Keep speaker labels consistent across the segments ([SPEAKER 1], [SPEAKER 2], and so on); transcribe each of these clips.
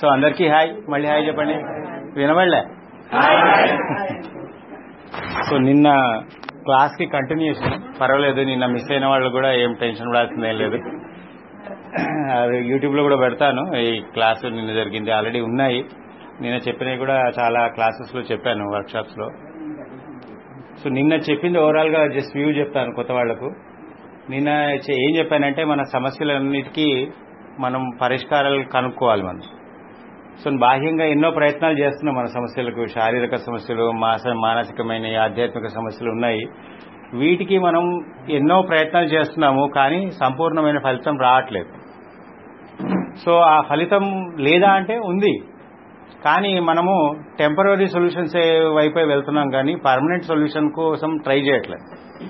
[SPEAKER 1] So అందరికీ hi మళ్ళీ hi చెప్పండి వినబడలే సో నిన్న క్లాస్ కి కంటిన్యూషన్ పర్వాలేదు నిన్న మిస్ అయిన వాళ్ళు కూడా ఏం టెన్షన్ పడాల్సింది ఏం లేదు అది యూట్యూబ్ లో కూడా పెడతాను ఈ క్లాసు నిన్న జరిగింది ఆల్రెడీ ఉన్నాయి నిన్న చెప్పినవి కూడా చాలా క్లాసెస్ లో చెప్పాను వర్క్ షాప్స్ లో సో నిన్న చెప్పింది ఓవరాల్ గా జస్ట్ వ్యూ చెప్తాను కొత్త వాళ్లకు నిన్న చె- ఏం చెప్పానంటే మన సమస్యలన్నిటికీ మనం పరిష్కారాలు కనుక్కోవాలి మనం సో బాహ్యంగా ఎన్నో ప్రయత్నాలు చేస్తున్నాం మన సమస్యలకు శారీరక సమస్యలు మాస మానసికమైన ఆధ్యాత్మిక సమస్యలు ఉన్నాయి వీటికి మనం ఎన్నో ప్రయత్నాలు చేస్తున్నాము కానీ సంపూర్ణమైన ఫలితం రావట్లేదు సో ఆ ఫలితం లేదా అంటే ఉంది కానీ మనము టెంపరీ సొల్యూషన్స్ వైపే వెళ్తున్నాం కానీ పర్మనెంట్ సొల్యూషన్ కోసం ట్రై చేయట్లేదు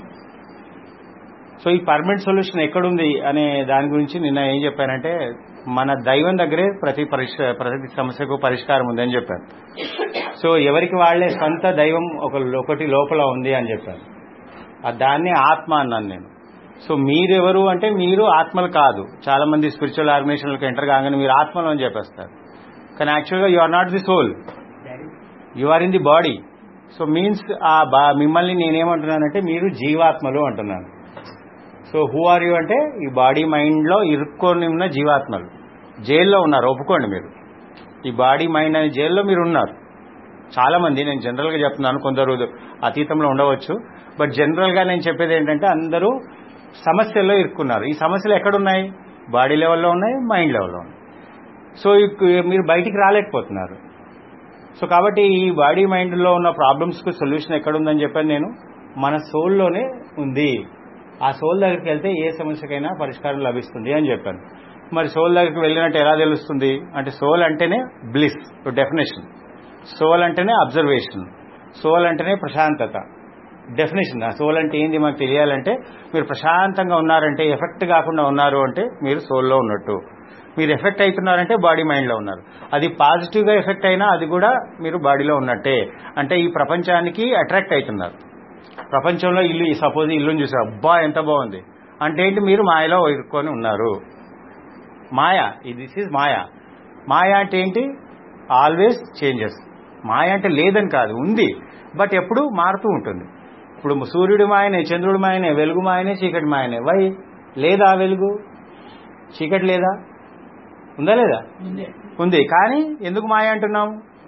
[SPEAKER 1] సో ఈ పర్మనెంట్ సొల్యూషన్ ఎక్కడుంది అనే దాని గురించి నిన్న ఏం చెప్పానంటే మన దైవం దగ్గరే ప్రతి పరిష్ ప్రతి సమస్యకు పరిష్కారం ఉంది అని చెప్పాను సో ఎవరికి వాళ్లే సొంత దైవం ఒక ఒకటి లోపల ఉంది అని చెప్పాను ఆ దాన్ని ఆత్మ అన్నాను నేను సో మీరెవరు అంటే మీరు ఆత్మలు కాదు చాలా మంది స్పిరిచువల్ ఆర్గనైజేషన్లకు ఎంటర్ కాగానే మీరు ఆత్మలు అని చెప్పేస్తారు కానీ యాక్చువల్గా you are not the soul you are in the body so means ఆ బా- మిమ్మల్ని నేనేమంటున్నానంటే మీరు జీవాత్మలు అంటున్నాను సో హూ ఆర్ యూ అంటే ఈ బాడీ మైండ్ లో ఇరుక్కొని ఉన్న జీవాత్మలు జైల్లో ఉన్నారు ఒప్పుకోండి మీరు ఈ బాడీ మైండ్ అనే జైల్లో మీరు ఉన్నారు చాలా మంది నేను జనరల్ గా చెప్తున్నాను కొందరు అతీతంలో ఉండవచ్చు బట్ జనరల్ గా నేను చెప్పేది ఏంటంటే అందరూ సమస్యల్లో ఇరుక్కున్నారు ఈ సమస్యలు ఎక్కడున్నాయి బాడీ లెవెల్లో ఉన్నాయి మైండ్ లెవెల్లో ఉన్నాయి సో ఇక్- మీరు బయటికి రాలేకపోతున్నారు సో కాబట్టి ఈ బాడీ మైండ్ లో ఉన్న ప్రాబ్లమ్స్ కు సొల్యూషన్ ఎక్కడుందని చెప్పాను నేను మన సోల్లోనే ఉంది ఆ సోల్ దగ్గరికి వెళ్తే ఏ సమస్యకైనా పరిష్కారం లభిస్తుంది అని చెప్పాను మరి సోల్ దగ్గరికి వెళ్ళినట్టు ఎలా తెలుస్తుంది అంటే సోల్ అంటేనే బ్లిస్ డెఫినేషన్ సోల్ అంటేనే అబ్జర్వేషన్ సోల్ అంటేనే ప్రశాంతత డెఫినేషన్ ఆ సోల్ అంటే ఏంది మనకు తెలియాలంటే మీరు ప్రశాంతంగా ఉన్నారంటే ఎఫెక్ట్ కాకుండా ఉన్నారు అంటే మీరు సోల్లో ఉన్నట్టు మీరు ఎఫెక్ట్ అవుతున్నారంటే బాడీ మైండ్లో ఉన్నారు అది పాజిటివ్గా ఎఫెక్ట్ అయినా అది కూడా మీరు బాడీలో ఉన్నట్టే అంటే ఈ ప్రపంచానికి అట్రాక్ట్ అవుతున్నారు ప్రపంచంలో ఇల్లు సపోజ్ ఇల్లుని చూసారు అబ్బా ఎంత బాగుంది అంటే ఏంటి మీరు మాయలో ఇరుక్కొని ఉన్నారు మాయ దిస్ ఈజ్ మాయ మాయ అంటే ఏంటి ఆల్వేస్ చేంజెస్ మాయ అంటే లేదని కాదు ఉంది బట్ ఎప్పుడు మారుతూ ఉంటుంది ఇప్పుడు సూర్యుడి మాయనే చంద్రుడి మాయనే వెలుగు మాయనే చీకటి మాయనే వై లేదా వెలుగు చీకటి లేదా ఉందా లేదా ఉంది కానీ ఎందుకు మాయ అంటున్నాం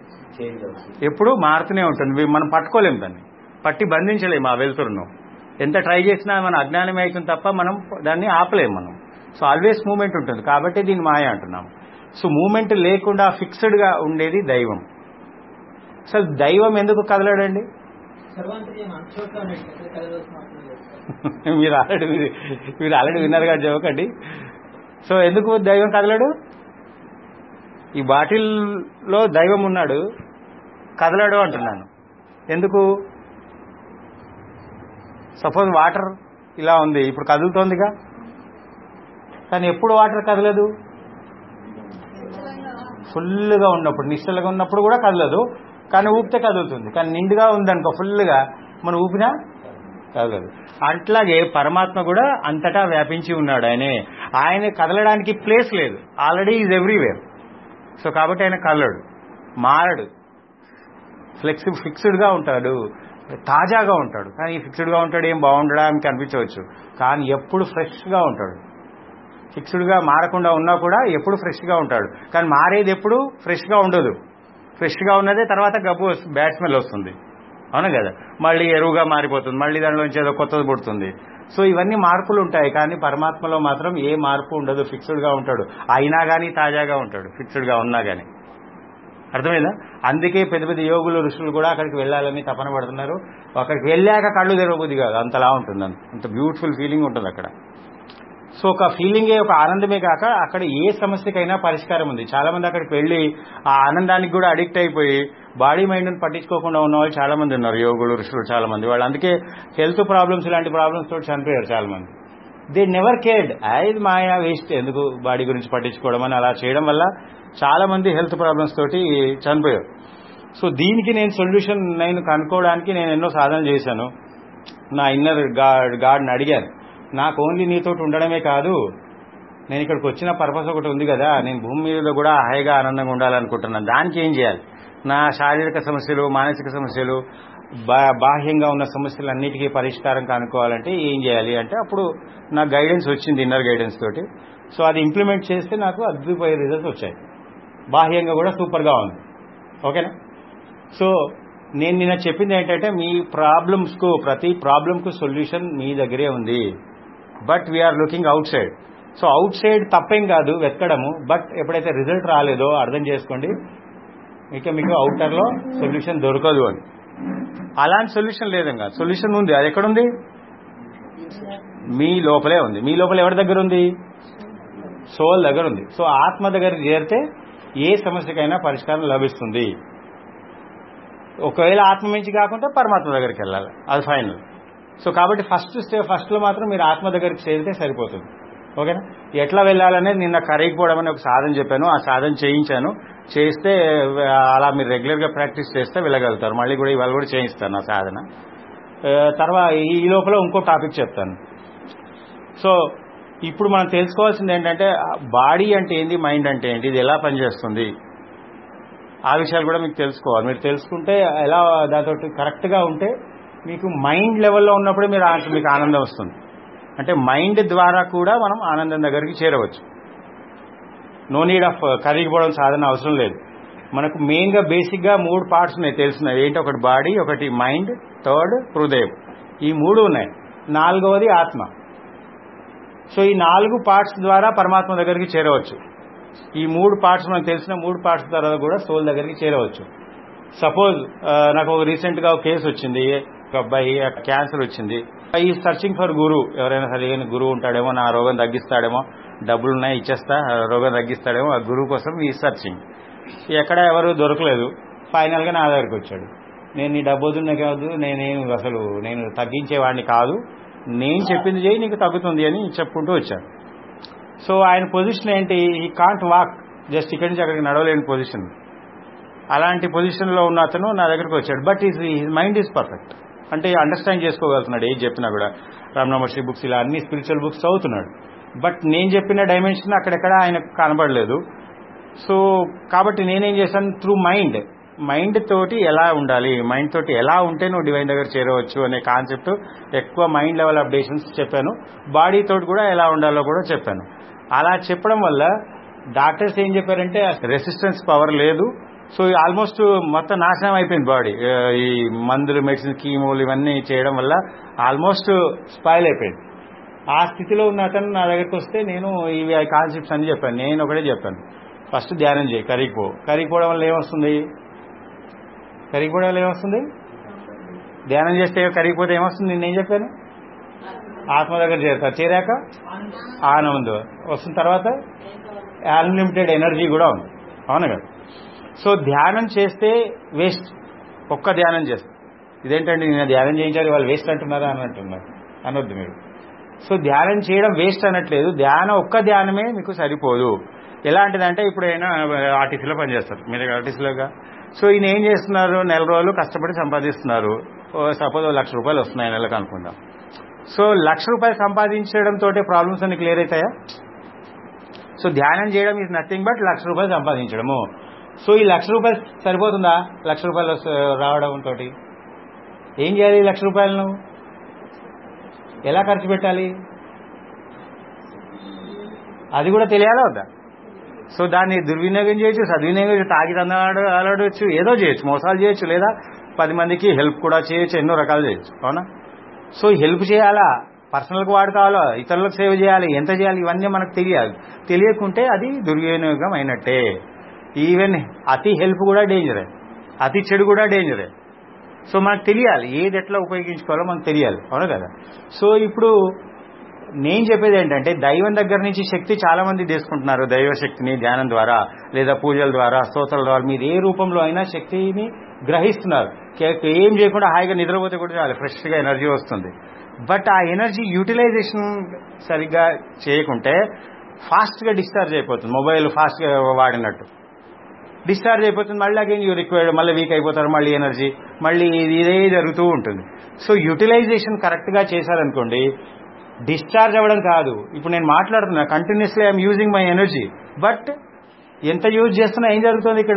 [SPEAKER 1] ఎప్పుడు మారుతూనే ఉంటుంది మనం పట్టుకోలేం దాన్ని పట్టి బంధించలేము ఆ వెలుతురును ఎంత ట్రై చేసినా మన అజ్ఞానమే అవుతుంది తప్ప మనం దాన్ని ఆపలేం మనం సో ఆల్వేస్ మూమెంట్ ఉంటుంది కాబట్టి దీన్ని మాయ అంటున్నాం సో మూమెంట్ లేకుండా ఫిక్స్డ్ గా ఉండేది దైవం అసలు దైవం ఎందుకు కదలడండి
[SPEAKER 2] సర్వాంతర్యం అంచోట్ల ఉన్నాడు ఎక్కడ కలగవలసిన అవసరం లేదు
[SPEAKER 1] మీరు ఆల్రెడీ మీరు ఆల్రెడీ విన్నారు కదా జోకండి సో ఎందుకు దైవం కదలడు ఈ బాటిల్లో దైవం ఉన్నాడు కదలడు అంటున్నాను ఎందుకు సపోజ్ వాటర్ ఇలా ఉంది ఇప్పుడు కదులుతోందిగా కానీ ఎప్పుడు వాటర్ కదలదు ఫుల్గా ఉన్నప్పుడు నిశ్చలగా ఉన్నప్పుడు కూడా కదలదు కానీ ఊపితే కదులుతుంది కానీ నిండుగా ఉందనుకో ఫుల్గా మనం ఊపినా కదలదు అట్లాగే పరమాత్మ కూడా అంతటా వ్యాపించి ఉన్నాడు ఆయనే ఆయన కదలడానికి ప్లేస్ లేదు ఆల్రెడీ ఈజ్ ఎవ్రీవేర్ సో కాబట్టి ఆయన కదలడు మారడు ఫ్లెక్సి ఫిక్స్డ్గా ఉంటాడు తాజాగా ఉంటాడు కానీ ఫిక్స్డ్గా ఉంటాడు ఏం బాగుండడా అని కనిపించవచ్చు కానీ ఎప్పుడు ఫ్రెష్గా ఉంటాడు ఫిక్స్డ్గా మారకుండా ఉన్నా కూడా ఎప్పుడు ఫ్రెష్గా ఉంటాడు కానీ మారేది ఎప్పుడు ఫ్రెష్గా ఉండదు ఫ్రెష్గా ఉన్నదే తర్వాత గబ్బు బ్యాడ్ స్మెల్ వస్తుంది అవును కదా మళ్ళీ ఎరువుగా మారిపోతుంది మళ్ళీ దానిలోంచి ఏదో కొత్తది పుడుతుంది సో ఇవన్నీ మార్పులు ఉంటాయి కానీ పరమాత్మలో మాత్రం ఏ మార్పు ఉండదు ఫిక్స్డ్గా ఉంటాడు అయినా కానీ తాజాగా ఉంటాడు ఫిక్స్డ్గా ఉన్నా కానీ అర్థమైందా అందుకే పెద్ద పెద్ద యోగులు ఋషులు కూడా అక్కడికి వెళ్ళాలని తపన పడుతున్నారు అక్కడికి వెళ్ళాక కళ్ళు తెరవబుద్ధి కాదు అంతలా ఉంటుంది అంత బ్యూటిఫుల్ ఫీలింగ్ ఉంటుంది అక్కడ సో ఒక ఫీలింగే ఒక ఆనందమే కాక అక్కడ ఏ సమస్యకైనా పరిష్కారం ఉంది చాలా మంది అక్కడికి వెళ్ళి ఆ ఆనందానికి కూడా అడిక్ట్ అయిపోయి బాడీ మైండ్ పట్టించుకోకుండా ఉన్న వాళ్ళు చాలా మంది ఉన్నారు యోగులు ఋషులు చాలా మంది వాళ్ళు అందుకే హెల్త్ ప్రాబ్లమ్స్ ఇలాంటి ప్రాబ్లమ్స్ తోటి చనిపోయారు చాలా మంది దే నెవర్ కేర్డ్ ఐదు మాయా వేస్ట్ ఎందుకు బాడీ గురించి పట్టించుకోవడం అని అలా చేయడం వల్ల చాలా మంది హెల్త్ ప్రాబ్లమ్స్ తోటి చనిపోయారు సో దీనికి నేను సొల్యూషన్ నేను కనుక్కోవడానికి నేను ఎన్నో సాధనలు చేశాను నా ఇన్నర్ గాడ్ గాడ్ని అడిగాను నాకు ఓన్లీ నీతోటి ఉండడమే కాదు నేను ఇక్కడికి వచ్చిన పర్పస్ ఒకటి ఉంది కదా నేను భూమి మీద కూడా హాయిగా ఆనందంగా ఉండాలనుకుంటున్నాను దానికి ఏం చేయాలి నా శారీరక సమస్యలు మానసిక సమస్యలు బా- బాహ్యంగా ఉన్న సమస్యలన్నిటికీ పరిష్కారం కనుక్కోవాలంటే ఏం చేయాలి అంటే అప్పుడు నాకు గైడెన్స్ వచ్చింది ఇన్నర్ గైడెన్స్ తోటి సో అది ఇంప్లిమెంట్ చేస్తే నాకు అద్భుతమైన రిజల్ట్స్ వచ్చాయి బాహ్యంగా కూడా సూపర్గా ఉంది ఓకేనా సో నేను నిన్న చెప్పింది ఏంటంటే మీ ప్రాబ్లమ్స్కు ప్రతి ప్రాబ్లంకు సొల్యూషన్ మీ దగ్గరే ఉంది but we're looking outside so outside తప్పేం కాదు వెతకడము బట్ ఎప్పుడైతే రిజల్ట్ రాలేదో అర్థం చేసుకోండి ఇక మీకు అవుటర్లో సొల్యూషన్ దొరకదు అని అలాంటి సొల్యూషన్ లేదంగా సొల్యూషన్ ఉంది అది ఎక్కడుంది మీ లోపలే ఉంది మీ లోపల ఎవరి దగ్గర ఉంది సోల్ దగ్గర ఉంది సో ఆత్మ దగ్గర చేరితే ఏ సమస్యకైనా పరిష్కారం లభిస్తుంది ఒకవేళ ఆత్మ మించి కాకుండా పరమాత్మ దగ్గరికి వెళ్ళాలి అది ఫైనల్ సో కాబట్టి ఫస్ట్ స్టే ఫస్ట్లో మాత్రం మీరు ఆత్మ దగ్గరికి చేరితే సరిపోతుంది ఓకేనా ఎట్లా వెళ్ళాలనేది నిన్న కరిగిపోవడం అని ఒక సాధన చెప్పాను ఆ సాధన చేయించాను చేస్తే ఆ, అలా మీరు రెగ్యులర్గా ప్రాక్టీస్ చేస్తే వెళ్ళగలుగుతారు మళ్ళీ కూడా ఇవాళ కూడా చేయిస్తాను ఆ సాధన ఆ, తర్వాత ఈ లోపల ఇంకో టాపిక్ చెప్తాను సో ఇప్పుడు మనం తెలుసుకోవాల్సింది ఏంటంటే బాడీ అంటే ఏంది మైండ్ అంటే ఏంటి ఇది ఎలా పనిచేస్తుంది ఆ విషయాలు కూడా మీకు తెలుసుకోవాలి మీరు తెలుసుకుంటే ఎలా దాంతో కరెక్ట్గా ఉంటే మీకు మైండ్ లెవెల్లో ఉన్నప్పుడే మీరు ఆ- మీకు ఆనందం వస్తుంది అంటే మైండ్ ద్వారా కూడా మనం ఆనందం దగ్గరికి చేరవచ్చు నో నీడ్ ఆఫ్ కరిగిపోవడం సాధన అవసరం లేదు మనకు మెయిన్గా బేసిక్గా మూడు పార్ట్స్ ఉన్నాయి తెలుస్తున్నాయి ఏంటి ఒకటి బాడీ ఒకటి మైండ్ థర్డ్ హృదయం ఈ మూడు ఉన్నాయి నాలుగవది ఆత్మ సో ఈ నాలుగు పార్ట్స్ ద్వారా పరమాత్మ దగ్గరికి చేరవచ్చు ఈ మూడు పార్ట్స్ మనకు తెలిసిన మూడు పార్ట్స్ ద్వారా కూడా సోల్ దగ్గరికి చేరవచ్చు సపోజ్ నాకు ఒక రీసెంట్ గా ఒక కేసు వచ్చింది ఒక అబ్బాయి క్యాన్సర్ వచ్చింది ఈ సర్చింగ్ ఫర్ గురు ఎవరైనా సరిగా గురువు ఉంటాడేమో నా రోగం తగ్గిస్తాడేమో డబ్బులు ఉన్నాయి ఇచ్చేస్తా ఆ రోగం తగ్గిస్తాడేమో ఆ గురువు కోసం ఈ సర్చింగ్ ఎక్కడ ఎవరు దొరకలేదు ఫైనల్ గా నా దగ్గరికి వచ్చాడు నేను నీ డబ్బు వద్దు నాకు వద్దు నేనేం అసలు నేను తగ్గించేవాడిని కాదు నేను చెప్పింది చేయి నీకు తగ్గుతుంది అని చెప్పుకుంటూ వచ్చాను సో ఆయన పొజిషన్ ఏంటి ఈ కాంట్ వాక్ జస్ట్ ఇక్కడి నుంచి అక్కడికి నడవలేని పొజిషన్ అలాంటి పొజిషన్లో ఉన్న అతను నా దగ్గరికి వచ్చాడు but is his mind is perfect అంటే అండర్స్టాండ్ చేసుకోగలుగుతున్నాడు ఏం చెప్పినా కూడా రామనమర్షి బుక్స్ ఇలా అన్ని స్పిరిచువల్ బుక్స్ చదువుతున్నాడు బట్ నేను చెప్పిన డైమెన్షన్ అక్కడెక్కడ ఆయనకు కనబడలేదు సో కాబట్టి నేనేం చేశాను త్రూ మైండ్ మైండ్ తోటి ఎలా ఉండాలి మైండ్ తోటి ఎలా ఉంటే నువ్వు డివైన్ దగ్గర చేరవచ్చు అనే కాన్సెప్ట్ ఎక్కువ మైండ్ లెవెల్ అప్డేషన్స్ చెప్పాను బాడీ తోటి కూడా ఎలా ఉండాలో కూడా చెప్పాను అలా చెప్పడం వల్ల డాక్టర్స్ ఏం చెప్పారంటే రెసిస్టెన్స్ పవర్ లేదు సో ఆల్మోస్ట్ మొత్తం నాశనం అయిపోయింది బాడీ ఈ మందులు మెడిసిన్ కీమోలు ఇవన్నీ చేయడం వల్ల ఆల్మోస్ట్ స్పాయిల్ అయిపోయింది ఆ స్థితిలో ఉన్న అతను నా దగ్గరికి వస్తే నేను ఇవి కాన్సెప్ట్స్ అన్ని చెప్పాను నేను ఒకటే చెప్పాను ఫస్ట్ ధ్యానం చేయి కరిగిపో కరిగిపోవడం వల్ల ఏమొస్తుంది కరిగిపోవడం వల్ల ఏమొస్తుంది ధ్యానం చేస్తే కరిగిపోతే ఏమొస్తుంది నేను చెప్పాను ఆత్మ దగ్గర చేరుతారు చేరాక ఆనందం వస్తున్న తర్వాత అన్లిమిటెడ్ ఎనర్జీ కూడా ఉంది అవును కదా సో ధ్యానం చేస్తే వేస్ట్ ఒక్క ధ్యానం చేస్తే ఇదేంటండి నేను ధ్యానం చేయించాలి వాళ్ళు వేస్ట్ అంటున్నారా అని అంటున్నారు అనొద్దు మీరు సో ధ్యానం చేయడం వేస్ట్ అనట్లేదు ధ్యానం ఒక్క ధ్యానమే మీకు సరిపోదు ఎలాంటిదంటే ఇప్పుడు అయినా ఆర్టీసీలో పనిచేస్తారు మీరు ఆర్టీసీలోగా సో ఈయన ఏం చేస్తున్నారు నెల రోజులు కష్టపడి సంపాదిస్తున్నారు సపోజ్ లక్ష రూపాయలు వస్తున్నాయి నెలకు అనుకుందాం సో లక్ష రూపాయలు సంపాదించడంతో ప్రాబ్లమ్స్ అన్ని క్లియర్ అవుతాయా సో ధ్యానం చేయడం ఈజ్ నథింగ్ బట్ లక్ష రూపాయలు సంపాదించడము సో ఈ లక్ష రూపాయలు సరిపోతుందా లక్ష రూపాయలు వస్తు- రావడం తోటి ఏం చేయాలి ఈ లక్ష రూపాయలను ఎలా ఖర్చు పెట్టాలి అది కూడా తెలియాలా వద్దా సో దాన్ని దుర్వినియోగం చేయొచ్చు సద్వినియోగం చేయొచ్చు తాగి తందాడు ఆడవచ్చు ఏదో చేయొచ్చు మోసాలు చేయొచ్చు లేదా పది మందికి హెల్ప్ కూడా చేయొచ్చు ఎన్నో రకాలు చేయొచ్చు అవునా సో హెల్ప్ చేయాలా పర్సనల్కి వాడుకోవాలా ఇతరులకు సేవ చేయాలి ఎంత చేయాలి ఇవన్నీ మనకు తెలియాలి తెలియకుంటే అది దుర్వినియోగం అయినట్టే ఈవెన్ అతి హెల్ప్ కూడా డేంజరే అతి చెడు కూడా డేంజరే సో మనకు తెలియాలి ఏది ఎట్లా ఉపయోగించుకోవాలో మనకు తెలియాలి అవును కదా సో ఇప్పుడు నేను చెప్పేది ఏంటంటే దైవం దగ్గర నుంచి శక్తి చాలా మంది తీసుకుంటున్నారు దైవ శక్తిని ధ్యానం ద్వారా లేదా పూజల ద్వారా స్తోత్రాల ద్వారా మీరు ఏ రూపంలో అయినా శక్తిని గ్రహిస్తున్నారు కే- ఏం చేయకుండా హాయిగా నిద్రపోతే కూడా చాలు ఫ్రెష్గా ఎనర్జీ వస్తుంది బట్ ఆ ఎనర్జీ యూటిలైజేషన్ సరిగ్గా చేయకుంటే ఫాస్ట్గా డిశ్చార్జ్ అయిపోతుంది మొబైల్ ఫాస్ట్గా వాడినట్టు డిశ్చార్జ్ అయిపోతుంది మళ్ళీ అగైన్ యూ రిక్వైర్డ్ మళ్ళీ వీక్ అయిపోతారు మళ్ళీ ఎనర్జీ మళ్ళీ ఇది ఇదే జరుగుతూ ఉంటుంది సో యూటిలైజేషన్ కరెక్ట్గా చేశారనుకోండి డిశ్చార్జ్ అవ్వడం కాదు ఇప్పుడు నేను మాట్లాడుతున్నా continuously I'm using my energy but ఎంత యూజ్ చేస్తున్నా ఏం జరుగుతుంది ఇక్కడ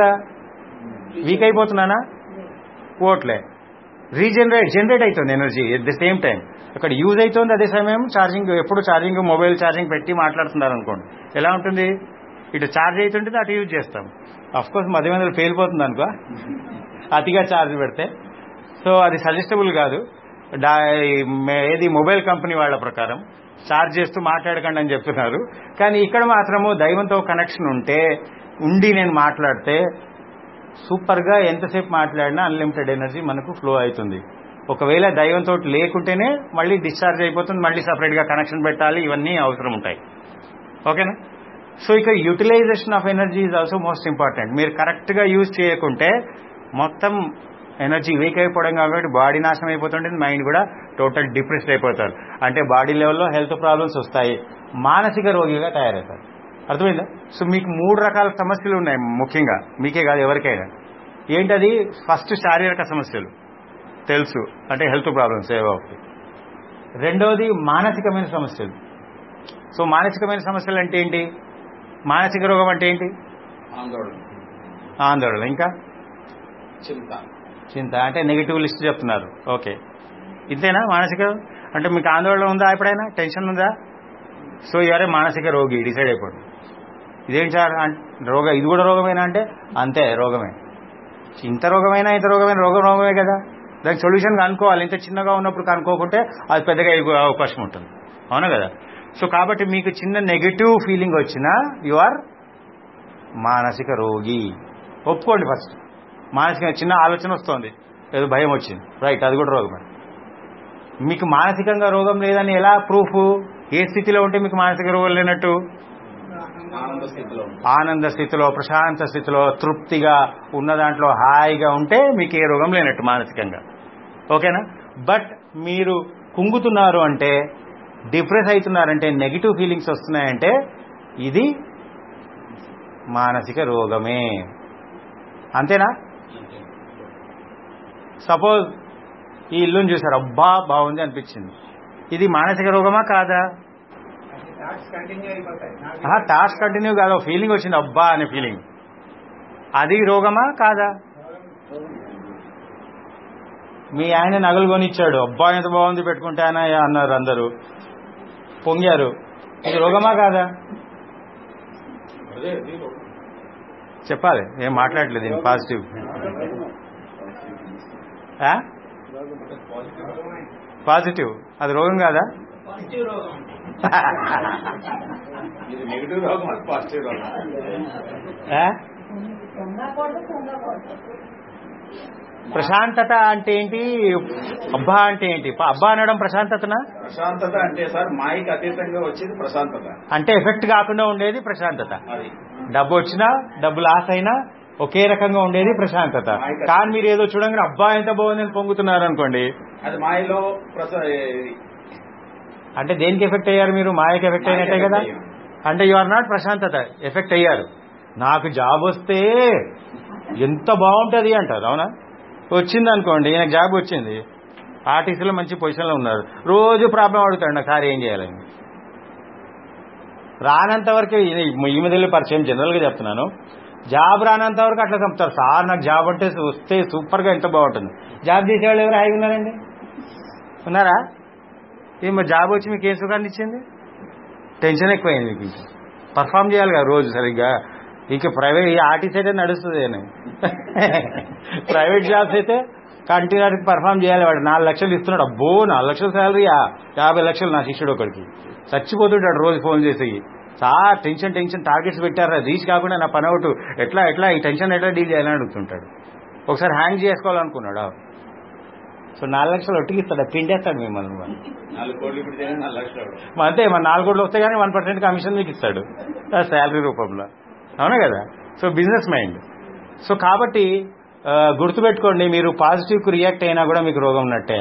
[SPEAKER 1] వీక్ అయిపోతున్నానా పోవట్లే రీజనరేట్ జనరేట్ అవుతుంది energy at the same time అక్కడ యూజ్ అవుతుంది అదే సమయం ఛార్జింగ్ ఎప్పుడు ఛార్జింగ్ మొబైల్ ఛార్జింగ్ పెట్టి మాట్లాడుతున్నారు అనుకోండి ఎలా ఉంటుంది ఇటు ఛార్జ్ అవుతుంటుంది అటు యూజ్ చేస్తాం అఫ్ కోర్స్ మధ్య మధ్యలో పేలిపోతుంది అనుకో అతిగా ఛార్జ్ పెడితే సో అది సజెస్టబుల్ కాదు డా- మే- ఏది మొబైల్ కంపెనీ వాళ్ళ ప్రకారం ఛార్జ్ చేస్తూ మాట్లాడకండి అని చెప్తున్నారు కానీ ఇక్కడ మాత్రము దైవంతో కనెక్షన్ ఉంటే ఉండి నేను మాట్లాడితే సూపర్గా ఎంతసేపు మాట్లాడినా అన్లిమిటెడ్ ఎనర్జీ మనకు ఫ్లో అవుతుంది ఒకవేళ దైవంతో లేకుంటేనే మళ్ళీ డిశ్చార్జ్ అయిపోతుంది మళ్ళీ సపరేట్గా కనెక్షన్ పెట్టాలి ఇవన్నీ అవసరం ఉంటాయి ఓకేనా సో ఇక utilization of energy is also most important మీరు కరెక్ట్గా యూజ్ చేయకుంటే మొత్తం ఎనర్జీ వీక్ అయిపోవడం కాబట్టి బాడీ నాశనం అయిపోతుంటుంది మైండ్ కూడా టోటల్ డిప్రెస్డ్ అయిపోతారు అంటే బాడీ లెవెల్లో హెల్త్ ప్రాబ్లమ్స్ వస్తాయి మానసిక రోగిగా తయారవుతారు అర్థమైందా సో మీకు మూడు రకాల సమస్యలు ఉన్నాయి ముఖ్యంగా మీకే కాదు ఎవరికైనా ఏంటది ఫస్ట్ శారీరక సమస్యలు తెలుసు అంటే హెల్త్ ప్రాబ్లమ్స్ ఏవో ఒకటి రెండవది మానసికమైన సమస్యలు సో మానసికమైన సమస్యలు అంటే ఏంటి మానసిక రోగం అంటే ఏంటి
[SPEAKER 3] ఆందోళన
[SPEAKER 1] ఆందోళన ఇంకా
[SPEAKER 3] చింత
[SPEAKER 1] చింత అంటే నెగిటివ్ లిస్ట్ చెప్తున్నారు ఓకే ఇంతేనా మానసిక అంటే మీకు ఆందోళన ఉందా ఎప్పుడైనా టెన్షన్ ఉందా సో ఎవరే మానసిక రోగి డిసైడ్ అయిపోండి ఇదేం సార్ అన్- రోగ ఇది కూడా రోగమేనా అంటే అంతే రోగమే ఇంత రోగమైనా ఇంత రోగమైన రోగం రోగమే కదా దానికి సొల్యూషన్ కనుక్కోవాలి ఇంత చిన్నగా ఉన్నప్పుడు కనుక్కోకుంటే అది పెద్దగా అయ్యే అవకాశం ఉంటుంది అవునా కదా సో కాబట్టి మీకు చిన్న నెగిటివ్ ఫీలింగ్ వచ్చినా యు ఆర్ మానసిక రోగి ఒప్పుకోండి ఫస్ట్ మానసిక చిన్న ఆలోచన వస్తుంది ఏదో భయం వచ్చింది రైట్ అది కూడా రోగమే మీకు మానసికంగా రోగం లేదని ఎలా ప్రూఫ్ ఏ స్థితిలో ఉంటే మీకు మానసిక రోగం లేనట్టు
[SPEAKER 3] ఆనంద స్థితిలో
[SPEAKER 1] ఆనంద స్థితిలో ప్రశాంత స్థితిలో తృప్తిగా ఉన్న దాంట్లో హాయిగా ఉంటే మీకు ఏ రోగం లేనట్టు మానసికంగా ఓకేనా బట్ మీరు కుంగుతున్నారు అంటే డిప్రెస్ అవుతున్నారంటే నెగిటివ్ ఫీలింగ్స్ వస్తున్నాయంటే ఇది మానసిక రోగమే అంతేనా సపోజ్ ఈ ఇల్లుని చూసారు అబ్బా బాగుంది అనిపించింది ఇది మానసిక రోగమా కాదా
[SPEAKER 2] కంటిన్యూ అయిపోతాయి
[SPEAKER 1] ఆహా, టాస్క్ కంటిన్యూ కాదు ఫీలింగ్ వచ్చింది అబ్బా అనే ఫీలింగ్ అది రోగమా కాదా మీ ఆయన నగలు కొనిచ్చాడు అబ్బా ఎంత బాగుంది పెట్టుకుంటానా అన్నారు అందరూ పొంగారు ఇది రోగమా కాదా
[SPEAKER 3] అదే అది రోగం.
[SPEAKER 1] చెప్పాలి ఏం మాట్లాడలేదు దీని పాజిటివ్ ఆ? పాజిటివ్ అది రోగం కాదా
[SPEAKER 2] పాజిటివ్ రోగం అంటే
[SPEAKER 3] ఇది నెగిటివ్ రోగం అది పాజిటివ్ రోగం
[SPEAKER 1] ఆ? ప్రశాంతత అంటే ఏంటి అబ్బా అంటే ఏంటి ప- అబ్బా అనడం ప్రశాంతతనా
[SPEAKER 3] ప్రశాంతత అంటే సార్ మాయకి అతీతంగా వచ్చేది ప్రశాంతత
[SPEAKER 1] అంటే ఎఫెక్ట్ కాకుండా ఉండేది ప్రశాంతత
[SPEAKER 3] అది
[SPEAKER 1] డబ్బు వచ్చినా డబ్బు లాస్ అయినా ఒకే రకంగా ఉండేది ప్రశాంతత కానీ మీరు ఏదో చూడంగానే అబ్బా ఎంత బాగుందని పొంగుతున్నారు అనుకోండి
[SPEAKER 3] అది మాయలో ప్రసా ఇది
[SPEAKER 1] అంటే దేనికి ఎఫెక్ట్ అయ్యారు మీరు మాయకి ఎఫెక్ట్ అయినట్టే కదా అంటే యు ఆర్ నాట్ ప్రశాంతత ఎఫెక్ట్ అయ్యారు నాకు జాబ్ వస్తే ఎంత బాగుంటది అంటారు అవునా వచ్చింది అనుకోండి ఈయనకు జాబ్ వచ్చింది ఆర్టీసీలో మంచి పొజిషన్లో ఉన్నారు రోజు ప్రాబ్లం అడుగుతాడు నాకు సార్ ఏం చేయాలని రానంత వరకు ఈ మీద పరిచయం జనరల్గా చెప్తున్నాను జాబ్ రానంత వరకు అట్లా చంపుతారు సార్ నాకు జాబ్ అంటే వస్తే సూపర్గా ఎంత బాగుంటుంది జాబ్ చేసేవాళ్ళు ఎవరు హాయిగా ఉన్నారండి ఉన్నారా ఏ మరి జాబ్ వచ్చి మీకు ఏం సుఖాన్ని ఇచ్చింది టెన్షన్ ఎక్కువైంది మీకు ఇంకా పర్ఫామ్ చేయాలి కదా రోజు సరిగ్గా ఇంకా ప్రైవేట్ ఈ ఆర్టీసీ అయితే నడుస్తుంది అని ప్రైవేట్ జాబ్స్ అయితే కంటిన్యూకి పర్ఫామ్ చేయాలి వాడు నాలుగు లక్షలు ఇస్తున్నాడు అబ్బో నాలుగు లక్షల శాలరీయా యాభై లక్షలు నా శిష్యుడు ఒకడికి చచ్చిపోతుంటాడు రోజు ఫోన్ చేసి చాలా టెన్షన్ టెన్షన్ టార్గెట్స్ పెట్టారా రీచ్ కాకుండా నా పని అవుట్ ఎట్లా ఎట్లా ఈ టెన్షన్ ఎట్లా డీల్ చేయాలని అడుగుతుంటాడు ఒకసారి హ్యాంగ్ చేసుకోవాలనుకున్నాడు సో నాలుగు లక్షలు ఒట్టికిస్తాడు పిండేస్తాడు మిమ్మల్ని వాడు.
[SPEAKER 3] నాలుగు కోట్లు ఇప్పుడు చేయడం నాలుగు లక్షలు అవడం.
[SPEAKER 1] మరి అంతే మన నాలుగు కోట్లు వస్తే కానీ వన్ పర్సెంట్ కమిషన్ మీకు ఇస్తాడు శాలరీ రూపంలో అవునా కదా సో బిజినెస్ మైండ్ సో కాబట్టి ఆ, గుర్తుపెట్టుకోండి మీరు పాజిటివ్కి రియాక్ట్ అయినా కూడా మీకు రోగం ఉన్నట్టే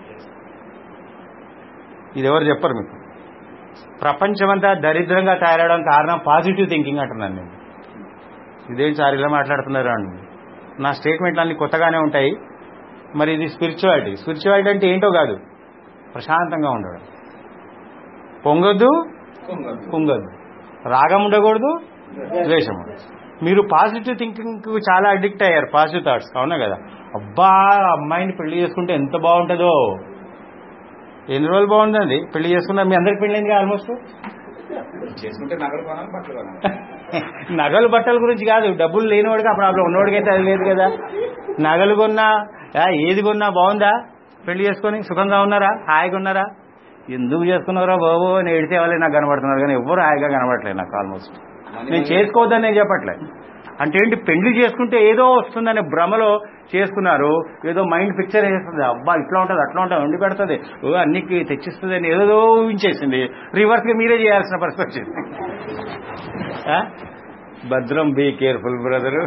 [SPEAKER 1] ఇది ఎవరు చెప్పరు మీకు ప్రపంచమంతా దరిద్రంగా తయారవడం కారణం పాజిటివ్ థింకింగ్ అంటున్నాను నేను ఇదేం సార్ ఇలా మాట్లాడుతున్నారు అండి నా స్టేట్మెంట్లు అన్ని కొత్తగానే ఉంటాయి మరి ఇది స్పిరిచువాలిటీ స్పిరిచువాలిటీ అంటే ఏంటో కాదు ప్రశాంతంగా ఉండడం పొంగొద్దు
[SPEAKER 3] కుంగదు.
[SPEAKER 1] కుంగొద్దు రాగం ఉండకూడదు ద్వేషం ఉండదు. మీరు పాజిటివ్ థింకింగ్ చాలా అడిక్ట్ అయ్యారు పాజిటివ్ థాట్స్ అవునా కదా అబ్బా అమ్మాయిని పెళ్లి చేసుకుంటే ఎంత బాగుంటుందో ఎన్ని రోజులు బాగుందండి పెళ్లి చేసుకున్నా మీ అందరికి పెళ్ళింది ఆల్మోస్ట్
[SPEAKER 3] చేసుకుంటే నగలు కొనాలి బట్టలు కొనాలి
[SPEAKER 1] నగలు బట్టల గురించి కాదు డబ్బులు లేనివాడికి ఆ ప్రాబ్లం ఉన్నవాడికైతే అది లేదు కదా నగలు కొన్నా ఆ, ఏది కొన్నా బాగుందా పెళ్లి చేసుకొని సుఖంగా ఉన్నారా హాయిగా ఉన్నారా ఎందుకు చేసుకున్నారా బాబు అని ఏడితే వాళ్ళే నాకు కనబడుతున్నారు కానీ ఎవ్వరు హాయిగా కనబడట్లేదు నాకు ఆల్మోస్ట్ నేను చేసుకోవద్దని నేను చెప్పట్లే అంటే ఏంటి పెళ్లి చేసుకుంటే ఏదో వస్తుందనే భ్రమలో చేసుకున్నారు ఏదో మైండ్ పిక్చర్ వేస్తుంది అబ్బా ఇట్లా ఉంటుంది అట్లా ఉంటుంది వండి పెడుతుంది ఓ అన్నికి తెచ్చిస్తుంది అని ఏదో ఊహించేసింది రివర్స్ గా మీరే చేయాల్సిన పరిస్థితి వచ్చింది ఆ? భద్రం బీ కేర్ఫుల్ బ్రదరు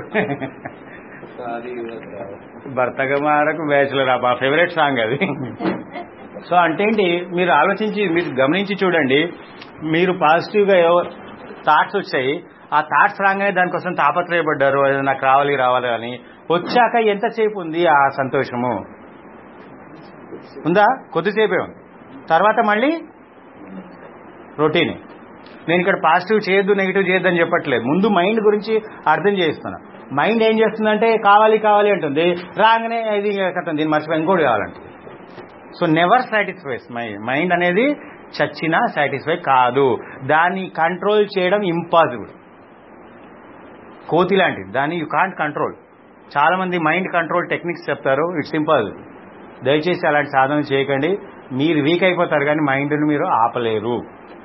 [SPEAKER 1] భర్తగా మారకు బ్యాచులర్ మా ఫేవరెట్ సాంగ్ అది సో అంటే ఏంటి మీరు ఆలోచించి మీరు గమనించి చూడండి మీరు పాజిటివ్గా థాట్స్ వచ్చాయి ఆ థాట్స్ రాగానే దానికోసం తాపత్రయపడ్డారు అది నాకు రావాలి రావాలి అని వచ్చాక ఎంతసేపు ఉంది ఆ సంతోషము ఉందా కొద్దిసేపే ఉంది తర్వాత మళ్ళీ రొటీన్ నేను ఇక్కడ పాజిటివ్ చేయొద్దు నెగిటివ్ చేయొద్దు అని చెప్పట్లేదు ముందు మైండ్ గురించి అర్థం చేస్తున్నా మైండ్ ఏం చేస్తుందంటే కావాలి కావాలి అంటుంది రాగానే ఇది కథం దీన్ని మర్చిపోయి ఇంకోటి కావాలంటే so never satisfies my mind అనేది చచ్చినా సాటిస్ఫై కాదు దాన్ని కంట్రోల్ చేయడం ఇంపాసిబుల్ కోతి లాంటిది దాన్ని యూ కాంట్ కంట్రోల్ చాలా మంది మైండ్ కంట్రోల్ టెక్నిక్స్ చెప్తారు ఇట్స్ ఇంపాసిబుల్ దయచేసి అలాంటి సాధన చేయకండి మీరు వీక్ అయిపోతారు కానీ మైండ్ను మీరు ఆపలేరు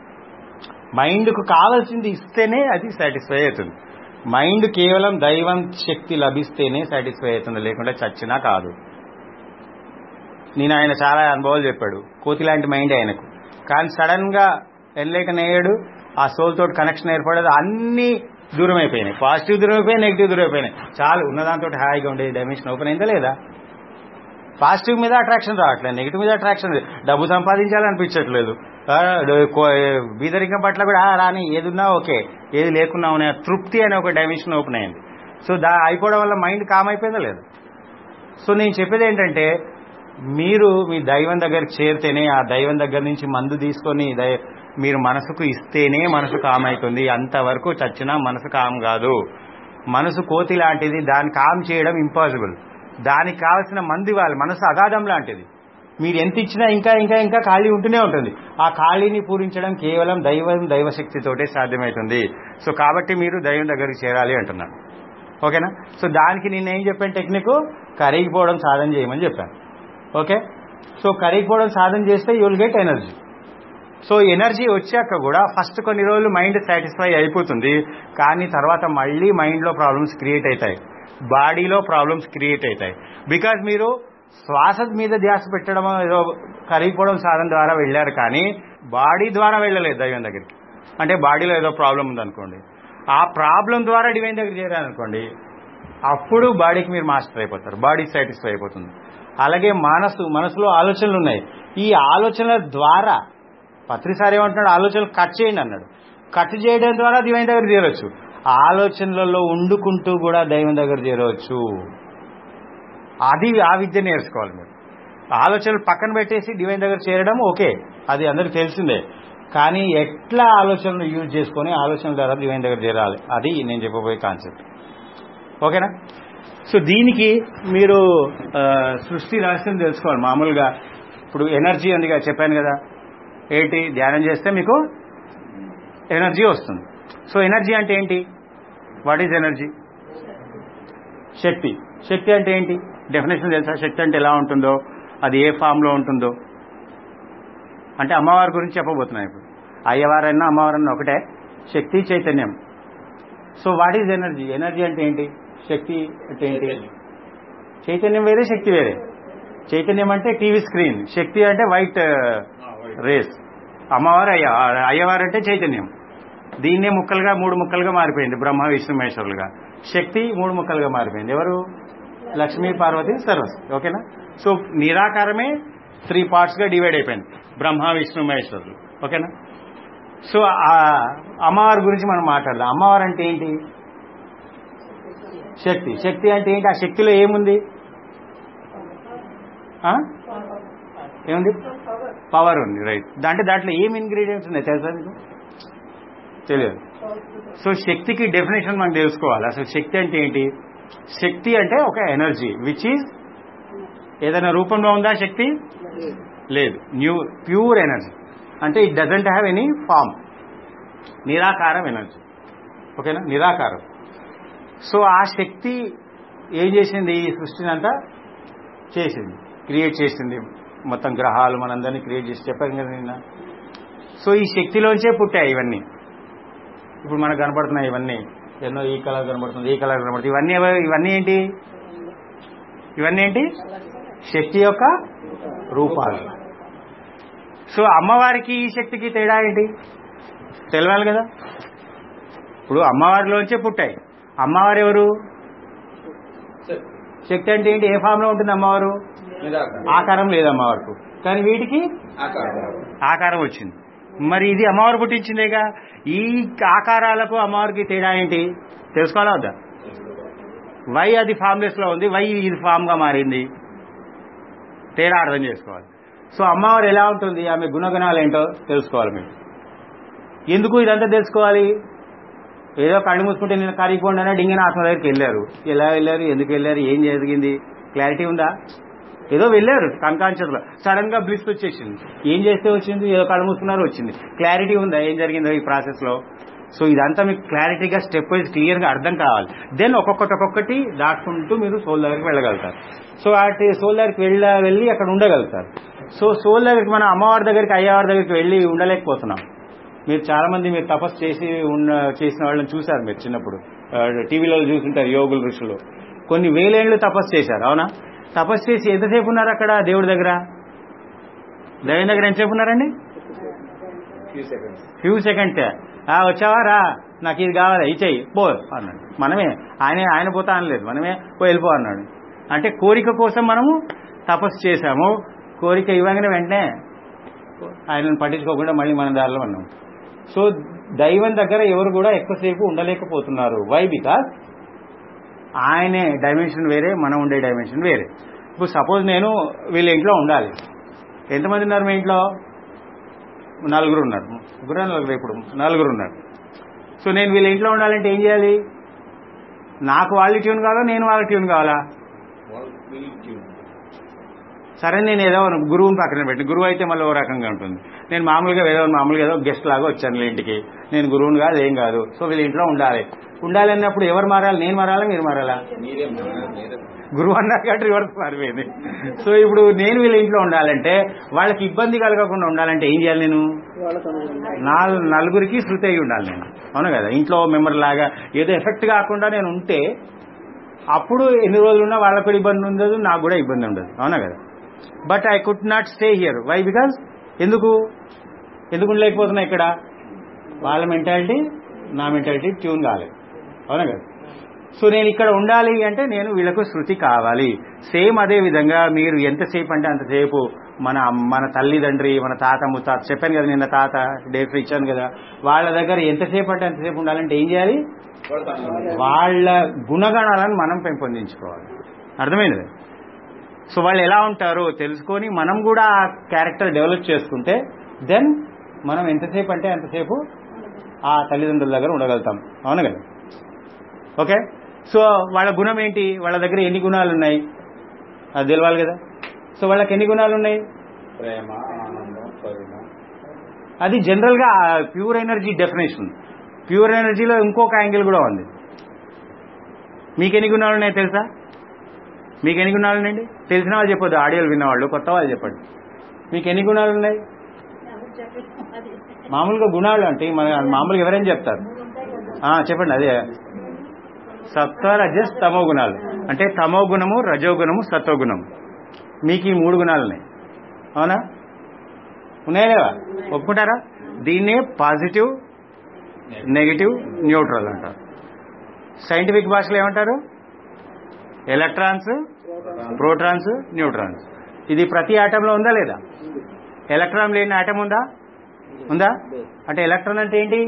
[SPEAKER 1] మైండ్కు కావాల్సింది ఇస్తేనే అది సాటిస్ఫై అవుతుంది మైండ్ కేవలం దైవం శక్తి లభిస్తేనే సాటిస్ఫై అవుతుంది లేకుంటే చచ్చినా కాదు నేను ఆయన చాలా అనుభవాలు చెప్పాడు కోతి లాంటి మైండ్ ఆయనకు కానీ సడన్ గా ఎల్లేక నేయడు ఆ సోల్ తోటి కనెక్షన్ ఏర్పడదు అన్ని దూరం అయిపోయినాయి పాజిటివ్ దూరం అయిపోయినాయి నెగిటివ్ దూరం అయిపోయినాయి చాలు ఉన్నదాంతో హాయిగా ఉండేది డైమెన్షన్ ఓపెన్ అయిందా లేదా పాజిటివ్ మీద అట్రాక్షన్ రావట్లేదు నెగిటివ్ మీద అట్రాక్షన్ డబ్బు సంపాదించాలనిపించట్లేదు ఆ, కో- బీదరికం పట్ల కూడా ఆ, రాని ఏదున్నా ఓకే ఏది లేకున్నా అనే తృప్తి అనే ఒక డైమెన్షన్ ఓపెన్ అయింది సో దా అయిపోవడం వల్ల మైండ్ కామ్ అయిపోయిందా లేదు సో నేను చెప్పేది ఏంటంటే మీరు మీ దైవం దగ్గరికి చేరితేనే ఆ దైవం దగ్గర నుంచి మందు తీసుకొని దై- మీరు మనసుకు ఇస్తేనే మనసు కామ్ అవుతుంది అంతవరకు చచ్చినా మనసు కామ్ కాదు మనసు కోతి లాంటిది దాన్ని కామ్ చేయడం ఇంపాసిబుల్ దానికి కావాల్సిన మందు ఇవ్వాలి మనసు అగాధం లాంటిది మీరు ఎంత ఇచ్చినా ఇంకా ఇంకా ఇంకా ఖాళీ ఉంటూనే ఉంటుంది ఆ ఖాళీని పూరించడం కేవలం దైవం దైవశక్తితోటే సాధ్యమవుతుంది సో కాబట్టి మీరు దైవం దగ్గరికి చేరాలి అంటున్నాను ఓకేనా సో దానికి నేను ఏం చెప్పాను టెక్నిక్ కరిగిపోవడం సాధన చేయమని చెప్పాను ఓకే సో కరిగిపోవడం సాధన చేస్తే you will get energy so energy వచ్చాక కూడా ఫస్ట్ కొన్ని రోజులు మైండ్ సాటిస్ఫై అయిపోతుంది కానీ తర్వాత మళ్ళీ మైండ్లో ప్రాబ్లమ్స్ క్రియేట్ అవుతాయి బాడీలో ప్రాబ్లమ్స్ క్రియేట్ అవుతాయి బికాజ్ మీరు శ్వాస మీద ధ్యాస పెట్టడం ఏదో కరిగిపోవడం సాధన ద్వారా వెళ్ళారు కానీ బాడీ ద్వారా వెళ్ళలేదు దైవం దగ్గరికి అంటే బాడీలో ఏదో ప్రాబ్లం ఉందనుకోండి ఆ ప్రాబ్లం ద్వారా డివైన్ దగ్గర చేరారనుకోండి అప్పుడు బాడీకి మీరు మాస్టర్ అయిపోతారు బాడీ సాటిస్ఫై అయిపోతుంది అలాగే మనసు మనసులో ఆలోచనలు ఉన్నాయి ఈ ఆలోచనల ద్వారా పత్రిసారి ఏమంటున్నాడు ఆలోచనలు కట్ చేయండి అన్నాడు కట్ చేయడం ద్వారా డివైన్ దగ్గర చేరవచ్చు ఆలోచనలలో ఉండుకుంటూ కూడా దైవం దగ్గర చేరవచ్చు అది ఆ విద్య నేర్చుకోవాలి మీరు ఆలోచనలు పక్కన పెట్టేసి డివైన్ దగ్గర చేరడం ఓకే అది అందరికి తెలిసిందే కానీ ఎట్లా ఆలోచనలు యూజ్ చేసుకొని ఆలోచనల ద్వారా డివైన్ దగ్గర చేరాలి అది నేను చెప్పబోయే కాన్సెప్ట్ ఓకేనా సో దీనికి మీరు ఆ, సృష్టి రహస్యం తెలుసుకోవాలి మామూలుగా ఇప్పుడు ఎనర్జీ అందిగా చెప్పాను కదా ఏంటి ధ్యానం చేస్తే మీకు ఎనర్జీ వస్తుంది సో ఎనర్జీ అంటే ఏంటి వాట్ ఈజ్ ఎనర్జీ శక్తి శక్తి అంటే ఏంటి డెఫినేషన్ తెలుసా శక్తి అంటే ఎలా ఉంటుందో అది ఏ ఫామ్లో ఉంటుందో అంటే అమ్మవారి గురించి చెప్పబోతున్నాను ఇప్పుడు అయ్యవారైనా అమ్మవారన్నా ఒకటే శక్తి చైతన్యం so what is energy energy అంటే ఏంటి శక్తి అంటే ఏంటి చైతన్యం వేరే శక్తి వేరే చైతన్యం అంటే టీవీ స్క్రీన్ శక్తి అంటే వైట్ రేస్ అమ్మవారు అయ్య అయ్యవారు అంటే చైతన్యం దీన్నే ముక్కలుగా మూడు ముక్కలుగా మారిపోయింది బ్రహ్మ విష్ణు మహేశ్వరులుగా శక్తి మూడు ముక్కలుగా మారిపోయింది ఎవరు లక్ష్మీ పార్వతి సరస్వతి ఓకేనా సో నిరాకారమే త్రీ పార్ట్స్ గా డివైడ్ అయిపోయింది బ్రహ్మ విష్ణు మహేశ్వరులు ఓకేనా సో ఆ అమ్మవారి గురించి మనం మాట్లాడదాం అమ్మవారు అంటే ఏంటి శక్తి శక్తి అంటే ఏంటి ఆ శక్తిలో ఏముంది ఆ? ఏముంది పవర్ ఉంది రైట్ అంటే దాంట్లో ఏం ఇంగ్రీడియంట్స్ ఉన్నాయి తెలుసా మీకు తెలియదు సో శక్తికి డెఫినేషన్ మనం తెలుసుకోవాలి అసలు శక్తి అంటే ఏంటి శక్తి అంటే ఒక ఎనర్జీ విచ్ ఈజ్ ఏదైనా రూపంలో ఉందా శక్తి లేదు న్యూ ప్యూర్ ఎనర్జీ అంటే it doesn't have any form నిరాకారం ఎనర్జీ ఓకేనా నిరాకారం సో ఆ శక్తి ఏం చేసింది ఈ సృష్టిని అంతా చేసింది క్రియేట్ చేసింది మొత్తం గ్రహాలు మనందరినీ క్రియేట్ చేసి చెప్పాను కదా నిన్న సో ఈ శక్తిలోంచే పుట్టాయి ఇవన్నీ ఇప్పుడు మనకు కనపడుతున్నాయి ఇవన్నీ ఎన్నో ఈ కలర్ కనబడుతుంది ఈ కలర్ కనబడుతుంది ఇవన్నీ ఎవ- ఇవన్నీ ఏంటి ఇవన్నీ ఏంటి శక్తి యొక్క రూపాలు సో అమ్మవారికి ఈ శక్తికి తేడా ఏంటి తెలవాలి కదా ఇప్పుడు అమ్మవారిలోంచే పుట్టాయి అమ్మవారు ఎవరు శక్తి అంటే ఏంటి ఏ ఫామ్ లో ఉంటుంది అమ్మవారు
[SPEAKER 3] నిరాకారం.
[SPEAKER 1] ఆకారం లేదు అమ్మవారికి కానీ వీటికి
[SPEAKER 3] ఆకారం.
[SPEAKER 1] ఆకారం వచ్చింది మరి ఇది అమ్మవారు పుట్టించిందేగా ఈ ఆకారాలకు అమ్మవారికి తేడా ఏంటి తెలుసుకోవాలా వద్దా వై అది ఫామ్లెస్ లో ఉంది వై ఇది ఫామ్ గా మారింది తేడా అర్థం చేసుకోవాలి సో అమ్మవారు ఎలా ఉంటుంది ఆమె గుణగణాలు ఏంటో తెలుసుకోవాలి మీరు ఎందుకు ఇదంతా తెలుసుకోవాలి ఏదో కళ్ళు మూసుకుంటే నేను కరిగిపోండి అని డింగిన ఆత్మ దగ్గరికి వెళ్ళారు ఎలా వెళ్ళారు ఎందుకు వెళ్ళారు ఏం జరిగింది క్లారిటీ ఉందా ఏదో వెళ్ళారు అన్కాన్షియస్ లో సడన్ గా బ్లిస్ వచ్చేసింది ఏం చేస్తే వచ్చింది ఏదో కళ్ళు మూసుకున్నారు వచ్చింది క్లారిటీ ఉందా ఏం జరిగిందో ఈ ప్రాసెస్ లో సో ఇదంతా మీకు క్లారిటీగా స్టెప్ వైజ్ క్లియర్ గా అర్థం కావాలి దెన్ ఒక్కొక్కటి ఒక్కొక్కటి దాటుకుంటూ మీరు సోల్ దగ్గరికి వెళ్ళగలుగుతారు సో అటు సోల్ దగ్గరికి వెళ్ళ వెళ్ళి అక్కడ ఉండగలుగుతారు సో సోల్ దగ్గరికి మనం అమ్మవారి దగ్గరికి అయ్యవారి దగ్గరికి వెళ్ళి ఉండలేకపోతున్నాం మీరు చాలా మంది మీరు తపస్సు చేసి ఉన్న చేసిన వాళ్ళని చూశారు మీరు చిన్నప్పుడు ఆ, టీవీలో చూస్తుంటారు యోగులు ఋషులు కొన్ని వేలేళ్లు తపస్సు చేశారు అవునా తపస్సు చేసి ఎంతసేపు ఉన్నారు అక్కడ దేవుడి దగ్గర దేవుని దగ్గర ఎంతసేపు ఉన్నారండి
[SPEAKER 3] Few seconds.
[SPEAKER 1] ఫ్యూ సెకండ్స్ ఆ వచ్చావా రా నాకు ఇది కావాలి ఇచ్చేయి పో అన్నాడు మనమే ఆయన ఆయన పోతా అనలేదు మనమే పో వెళ్ళిపో అన్నాడు అంటే కోరిక కోసం మనము తపస్సు చేశాము కోరిక ఇవ్వగానే వెంటనే ఆయనను పట్టించుకోకుండా మళ్ళీ మన దారిలో ఉన్నాం సో దైవం దగ్గర ఎవరు కూడా ఎక్కువసేపు ఉండలేకపోతున్నారు వై బికాస్ ఆయనే డైమెన్షన్ వేరే మనం ఉండే డైమెన్షన్ వేరే ఇప్పుడు సపోజ్ నేను వీళ్ళ ఇంట్లో ఉండాలి ఎంతమంది ఉన్నారు మీ ఇంట్లో నలుగురు ఉన్నారు ముగ్గురు నలుగురు ఇప్పుడు నలుగురు ఉన్నారు సో నేను వీళ్ళ ఇంట్లో ఉండాలంటే ఏం చేయాలి నాకు వాళ్ళ ట్యూన్ కావాలా నేను వాళ్ళ ట్యూన్ కావాలా
[SPEAKER 3] All will tune.
[SPEAKER 1] సరే నేను ఏదో గురువుని పక్కన పెట్టి గురువు అయితే మళ్ళీ ఓ రకంగా ఉంటుంది నేను మామూలుగా ఏదో మామూలుగా ఏదో గెస్ట్ లాగా వచ్చాను వీళ్ళ ఇంటికి నేను గురువుని కాదు ఏం కాదు సో వీళ్ళ ఇంట్లో ఉండాలి ఉండాలి అన్నప్పుడు ఎవరు మారాలి నేను మారాలా మీరు మారాలా
[SPEAKER 3] మీరే మారాలి, మీరే
[SPEAKER 1] గురువు అన్నారు కాబట్టి రివర్స్ మారిపోయింది సో ఇప్పుడు నేను వీళ్ళ ఇంట్లో ఉండాలంటే వాళ్ళకి ఇబ్బంది కలగకుండా ఉండాలంటే ఏం చేయాలి నేను నాలుగు నలుగురికి శృతి అయి ఉండాలి నేను అవును కదా ఇంట్లో మెంబర్ లాగా ఏదో ఎఫెక్ట్ కాకుండా నేను ఉంటే అప్పుడు ఎన్ని రోజులున్నా వాళ్ళకు కూడా ఇబ్బంది ఉండదు నాకు కూడా ఇబ్బంది ఉండదు అవునా కదా but I could not stay here why because ఎందుకు ఎందుకు ఉండలేకపోతున్నా ఇక్కడ వాళ్ళ మెంటాలిటీ నా మెంటాలిటీ ట్యూన్ కాలేదు అవునా కదా సో నేను ఇక్కడ ఉండాలి అంటే నేను వీళ్ళకు శృతి కావాలి సేమ్ అదే విధంగా మీరు ఎంతసేపు అంటే అంతసేపు మన మన తల్లిదండ్రి మన తాత ముత్తాత చెప్పాను కదా నిన్న తాత డేట్ ఇచ్చాను కదా వాళ్ళ దగ్గర ఎంతసేపు అంటే అంతసేపు ఉండాలంటే ఏం చేయాలి
[SPEAKER 3] పడతాను.
[SPEAKER 1] వాళ్ళ గుణగణాలను మనం పెంపొందించుకోవాలి అర్థమైంది సో వాళ్ళు ఎలా ఉంటారో తెలుసుకొని మనం కూడా ఆ క్యారెక్టర్ డెవలప్ చేసుకుంటే దెన్ మనం ఎంతసేపు అంటే అంతసేపు ఆ తల్లిదండ్రుల దగ్గర ఉండగలుగుతాం అవును కదా ఓకే సో వాళ్ళ గుణం ఏంటి వాళ్ళ దగ్గర ఎన్ని గుణాలు ఉన్నాయి అది తెలవాలి కదా సో వాళ్ళకి ఎన్ని గుణాలు ఉన్నాయి
[SPEAKER 3] ప్రేమ ఆనందం కరుణ
[SPEAKER 1] అది జనరల్గా ప్యూర్ ఎనర్జీ డెఫినేషన్ ప్యూర్ ఎనర్జీలో ఇంకొక యాంగిల్ కూడా ఉంది మీకు ఎన్ని గుణాలు ఉన్నాయి తెలుసా మీకు ఎన్ని గుణాలు ఉన్నాయండి తెలిసిన వాళ్ళు చెప్పొద్దు ఆడియోలు విన్నవాళ్ళు కొత్త వాళ్ళు చెప్పండి మీకు ఎన్ని గుణాలు ఉన్నాయి మామూలుగా గుణాలు అంటే మన మామూలుగా ఎవరైనా చెప్తారు ఆ, చెప్పండి అదే సత్వ రజస్ తమో గుణాలు అంటే తమో గుణము రజో గుణము సత్వ గుణము మీకు ఈ మూడు గుణాలు ఉన్నాయి అవునా ఉన్నాయా లేవా ఒప్పుకుంటారా దీన్నే పాజిటివ్ నెగిటివ్ న్యూట్రల్ అంటారు సైంటిఫిక్ భాషలో ఏమంటారు ఎలక్ట్రాన్స్ ప్రోటాన్స్ న్యూట్రాన్స్ ఇది ప్రతి ఆటంలో ఉందా లేదా ఎలక్ట్రాన్ లేని ఆటం ఉందా ఉందా అంటే ఎలక్ట్రాన్ అంటే ఏంటి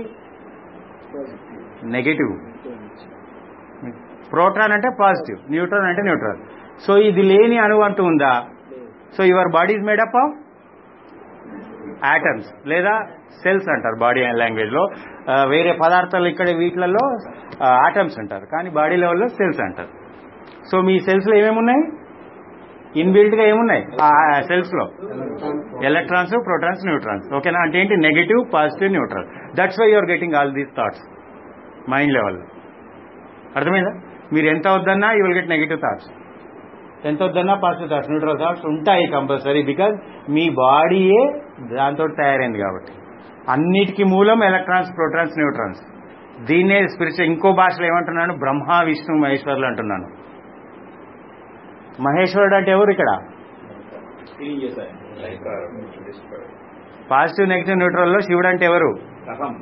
[SPEAKER 1] నెగటివ్ ప్రోటాన్ అంటే పాజిటివ్ న్యూట్రాన్ అంటే న్యూట్రల్ సో ఇది లేని అణువు అంటూ ఉందా so your body is made up of atoms లేదా సెల్స్ అంటారు బాడీ లాంగ్వేజ్ లో ఆ, వేరే పదార్థాలు ఇక్కడ వీటిలలో ఆటమ్స్ అంటారు కానీ బాడీ లెవెల్లో సెల్స్ అంటారు సో మీ సెల్స్ లో ఏమేమి ఉన్నాయి ఇన్బిల్ట్ గా ఏమున్నాయి ఆ సెల్స్ లో ఎలక్ట్రాన్స్ ప్రోటాన్స్ న్యూట్రాన్స్ ఓకేనా అంటే ఏంటి negative positive neutral that's why you're getting all these thoughts mind level అర్థమైందా మీరు ఎంత వద్దన్నా you will get negative thoughts ఎంత వద్దన్నా పాజిటివ్ థాట్స్ న్యూట్రల్ థాట్స్ ఉంటాయి కంపల్సరీ బికాజ్ మీ బాడీయే దాంతో తయారైంది కాబట్టి అన్నిటికీ మూలం ఎలక్ట్రాన్స్ ప్రోటాన్స్ న్యూట్రాన్స్ దీన్నే స్పిరిచువల్ ఇంకో భాషలో ఏమంటున్నాను బ్రహ్మ విష్ణు మహేశ్వరులు అంటున్నాను మహేశ్వరుడు అంటే ఎవరు ఇక్కడ
[SPEAKER 3] క్లీన్ చేశాయి
[SPEAKER 1] పాజిటివ్ నెగిటివ్ న్యూట్రల్ లో శివుడు అంటే ఎవరు
[SPEAKER 3] కథం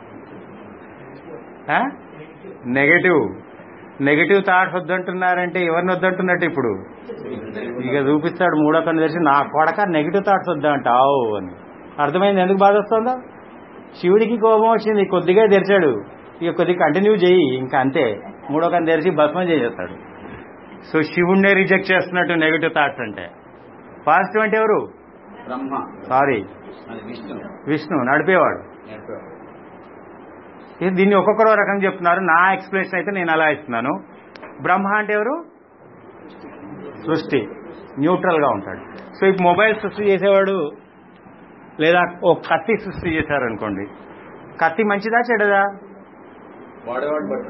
[SPEAKER 1] నెగటివ్ నెగటివ్ థాట్స్ వద్దంటున్నారంటే ఎవరిని వద్దంటున్నట్టు ఇప్పుడు ఇక చూపిస్తాడు మూడో కన్ను తెరిచి నా కొడక నెగిటివ్ థాట్స్ వద్దంటావు అని అర్థమైంది ఎందుకు బాధ వస్తుందా శివుడికి కోపం వచ్చింది కొద్దిగా తెరిచాడు ఇక కొద్దిగా కంటిన్యూ చేయి ఇంకా అంతే మూడో కన్ను తెరిచి భస్మం చేసేస్తాడు సో శివుణ్ణే రిజెక్ట్ చేస్తున్నట్టు నెగిటివ్ థాట్స్ అంటే పాజిటివ్ అంటే ఎవరు
[SPEAKER 3] బ్రహ్మ
[SPEAKER 1] సారీ
[SPEAKER 3] అది విష్ణు
[SPEAKER 1] విష్ణు నడిపేవాడు
[SPEAKER 3] నేర్పేవాడు.
[SPEAKER 1] ఇది దీన్ని ఒక్కొక్కరో రకంగా చెప్తున్నారు నా ఎక్స్ప్లెనేషన్ అయితే నేను అలా ఇస్తున్నాను బ్రహ్మ అంటే ఎవరు సృష్టి న్యూట్రల్ గా ఉంటాడు సో ఇప్పుడు మొబైల్ సృష్టి చేసేవాడు లేదా ఓ కత్తి సృష్టి చేశారనుకోండి కత్తి మంచిదా చెడదా
[SPEAKER 3] వాడేవాడు బట్టి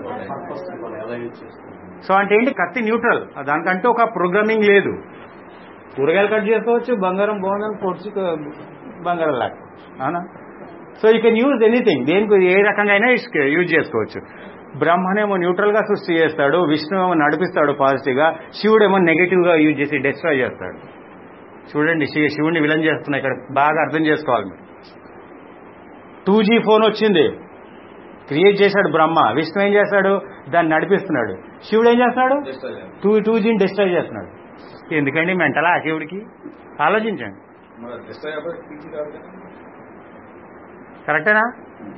[SPEAKER 1] సో అంటే ఏంటి కత్తి న్యూట్రల్ దానికంటే ఒక ప్రోగ్రామింగ్ లేదు కూరగాయలు కట్ చేసుకోవచ్చు బంగారం బోనం పొడిచి బంగారం లాక్కోవచ్చు అవునా so you can use anything దేనికి ఏ రకంగా అయినా యూజ్ చేసుకోవచ్చు బ్రహ్మనేమో న్యూట్రల్ గా సృష్టి చేస్తాడు విష్ణు ఏమో నడిపిస్తాడు పాజిటివ్ గా శివుడేమో నెగటివ్ గా యూజ్ చేసి డిస్ట్రాయ్ చేస్తాడు చూడండి శి- శివుడిని విలన్ చేస్తున్నా ఇక్కడ బాగా అర్థం చేసుకోవాలి మీరు టూ జీ ఫోన్ వచ్చింది క్రియేట్ చేశాడు బ్రహ్మ విష్ణు ఏం చేస్తాడు దాన్ని నడిపిస్తున్నాడు శివుడు ఏం చేస్తాడు
[SPEAKER 3] Destroy చేయాలి.
[SPEAKER 1] టూ టూ జీని డిస్ట్రాయ్ చేస్తున్నాడు ఎందుకండి మెంటలా ఆ శివుడికి ఆలోచించండి
[SPEAKER 3] మరి destroy అవ్వకపోతే పిచ్చి కాదు కదా.
[SPEAKER 1] కరెక్టేనా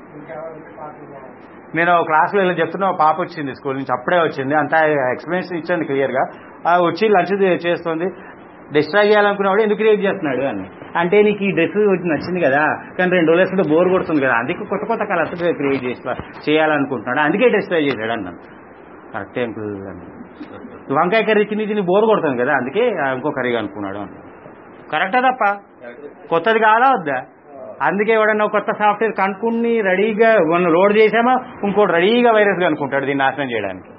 [SPEAKER 1] నేను ఒక క్లాస్లో ఇలా చెప్తున్నా ఒక పాప వచ్చింది స్కూల్ నుంచి అప్పుడే వచ్చింది అంతా ఎక్స్ప్లెనేషన్ ఇచ్చాను క్లియర్గా ఆ వచ్చి లంచ్ చేస్తుంది డిస్ట్రాయ్ చేయాలనుకున్నవాడు ఎందుకు క్రియేట్ చేస్తున్నాడు అని అంటే నీకు ఈ డ్రెస్ నచ్చింది కదా కానీ రెండు రోజులు వేసుకుంటే బోర్ కొడుతుంది కదా అందుకే కొత్త కొత్త కలర్స్ క్రియేట్ చేసి చేయాలనుకుంటున్నాడు అందుకే డిస్ట్రాయ్ చేశాడు అన్నాను కరెక్టే అంకుల్ అని వంకాయ కర్రీ తిని తిని బోర్ కొడుతుంది కదా అందుకే ఆ ఇంకో కర్రీ అనుకున్నాడు అని కరెక్టా తప్ప కొత్తది కాదా వద్దా అందుకే ఎవడన్నా ఒక కొత్త సాఫ్ట్వేర్ కనుక్కుని రెడీగా మనం లోడ్ చేసామా ఇంకోటి రెడీగా వైరస్ కనుక్కుంటాడు దీన్ని నాశనం చేయడానికి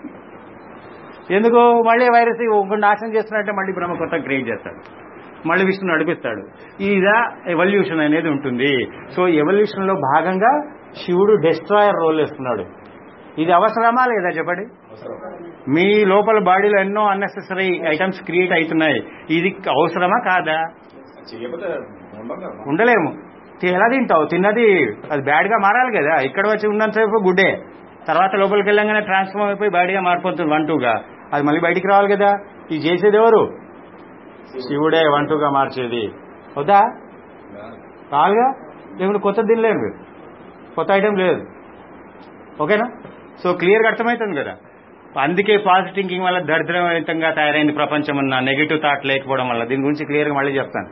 [SPEAKER 1] ఎందుకు మళ్ళీ వైరస్ ఇంకోటి నాశనం చేస్తున్నట్టే మళ్ళీ బ్రహ్మ కొత్త క్రియేట్ చేస్తాడు మళ్ళీ విష్ణు నడిపిస్తాడు ఇదా ఎవల్యూషన్ అనేది ఉంటుంది సో ఎవల్యూషన్ లో భాగంగా శివుడు డెస్ట్రాయర్ రోల్ వేస్తున్నాడు ఇది అవసరమా లేదా చెప్పండి
[SPEAKER 3] అవసరం
[SPEAKER 1] మీ లోపల బాడీలో ఎన్నో అన్నెసెసరీ ఐటమ్స్ క్రియేట్ అవుతున్నాయి ఇది అవసరమా కాదా
[SPEAKER 3] చేయకపోతే ఉండం కదా మనం.
[SPEAKER 1] ఉండలేము తి- ఎలా తింటావు తిన్నది అది బ్యాడ్ గా మారాలి కదా ఇక్కడ వచ్చి ఉన్నంతసేపు గుడ్డే తర్వాత లోపలికి వెళ్ళంగానే ట్రాన్స్ఫార్మ్ అయిపోయి బ్యాడ్ గా మారిపోతుంది వన్ టూగా అది మళ్ళీ బయటికి రావాలి కదా ఇది చేసేది ఎవరు శివుడే వన్ టూగా మార్చేది వద్దా కాలుగా లేకుంటే కొత్త తినలేము కొత్త ఐటెం లేదు ఓకేనా సో క్లియర్గా అర్థమవుతుంది కదా అందుకే పాజిటివ్ థింకింగ్ వల్ల దరిద్రవంతంగా తయారైంది ప్రపంచం అన్న నెగిటివ్ థాట్ లేకపోవడం వల్ల దీని గురించి క్లియర్గా మళ్ళీ చెప్తాను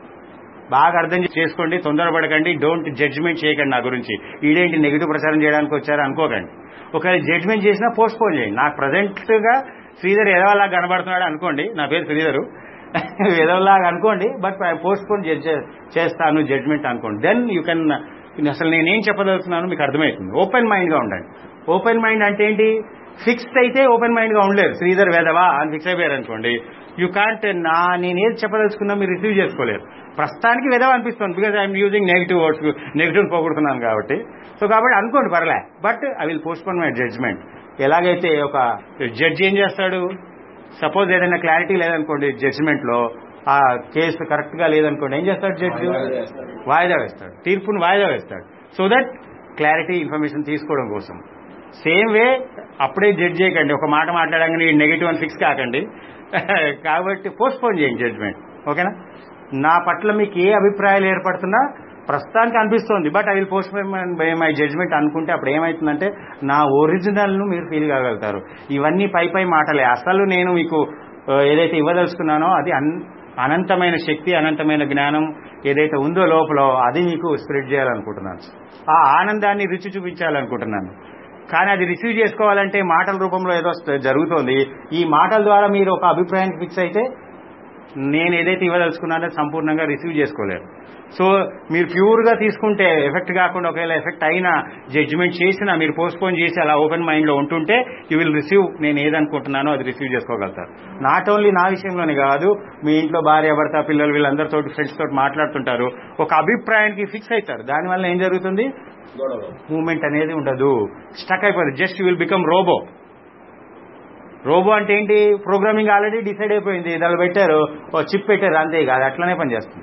[SPEAKER 1] బాగా అర్థం చేసుకోండి తొందరపడకండి డోంట్ జడ్జ్మెంట్ చేయకండి నా గురించి ఈడేంటి నెగిటివ్ ప్రచారం చేయడానికి వచ్చారు అనుకోకండి ఒకవేళ జడ్జ్మెంట్ చేసినా పోస్ట్ పోన్ చేయండి నాకు ప్రజెంట్ గా శ్రీధర్ ఏదోలా కనబడుతున్నాడు అనుకోండి నా పేరు శ్రీధరు ఏదోలాగా అనుకోండి బట్ పోస్ట్ పోన్ చేస్తాను జడ్జ్మెంట్ అనుకోండి దెన్ యూ కెన్ అసలు నేనేం చెప్పదలుచున్నాను మీకు అర్థమవుతుంది ఓపెన్ మైండ్ గా ఉండండి ఓపెన్ మైండ్ అంటే ఏంటి ఫిక్స్డ్ అయితే ఓపెన్ మైండ్ గా ఉండలేరు శ్రీధర్ వేదవా అని ఫిక్స్ అయిపోయారు అనుకోండి యూ కాంట్ నా నేను ఏది చెప్పదలుచుకున్నా మీరు రిసీవ్ చేసుకోలేరు ప్రస్తుతానికి వెదవ అనిపిస్తుంది because I'm using negative words negative పోగొడుతున్నాను కాబట్టి సో కాబట్టి అనుకోండి పర్లే but I will postpone my judgement ఎలాగైతే ఒక జడ్జి ఏం చేస్తాడు సపోజ్ ఏదైనా క్లారిటీ లేదనుకోండి జడ్జిమెంట్ లో ఆ కేసు కరెక్ట్ గా లేదనుకోండి ఏం చేస్తాడు జడ్జి
[SPEAKER 3] వాయిదా వేస్తాడు.
[SPEAKER 1] వాయిదా వేస్తాడు తీర్పును వాయిదా వేస్తాడు సో దట్ క్లారిటీ ఇన్ఫర్మేషన్ తీసుకోవడం కోసం సేమ్ వే అప్పుడే జడ్జ్ చేయకండి ఒక మాట మాట్లాడంగానే నెగిటివ్ అని ఫిక్స్ కాకండి కాబట్టి పోస్ట్ పోన్ చేయండి జడ్జ్మెంట్ ఓకేనా నా పట్ల మీకు ఏ అభిప్రాయాలు ఏర్పడుతున్నా ప్రస్తుతానికి అనిపిస్తోంది but I will post my my judgement అనుకుంటే అప్పుడు ఏమవుతుందంటే నా ఒరిజినల్ ను మీరు ఫీల్ కాగలుగుతారు ఇవన్నీ పై పై మాటలే అసలు నేను మీకు ఆ, ఏదైతే ఇవ్వదలుచుకున్నానో అది అన్ అనంతమైన శక్తి అనంతమైన జ్ఞానం ఏదైతే ఉందో లోపల అది మీకు స్ప్రెడ్ చేయాలనుకుంటున్నాను ఆ ఆనందాన్ని రుచి చూపించాలనుకుంటున్నాను కానీ అది రిసీవ్ చేసుకోవాలంటే మాటల రూపంలో ఏదో st- జరుగుతోంది ఈ మాటల ద్వారా మీరు ఒక అభిప్రాయానికి ఫిక్స్ అయితే నేను ఏదైతే ఇవ్వదలుచుకున్నానో సంపూర్ణంగా రిసీవ్ చేసుకోలేరు సో మీరు ప్యూర్గా తీసుకుంటే ఎఫెక్ట్ కాకుండా ఒకవేళ ఎఫెక్ట్ అయినా జడ్జిమెంట్ చేసినా మీరు పోస్ట్పోన్ చేసి అలా ఓపెన్ మైండ్లో ఉంటుంటే యూ విల్ రిసీవ్ నేను ఏదనుకుంటున్నానో అది రిసీవ్ చేసుకోగలుగుతారు నాట్ ఓన్లీ నా విషయంలోనే కాదు మీ ఇంట్లో భార్య భర్త పిల్లలు వీళ్ళందరితో ఫ్రెండ్స్ తోటి మాట్లాడుతుంటారు ఒక అభిప్రాయానికి ఫిక్స్ అవుతారు దానివల్ల ఏం జరుగుతుంది
[SPEAKER 3] గొడవ
[SPEAKER 1] మూమెంట్ అనేది ఉండదు స్టక్ అయిపోతుంది just will become robot robot అంటే ఏంటి ప్రోగ్రామింగ్ ఆల్రెడీ డిసైడ్ అయిపోయింది దాన్ని పెట్టారు ఓ చిప్ పెట్టారు అంతే కాదు అట్లనే పనిచేస్తుంది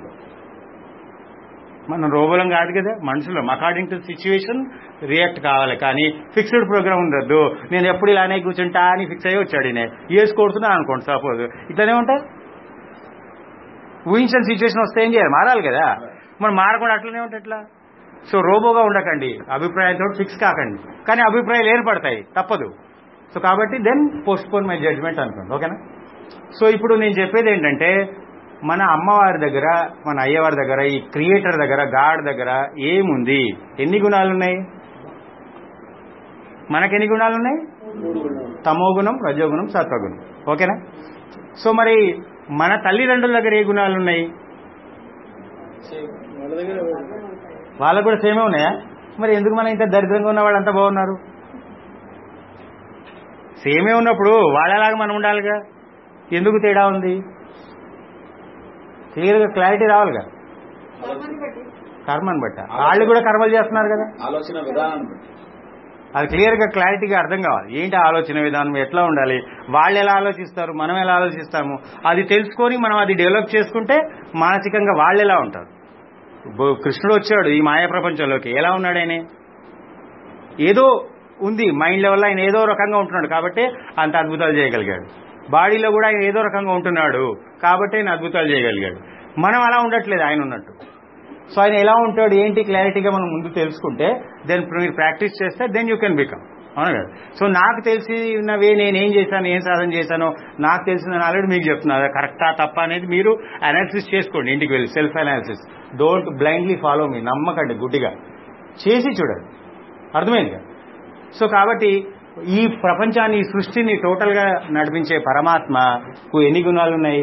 [SPEAKER 1] మనం రోబోలం కాదు కదా మనుషులం అకార్డింగ్ టు సిచ్యువేషన్ రియాక్ట్ కావాలి కానీ ఫిక్స్డ్ ప్రోగ్రామ్ ఉండద్దు నేను ఎప్పుడు ఇలానే కూర్చుంటా అని ఫిక్స్ అయ్యి వచ్చాడు నేను ఇయర్స్ కొడుతున్నా అనుకోండి సపోజ్ ఇట్లనే ఉంటా ఊహించిన సిచ్యువేషన్ వస్తే ఏం చేయాలి మారాలి కదా మనం మారకుండా అట్లనే ఉంటే ఎట్లా సో రోబోగా ఉండకండి అభిప్రాయంతో ఫిక్స్ కాకండి కానీ అభిప్రాయాలు ఏర్పడతాయి తప్పదు సో కాబట్టి దెన్ పోస్ట్పోన్ మై జడ్జ్మెంట్ అనుకోండి ఓకేనా సో ఇప్పుడు నేను చెప్పేది ఏంటంటే మన అమ్మవారి దగ్గర మన అయ్యవారి దగ్గర ఈ క్రియేటర్ దగ్గర గాడ్ దగ్గర ఏముంది ఎన్ని గుణాలు ఉన్నాయి మనకెన్ని గుణాలు ఉన్నాయి తమో గుణం రజోగుణం సత్వగుణం ఓకేనా సో మరి మన తల్లిదండ్రుల దగ్గర ఏ గుణాలు ఉన్నాయి
[SPEAKER 2] వాళ్ళ దగ్గర
[SPEAKER 1] వాళ్ళకు కూడా సేమే ఉన్నాయా మరి ఎందుకు మనం ఇంత దరిద్రంగా ఉన్న వాళ్ళంతా బాగున్నారు సేమే ఉన్నప్పుడు వాళ్ళలాగా మనం ఉండాలిగా ఎందుకు తేడా ఉంది క్లియర్గా క్లారిటీ రావాలిగా కర్మని బట్ట వాళ్ళు కూడా కర్మలు చేస్తున్నారు కదా
[SPEAKER 3] ఆలోచన విధానం బట్టి.
[SPEAKER 1] అది క్లియర్గా క్లారిటీగా అర్థం కావాలి ఏంటి ఆలోచన విధానం ఎట్లా ఉండాలి వాళ్ళు ఎలా ఆలోచిస్తారు మనం ఎలా ఆలోచిస్తాము అది తెలుసుకొని మనం అది డెవలప్ చేసుకుంటే మానసికంగా వాళ్ళు ఎలా ఉంటారు బో- కృష్ణుడు వచ్చాడు ఈ మాయా ప్రపంచంలోకి ఎలా ఉన్నాడు ఆయన ఏదో ఉంది మైండ్ లెవెల్లో ఆయన ఏదో రకంగా ఉంటున్నాడు కాబట్టి అంత అద్భుతాలు చేయగలిగాడు బాడీలో కూడా ఆయన ఏదో రకంగా ఉంటున్నాడు కాబట్టి ఆయన అద్భుతాలు చేయగలిగాడు మనం అలా ఉండట్లేదు ఆయన ఉన్నట్టు సో ఆయన ఎలా ఉంటాడు ఏంటి క్లారిటీగా మనం ముందు తెలుసుకుంటే దెన్ మీరు ప్రాక్టీస్ చేస్తే దెన్ యూ కెన్ బికమ్ అవును కదా సో నాకు తెలిసినవే నేను ఏం చేశాను ఏం సాధన చేశానో నాకు తెలిసిన ఆల్రెడీ మీకు చెప్తున్నా అది కరెక్టా తప్ప అనేది మీరు అనాలిసిస్ చేసుకోండి ఇంటికి వెళ్ళి self analysis don't blindly follow మీ నమ్మకండి గుడ్డిగా చేసి చూడండి అర్థమైంది కదా సో కాబట్టి ఈ ప్రపంచాన్ని ఈ సృష్టిని టోటల్గా నడిపించే పరమాత్మకు ఎన్ని గుణాలు ఉన్నాయి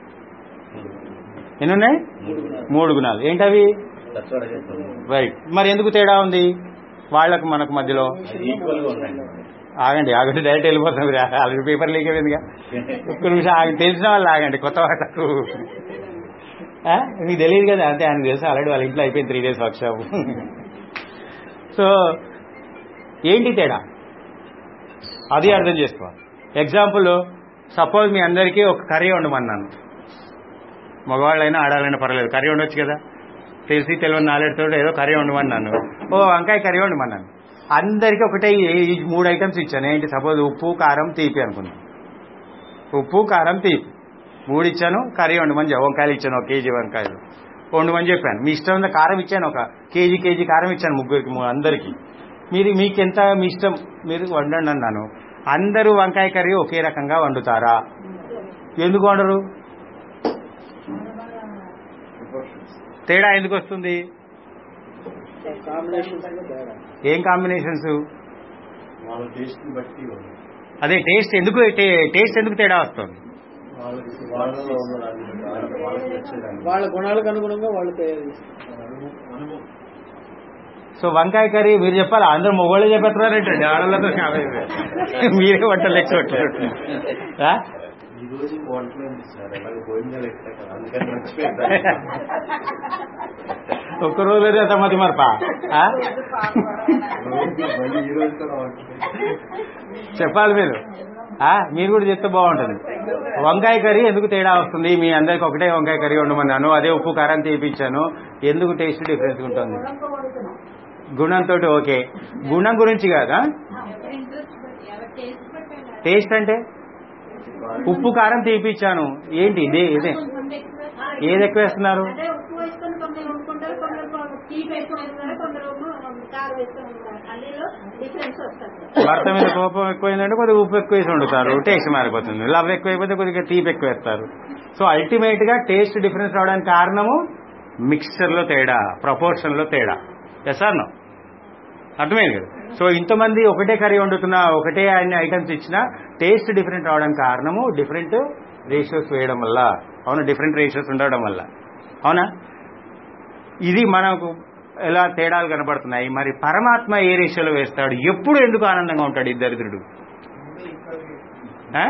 [SPEAKER 1] ఎన్ని ఉన్నాయి మూడు గుణాలు ఏంటవి రైట్ మరి ఎందుకు తేడా ఉంది వాళ్ళకు మనకు మధ్యలో
[SPEAKER 3] ఈక్వల్ గా ఉండండి
[SPEAKER 1] ఆగండి ఆగండి డైరెక్ట్ వెళ్ళిపోతాం మీరు ఆల్రెడీ పేపర్ లీక్ అయిందిగా ఒక్క నిమిషం ఆగి తెలిసిన వాళ్ళు ఆగండి కొత్త వాళ్ళకు ఆ? మీకు తెలియదు కదా అంతే ఆయన తెలుసు ఆల్రెడీ వాళ్ళ ఇంట్లో అయిపోయింది three days workshop so ఏంటి తేడా అది అర్థం చేసుకోవాలి ఎగ్జాంపుల్ సపోజ్ మీ అందరికీ ఒక కర్రీ వండమన్నాను మగవాళ్ళైనా ఆడాలైనా పర్లేదు కర్రీ ఉండొచ్చు కదా తెలిసి తెలియని నాలెడ్జ్తో ఏదో కర్రీ వండమన్నాను ఓ వంకాయ కర్రీ వండమన్నాను అందరికీ ఒకటే ఈ- ఈ మూడు ఐటమ్స్ ఇచ్చాను ఏంటి సపోజ్ ఉప్పు కారం తీపి అనుకున్నాను ఉప్పు కారం తీపి మూడు ఇచ్చాను కర్రీ వండమని చెప్ప- వంకాయలు ఇచ్చాను ఒక కేజీ వంకాయలు వండమని చెప్పాను మీ ఇష్టం ఉన్న కారం ఇచ్చాను ఒక కేజీ కేజీ కారం ఇచ్చాను ముగ్గురికి ము- అందరికీ మీరు మీకు ఎంత మీ ఇష్టం మీరు వండండి అన్నాను అందరూ వంకాయ కర్రీ ఒకే రకంగా వండుతారా ఎందుకు వండరు తేడా ఎందుకు వస్తుంది
[SPEAKER 2] కాంబినేషన్స్
[SPEAKER 1] ఏం కాంబినేషన్స్
[SPEAKER 4] వాళ్ళ టేస్ట్ బట్టి
[SPEAKER 1] అదే టేస్ట్ ఎందుకు టే- టేస్ట్ ఎందుకు తేడా వస్తుంది
[SPEAKER 4] వాళ్ళకి వాళ్ళలో ఉన్నదాన్ని బట్టి వాళ్ళకి వాళ్ళకి నచ్చేదాన్ని
[SPEAKER 2] వాళ్ళ గుణాలకు అనుగుణంగా వాళ్ళు తయారు చేస్తారు
[SPEAKER 4] అనుభవం
[SPEAKER 1] సో వంకాయ కర్రీ మీరు చెప్పాలి అందరూ మొగోళ్ళే చెప్పేస్తున్నారంటే ఆడలతో మీరే వంటలు ఎక్స్పెక్ట్
[SPEAKER 4] ఈ రోజు వంటలు ఉంది సార్ అలాగే భోజనాలు ఎక్కడ కదా అందుకని మర్చిపోయింది
[SPEAKER 1] ఒక్క రోజు సమ్మతి మరపా ఆ?
[SPEAKER 4] మళ్ళీ ఈ రోజు కూడా వంటలు
[SPEAKER 1] చెప్పాలి మీరు ఆ, మీరు కూడా చెప్తే బాగుంటుంది వంకాయ కర్రీ ఎందుకు తేడా వస్తుంది మీ అందరికి ఒకటే వంకాయ కర్రీ ఉండమన్నాను అదే ఉప్పు కారం తీపిచ్చాను ఎందుకు టేస్ట్ డిఫరెన్స్ ఉంటుంది గుణంతో ఓకే గుణం గురించి కాదా టేస్ట్ అంటే ఉప్పు కారం తీపిచ్చాను ఏంటి ఇదే ఇదే ఏది ఎక్కువ వేస్తున్నారు
[SPEAKER 5] అదే ఉప్పు వేసుకొని కొందరు వండుకుంటారు కొందరు తీపి ఎక్కువ వేస్తారు కొందరు కారం వేస్తే అల్లీలో డిఫరెన్స్ వస్తుంది
[SPEAKER 1] భర్త మీద కోపం ఎక్కువైందంటే కొద్దిగా ఉప్పు ఎక్కువ వేసి వండుతారు టేస్ట్ మారిపోతుంది లవ్ ఎక్కువైపోతే కొద్దిగా తీపి ఎక్కువ వేస్తారు సో అల్టిమేట్ గా టేస్ట్ డిఫరెన్స్ రావడానికి కారణము మిక్స్చర్ లో తేడా ప్రపోర్షన్ లో తేడా ఎస్ ఆర్ నో అర్థమైంది కదా సో ఇంతమంది ఒకటే కర్రీ వండుతున్నా ఒకటే అన్ని ఐటమ్స్ ఇచ్చినా టేస్ట్ డిఫరెంట్ రావడానికి కారణము డిఫరెంట్ రేషియోస్ వేయడం వల్ల అవునా డిఫరెంట్ రేషియోస్ ఉండడం వల్ల అవునా ఇది మనకు ఎలా తేడాలు కనబడుతున్నాయి మరి పరమాత్మ ఏ రేషియోలో వేస్తాడు ఎప్పుడు ఎందుకు ఆనందంగా ఉంటాడు ఈ దరిద్రుడు ఆ?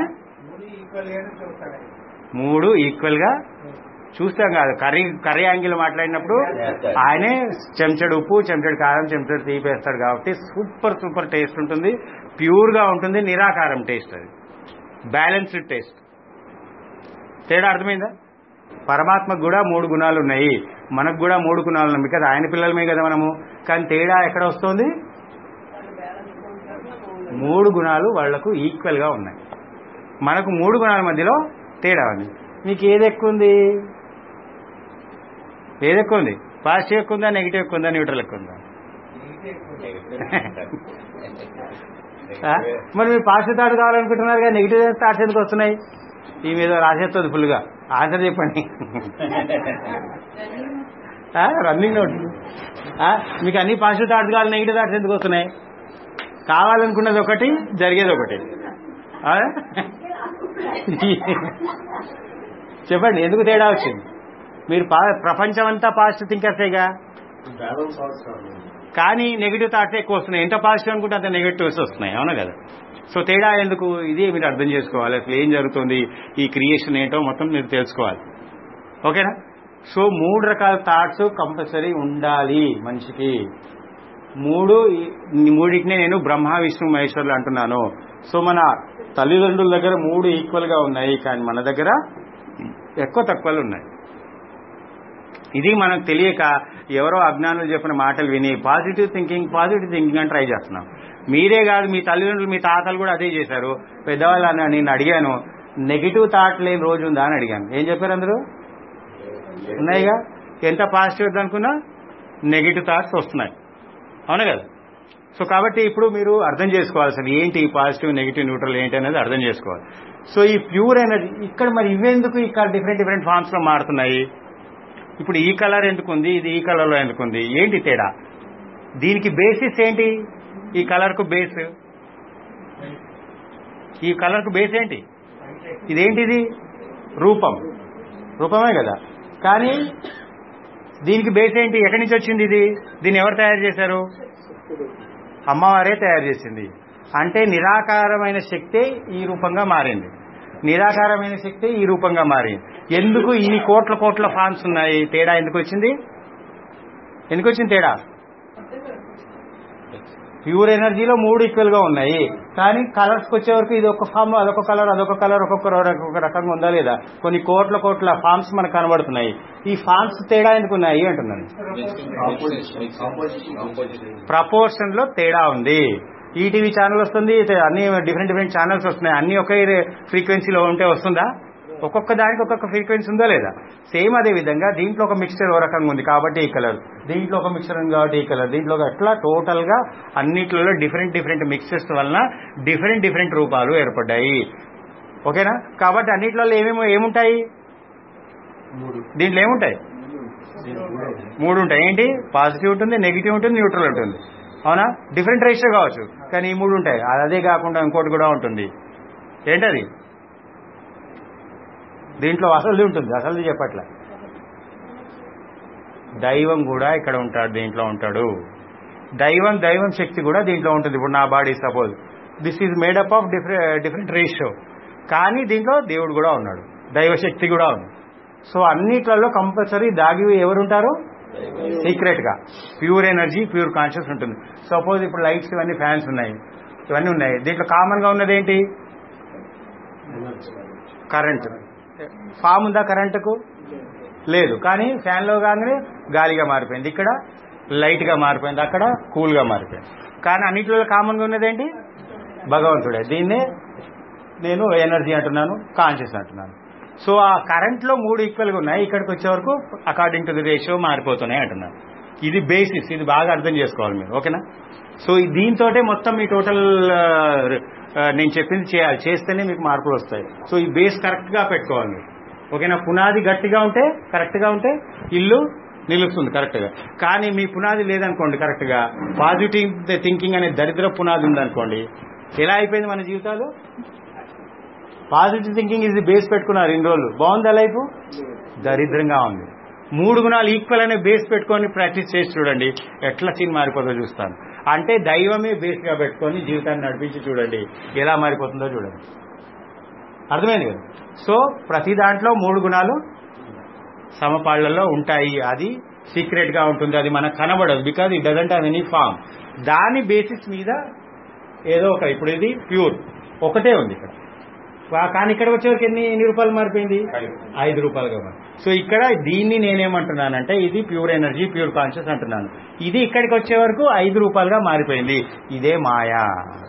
[SPEAKER 1] మూడు ఈక్వల్ గా చూస్తాం కాదు కర్రీ కర్రీ యాంగిల్ మాట్లాడినప్పుడు ఆయనే చెంచడు ఉప్పు చెంచడు కారం చెంచడు తీపేస్తాడు కాబట్టి సూపర్ సూపర్ టేస్ట్ ఉంటుంది ప్యూర్ గా ఉంటుంది నిరాకారం టేస్ట్ అది బ్యాలెన్స్డ్ టేస్ట్ తేడా అర్థమైందా పరమాత్మకు కూడా మూడు గుణాలు ఉన్నాయి మనకు కూడా మూడు గుణాలు ఉన్నాయి కదా ఆయన పిల్లలమే కదా మనము కానీ తేడా ఎక్కడ వస్తుంది మూడు గుణాలు వాళ్లకు ఈక్వల్ గా ఉన్నాయి మనకు మూడు గుణాల మధ్యలో తేడా ఉంది మీకు ఏది ఎక్కువ ఉంది ఏది ఎక్కువ ఉంది పాజిటివ్ ఎక్కువ ఉందా నెగిటివ్ ఎక్కువ ఉందా న్యూట్రల్ ఎక్కువ ఉందా ఆ? మరి మీరు పాజిటివ్ థాట్ కావాలనుకుంటున్నారు కదా నెగిటివ్ థాట్స్ ఎందుకు వస్తున్నాయి ఈ మీద రాసేస్తుంది ఫుల్గా ఆన్సర్ చెప్పండి రన్నింగ్ నోట్ మీకు అన్ని పాజిటివ్ థాట్స్ కావాలి నెగిటివ్ థాట్స్ ఎందుకు వస్తున్నాయి కావాలనుకున్నది ఒకటి జరిగేది ఒకటి ఆ? చెప్పండి ఎందుకు తేడా వచ్చింది మీరు పా- ప్రపంచం అంతా పాజిటివ్ థింకర్సేగా
[SPEAKER 4] బ్యాలెన్స్ అవసరం
[SPEAKER 1] కానీ నెగిటివ్ థాట్స్ ఎక్కువ వస్తున్నాయి ఎంత పాజిటివ్ అనుకుంటే అంత నెగిటివ్స్ వస్తున్నాయి అవునా కదా సో తేడా ఎందుకు ఇది మీరు అర్థం చేసుకోవాలి అసలు ఏం జరుగుతుంది ఈ క్రియేషన్ ఏంటో మొత్తం మీరు తెలుసుకోవాలి ఓకేనా సో మూడు రకాల థాట్స్ కంపల్సరీ ఉండాలి మనిషికి మూడు ఈ- ఈ మూడింటినే నేను బ్రహ్మ విష్ణు మహేశ్వరులు అంటున్నాను సో మన తల్లిదండ్రుల దగ్గర మూడు ఈక్వల్ గా ఉన్నాయి కానీ మన దగ్గర ఎక్కువ తక్కువలు ఉన్నాయి ఇది మనకు తెలియక ఎవరో అజ్ఞానులు చెప్పిన మాటలు విని పాజిటివ్ థింకింగ్ పాజిటివ్ థింకింగ్ అని ట్రై చేస్తున్నాం మీరే కాదు మీ తల్లిదండ్రులు మీ తాతలు కూడా అదే చేశారు పెద్దవాళ్ళు అని నేను అడిగాను నెగిటివ్ థాట్ లేని రోజు ఉందా అని అడిగాను ఏం చెప్పారు అందరూ ఉన్నాయిగా ఎంత పాజిటివ్ అనుకున్నా నెగిటివ్ థాట్స్ వస్తున్నాయి అవునా కదా సో కాబట్టి ఇప్పుడు మీరు అర్థం చేసుకోవాలి అసలు ఏంటి పాజిటివ్ నెగిటివ్ న్యూట్రల్ ఏంటి అనేది అర్థం చేసుకోవాలి సో ఈ ప్యూర్ ఎనర్జీ ఇక్కడ మరి ఇవెందుకు ఇక్కడ డిఫరెంట్ డిఫరెంట్ ఫార్మ్స్ లో మారుతున్నాయి ఇప్పుడు ఈ కలర్ ఎందుకు ఉంది ఇది ఈ కలర్ లో ఎందుకు ఉంది ఏంటి తేడా దీనికి బేసిస్ ఏంటి ఈ కలర్ కు బేస్ ఈ కలర్ కు బేస్ ఏంటి ఇదేంటిది రూపం రూపమే కదా కానీ దీనికి బేస్ ఏంటి ఎక్కడి నుంచి వచ్చింది ఇది దీన్ని ఎవరు తయారు చేశారు అమ్మవారే తయారు చేసింది అంటే నిరాకారమైన శక్తే ఈ రూపంగా మారింది నిరాకారమైన శక్తి ఈ రూపంగా మారింది ఎందుకు ఇన్ని కోట్ల కోట్ల ఫాన్స్ ఉన్నాయి తేడా ఎందుకు వచ్చింది ఎందుకు వచ్చింది తేడా ప్యూర్ ఎనర్జీలో మూడు ఈక్వల్ గా ఉన్నాయి కానీ కలర్స్ వచ్చే వరకు ఇది ఒక ఫామ్ అదొక కలర్ అదొక కలర్ ఒక్కొక్క రో- ఒక్కొక్క రకంగా ఉందా లేదా కొన్ని కోట్ల కోట్ల ఫామ్స్ మనకు కనబడుతున్నాయి ఈ ఫామ్స్ తేడా ఎందుకు ఉన్నాయి అంటున్నాను ప్రపోర్షన్ లో తేడా ఉంది ఈటీవీ ఛానల్ వస్తుంది ఇత- అన్ని డిఫరెంట్ డిఫరెంట్ ఛానల్స్ వస్తున్నాయి అన్ని ఒకే ఫ్రీక్వెన్సీలో ఉంటే వస్తుందా ఒక్కొక్క దానికి ఒక్కొక్క ఫ్రీక్వెన్సీ ఉందా లేదా సేమ్ అదే విధంగా దీంట్లో ఒక మిక్స్చర్ ఓ రకంగా ఉంది కాబట్టి ఈ కలర్ దీంట్లో ఒక మిక్స్చర్ ఉంది కాబట్టి ఈ కలర్ దీంట్లో ఒక అట్లా టోటల్ గా అన్నిట్లలో డిఫరెంట్ డిఫరెంట్ మిక్సెస్ వలన డిఫరెంట్ డిఫరెంట్ రూపాలు ఏర్పడ్డాయి ఓకేనా కాబట్టి అన్నిట్లలో ఏమేమో ఏముంటాయి దీంట్లో ఏముంటాయి మూడు ఉంటాయి ఏంటి పాజిటివ్ ఉంటుంది నెగిటివ్ ఉంటుంది న్యూట్రల్ ఉంటుంది అవునా డిఫరెంట్ రేషియో కావచ్చు కానీ ఈ మూడు ఉంటాయి అది అదే కాకుండా ఇంకోటి కూడా ఉంటుంది ఏంటది దీంట్లో అసలు ఉంటుంది అసలు చెప్పట్లే దైవం కూడా ఇక్కడ ఉంటాడు దీంట్లో ఉంటాడు దైవం దైవం శక్తి కూడా దీంట్లో ఉంటుంది ఇప్పుడు నా body suppose this is made up of different different ratio కానీ దీంట్లో దేవుడు కూడా ఉన్నాడు దైవ శక్తి కూడా ఉంది సో అన్నిట్లలో కంపల్సరీ దాగి ఎవరు ఉంటారు సీక్రెట్ గా ప్యూర్ ఎనర్జీ ప్యూర్ కాన్షియస్ ఉంటుంది సపోజ్ ఇప్పుడు లైట్స్ ఇవన్నీ ఫ్యాన్స్ ఉన్నాయి ఇవన్నీ ఉన్నాయి దీంట్లో కామన్ గా ఉన్నది ఏంటి కరెంట్ ఫామ్ ఉందా కరెంటుకు లేదు కానీ ఫ్యాన్ లో కాగానే గాలిగా మారిపోయింది ఇక్కడ లైట్ గా మారిపోయింది అక్కడ కూల్ గా మారిపోయింది కానీ అన్నింటిలో కామన్ గా ఉన్నది ఏంటి భగవంతుడే దీన్నే నేను ఎనర్జీ అంటున్నాను కాన్షియస్ అంటున్నాను సో ఆ కరెంట్ లో మూడు ఈక్వల్ గా ఉన్నాయి ఇక్కడికి వచ్చే వరకు అకార్డింగ్ టు ది రేషియో మారిపోతున్నాయి అంటున్నాను ఇది బేసిస్ ఇది బాగా అర్థం చేసుకోవాలి మీరు ఓకేనా సో ఈ దీంతోటే మొత్తం మీ టోటల్ నేను చెప్పింది చేయాలి చేస్తేనే మీకు మార్పులు వస్తాయి సో ఈ బేస్ కరెక్ట్గా పెట్టుకోవాలి మీరు ఓకేనా పునాది గట్టిగా ఉంటే కరెక్ట్గా ఉంటే ఇల్లు నిలుస్తుంది కరెక్ట్గా కానీ మీ పునాది లేదనుకోండి కరెక్ట్గా పాజిటివ్ థింకింగ్ అనే దరిద్ర పునాది ఉందనుకోండి ఎలా అయిపోయింది మన జీవితాలు పాజిటివ్ థింకింగ్ ఇది బేస్ పెట్టుకున్నారు ఇన్ని రోజులు బాగుందా లైఫ్ దరిద్రంగా ఉంది మూడు గుణాలు ఈక్వల్ అనే బేస్ పెట్టుకొని ప్రాక్టీస్ చేసి చూడండి ఎట్లా సీన్ మారిపోతుందో చూస్తాను అంటే దైవమే బేస్ గా పెట్టుకొని జీవితాన్ని నడిపించి చూడండి ఎలా మారిపోతుందో చూడండి అర్థమైంది కదా సో ప్రతి దాంట్లో మూడు గుణాలు సమపాళ్లలో ఉంటాయి అది సీక్రెట్ గా ఉంటుంది అది మనకు కనబడదు because it doesn't have any form దాని బేసిస్ మీద ఏదో ఒక ఇప్పుడు ఇది ప్యూర్ ఒకటే ఉంది ఇక్కడ వా- కానీ ఇక్కడికి వచ్చేవరకు ఎన్ని ఎన్ని రూపాయలు మారిపోయింది ఐదు రూపాయలుగా మారి సో ఇక్కడ దీన్ని నేనేమంటున్నానంటే ఇది ప్యూర్ ఎనర్జీ ప్యూర్ కాన్షియస్ అంటున్నాను ఇది ఇక్కడికి వచ్చే వరకు ఐదు రూపాయలుగా మారిపోయింది ఇదే మాయా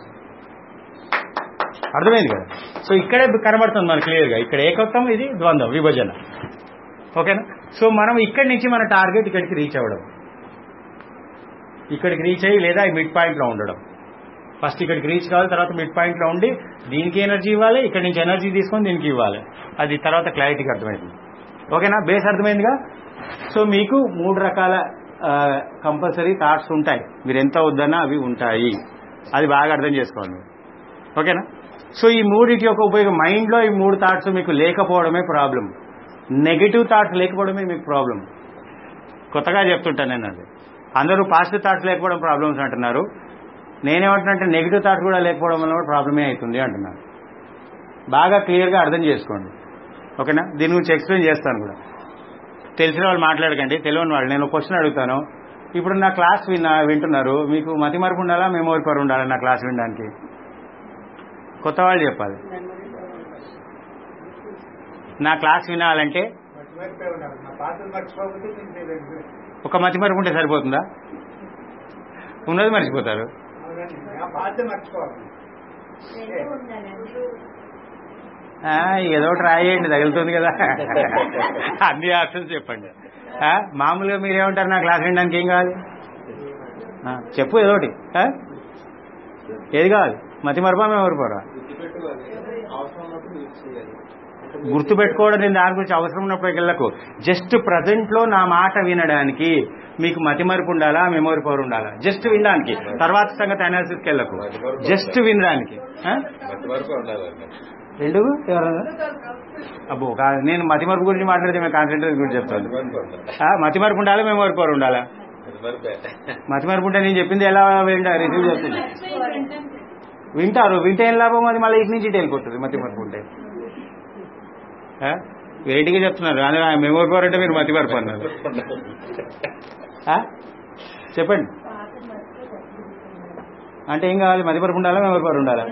[SPEAKER 1] అర్థమైంది కదా సో ఇక్కడే కనబడుతుంది మనకు క్లియర్గా ఇక్కడ ఏకత్వం ఇది ద్వంద్వం విభజన ఓకేనా సో మనం ఇక్కడి నుంచి మన టార్గెట్ ఇక్కడికి రీచ్ అవ్వడం ఇక్కడికి రీచ్ అయ్యి లేదా ఈ మిడ్ పాయింట్లో ఉండడం ఫస్ట్ ఇక్కడికి రీచ్ కావాలి తర్వాత మిడ్ పాయింట్లో ఉండి దీనికి ఎనర్జీ ఇవ్వాలి ఇక్కడి నుంచి ఎనర్జీ తీసుకొని దీనికి ఇవ్వాలి అది తర్వాత క్లారిటీకి అర్థమైంది ఓకేనా బేస్ అర్థమైందిగా సో మీకు మూడు రకాల కంపల్సరీ థాట్స్ ఉంటాయి మీరు ఎంత వద్దన్నా అవి ఉంటాయి అది బాగా అర్థం చేసుకోవాలి మీరు ఓకేనా సో ఈ మూడింటి యొక్క ఉపయోగం మైండ్లో ఈ మూడు థాట్స్ మీకు లేకపోవడమే ప్రాబ్లం నెగిటివ్ థాట్స్ లేకపోవడమే మీకు ప్రాబ్లం కొత్తగా చెప్తుంటాను నేను అది అందరూ పాజిటివ్ థాట్స్ లేకపోవడం ప్రాబ్లమ్స్ అంటున్నారు నేనేమంటున్నా నెగిటివ్ థాట్స్ కూడా లేకపోవడం వల్ల కూడా ప్రాబ్లమే అవుతుంది అంటున్నాను బాగా క్లియర్గా అర్థం చేసుకోండి ఓకేనా దీని గురించి ఎక్స్ప్లెయిన్ చేస్తాను కూడా తెలిసిన వాళ్ళు మాట్లాడకండి తెలియని వాళ్ళు నేను క్వశ్చన్ అడుగుతాను ఇప్పుడు నా క్లాస్ విన్నా వింటున్నారు మీకు మతి మరపు ఉండాలా మెమోరీ పవర్ ఉండాలా నా క్లాస్ వినడానికి కొత్త వాళ్ళు చెప్పాలి నా క్లాస్ వినాలంటే ఒక మతి మరపు ఉంటే సరిపోతుందా ఉన్నది మర్చిపోతారు
[SPEAKER 5] రెండు ఉండాలండి
[SPEAKER 1] ఆ, ఏదో ట్రై చేయండి తగులుతుంది కదా అన్ని ఆప్షన్స్ చెప్పండి ఆ, మామూలుగా మీరేమంటారు నా క్లాస్ వినడానికి ఏం కావాలి ఆ, చెప్పు ఏదో ఒకటి ఆ? ఏది కావాలి మతి మరపా మేము మరపరా
[SPEAKER 4] అవసరం ఉన్నప్పుడు యూజ్ చేయాలి
[SPEAKER 1] గుర్తు పెట్టుకోవడం నేను దాని గురించి అవసరం ఉన్నప్పుడు వెళ్ళకు జస్ట్ ప్రజెంట్ లో నా మాట వినడానికి మీకు మతి మరుపు ఉండాలా మెమొరీ పవర్ ఉండాలా జస్ట్ వినడానికి తర్వాత సంగతి అనాలిసిస్కి వెళ్ళకు జస్ట్ వినడానికి ఆ?
[SPEAKER 3] వరకు ఉండాలండి
[SPEAKER 1] రెండు ఎవరన్నా అబ్బో కా- నేను మతి మరుపు గురించి మాట్లాడితే మేము కాన్సన్ట్రేషన్ గురించి చెప్తాను ఆ, మతి మరుపు ఉండాలా మెమొరీ పవర్ ఉండాలా మతి మరుపు ఉంటే నేను చెప్పింది ఎలా వింటా రిసీవ్ చేస్తుంది వింటారు వింటే ఏం లాభం అది మళ్ళీ ఇటు నుంచి ఇటు వెళ్ళిపోతుంది మతి మరుపు ఉంటే ఆ? వెరైటీగా చెప్తున్నారు అదే మెమొరీ పవర్ అంటే మీరు మతి మరుపు అన్నారు ఆ? చెప్పండి
[SPEAKER 5] పాత మర్చిపోయి
[SPEAKER 1] అంటే ఏం కావాలి మతి మరుపు ఉండాలా మెమొరీ పవర్ ఉండాలా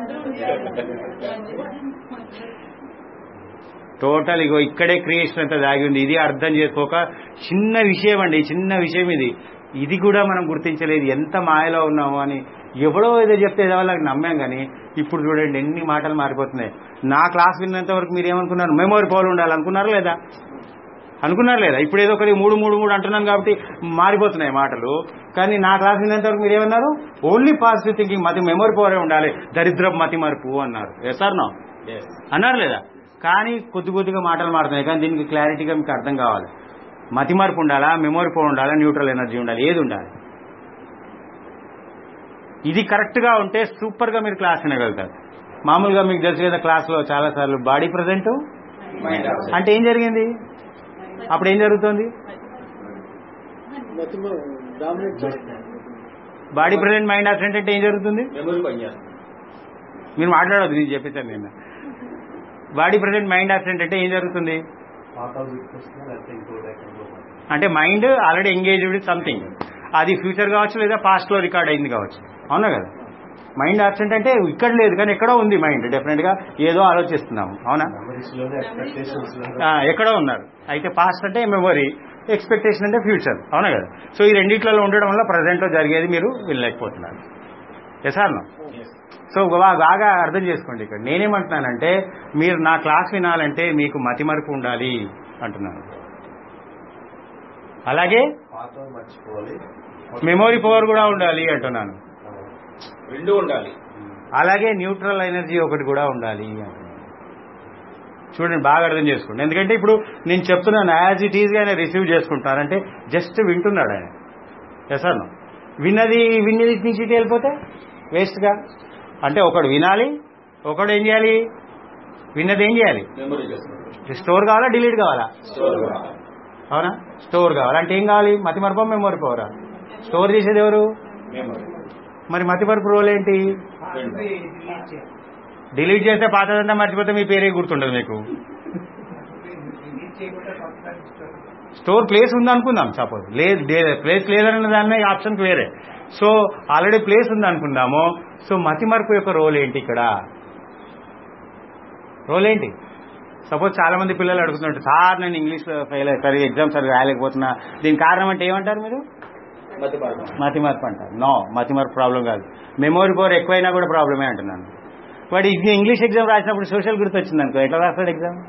[SPEAKER 1] టోటల్ ఇగో ఇక్కడే క్రియేషన్ అంతా దాగి ఉంది ఇది అర్థం చేసుకోక చిన్న విషయం అండి చిన్న విషయం ఇది ఇది కూడా మనం గుర్తించలేదు ఎంత మాయలో ఉన్నాము అని ఎవడో ఏదో చెప్తే ఏదో వాళ్ళకి నమ్మాం కానీ ఇప్పుడు చూడండి ఎన్ని మాటలు మారిపోతున్నాయి నా క్లాస్ విన్నంత వరకు మీరు ఏమనుకున్నారు మెమొరీ పవర్ ఉండాలి అనుకున్నారా లేదా అనుకున్నారు లేదా ఇప్పుడు ఏదో ఒకటి మూడు మూడు మూడు అంటున్నాను కాబట్టి మారిపోతున్నాయి మాటలు కానీ నా క్లాస్ విన్నంత వరకు మీరు ఏమన్నారు ఓన్లీ పాజిటివ్ థింకింగ్ మతి మెమొరీ పవరే ఉండాలి దరిద్ర మతి మరుపు అన్నారు ఎస్ నో అన్నారు లేదా కానీ కొద్ది కొద్దిగా మాటలు మారుతున్నాయి కానీ దీనికి క్లారిటీగా మీకు అర్థం కావాలి మతి మార్పు ఉండాలా మెమొరీ పవర్ ఉండాలా న్యూట్రల్ ఎనర్జీ ఉండాలి ఏది ఉండాలి ఇది కరెక్ట్గా ఉంటే సూపర్గా మీరు క్లాస్ వినగలుగుతారు మామూలుగా మీకు తెలుసు కదా క్లాస్లో చాలా సార్లు బాడీ ప్రజెంట్ అంటే ఏం జరిగింది అప్పుడు ఏం జరుగుతుంది బాడీ ప్రజెంట్ మైండ్ అబ్సెంట్ అంటే ఏం జరుగుతుంది
[SPEAKER 3] మెమొరీ పనిచేస్తుంది
[SPEAKER 1] మీరు మాట్లాడవద్దు నేను చెప్పేశాను నేను బాడీ ప్రజెంట్ మైండ్ అబ్సెంట్ అంటే ఏం జరుగుతుంది
[SPEAKER 4] పాత గుర్తొస్తున్నా లేకపోతే ఇంకోటి ఎక్కడ పోతాం
[SPEAKER 1] అంటే mind already engaged with something అది ఫ్యూచర్ కావచ్చు లేదా పాస్ట్ లో రికార్డ్ అయింది కావచ్చు అవునా కదా మైండ్ అబ్సెంట్ అంటే ఇక్కడ లేదు కానీ ఎక్కడో ఉంది మైండ్ డెఫినెట్ గా ఏదో ఆలోచిస్తున్నాము అవునా
[SPEAKER 4] మెమరీస్ లోనే ఎక్స్పెక్టేషన్స్
[SPEAKER 1] ఆ, ఎక్కడో ఉన్నారు అయితే పాస్ట్ అంటే మెమొరీ ఎక్స్పెక్టేషన్ అంటే ఫ్యూచర్ అవునా కదా సో ఈ రెండిట్లలో ఉండడం వల్ల ప్రజెంట్ లో జరిగేది మీరు వినలేకపోతున్నారు ఎస్ ఆర్ నో సో బా- బాగా అర్థం చేసుకోండి ఇక్కడ నేనేమంటున్నానంటే మీరు నా క్లాస్ వినాలంటే మీకు మతి మరుపు ఉండాలి అంటున్నాను అలాగే
[SPEAKER 4] పాత మర్చిపోవాలి
[SPEAKER 1] మెమొరీ పవర్ కూడా ఉండాలి అంటున్నాను
[SPEAKER 3] రెండు ఉండాలి
[SPEAKER 1] అలాగే న్యూట్రల్ ఎనర్జీ ఒకటి కూడా ఉండాలి అంటున్నాను. చూడండి బాగా అర్థం చేసుకోండి ఎందుకంటే ఇప్పుడు నేను చెప్తున్నాను యాజ్ ఇట్ ఈజ్గా ఆయన రిసీవ్ చేసుకుంటానంటే జస్ట్ వింటున్నాడు ఆయన ఎస్ అన్న విన్నది విన్నది ఇటు నుంచి ఇటు వెళ్ళిపోతే వేస్ట్గా అంటే ఒకడు వినాలి ఒకడు ఏం చేయాలి విన్నది ఏం చేయాలి
[SPEAKER 3] మెమరీ చేస్తాం
[SPEAKER 1] స్టోర్ కావాలా డిలీట్ కావాలా
[SPEAKER 3] స్టోర్
[SPEAKER 1] అవునా స్టోర్ కావాలి అంటే ఏం కావాలి మతి మరప మెమొరీ పవరా స్టోర్ చేసేది ఎవరు
[SPEAKER 3] మెమరీ
[SPEAKER 1] మరి మతి మరపు రోల్ ఏంటి
[SPEAKER 3] రెండు
[SPEAKER 2] డిలీట్ చేయాలి
[SPEAKER 1] డిలీట్ చేస్తే పాతదంతా మర్చిపోతే మీ పేరే గుర్తుండదు మీకు
[SPEAKER 2] డిలీట్ చేయకుండా కొత్తదాన్ని ఇస్తారు
[SPEAKER 1] స్టోర్ ప్లేస్ ఉంది అనుకుందాం సపోజ్ లేదు ప్లేస్ లేదన్న దాన్ని ఆప్షన్కి వేరే సో ఆల్రెడీ ప్లేస్ ఉంది అనుకుందాము సో మతి మరపు యొక్క రోల్ ఏంటి ఇక్కడ రోల్ ఏంటి సపోజ్ చాలా మంది పిల్లలు అడుగుతుంటారు సార్ నేను ఇంగ్లీష్ ఫెయిల్ సరిగా ఎగ్జామ్ సరిగా రాయలేకపోతున్నా దీనికి కారణం అంటే ఏమంటారు మీరు
[SPEAKER 3] మధ్య భాగం
[SPEAKER 1] మతి మార్పు అంటారు నో మతి మార్పు ప్రాబ్లం కాదు మెమోరీ పవర్ ఎక్కువైనా కూడా ప్రాబ్లమే అంటున్నాను వాడు ఇది ఇంగ్లీష్ ఎగ్జామ్ రాసినప్పుడు సోషల్ గుర్తు వచ్చింది అనుకో ఎట్లా రాస్తాడు ఎగ్జామ్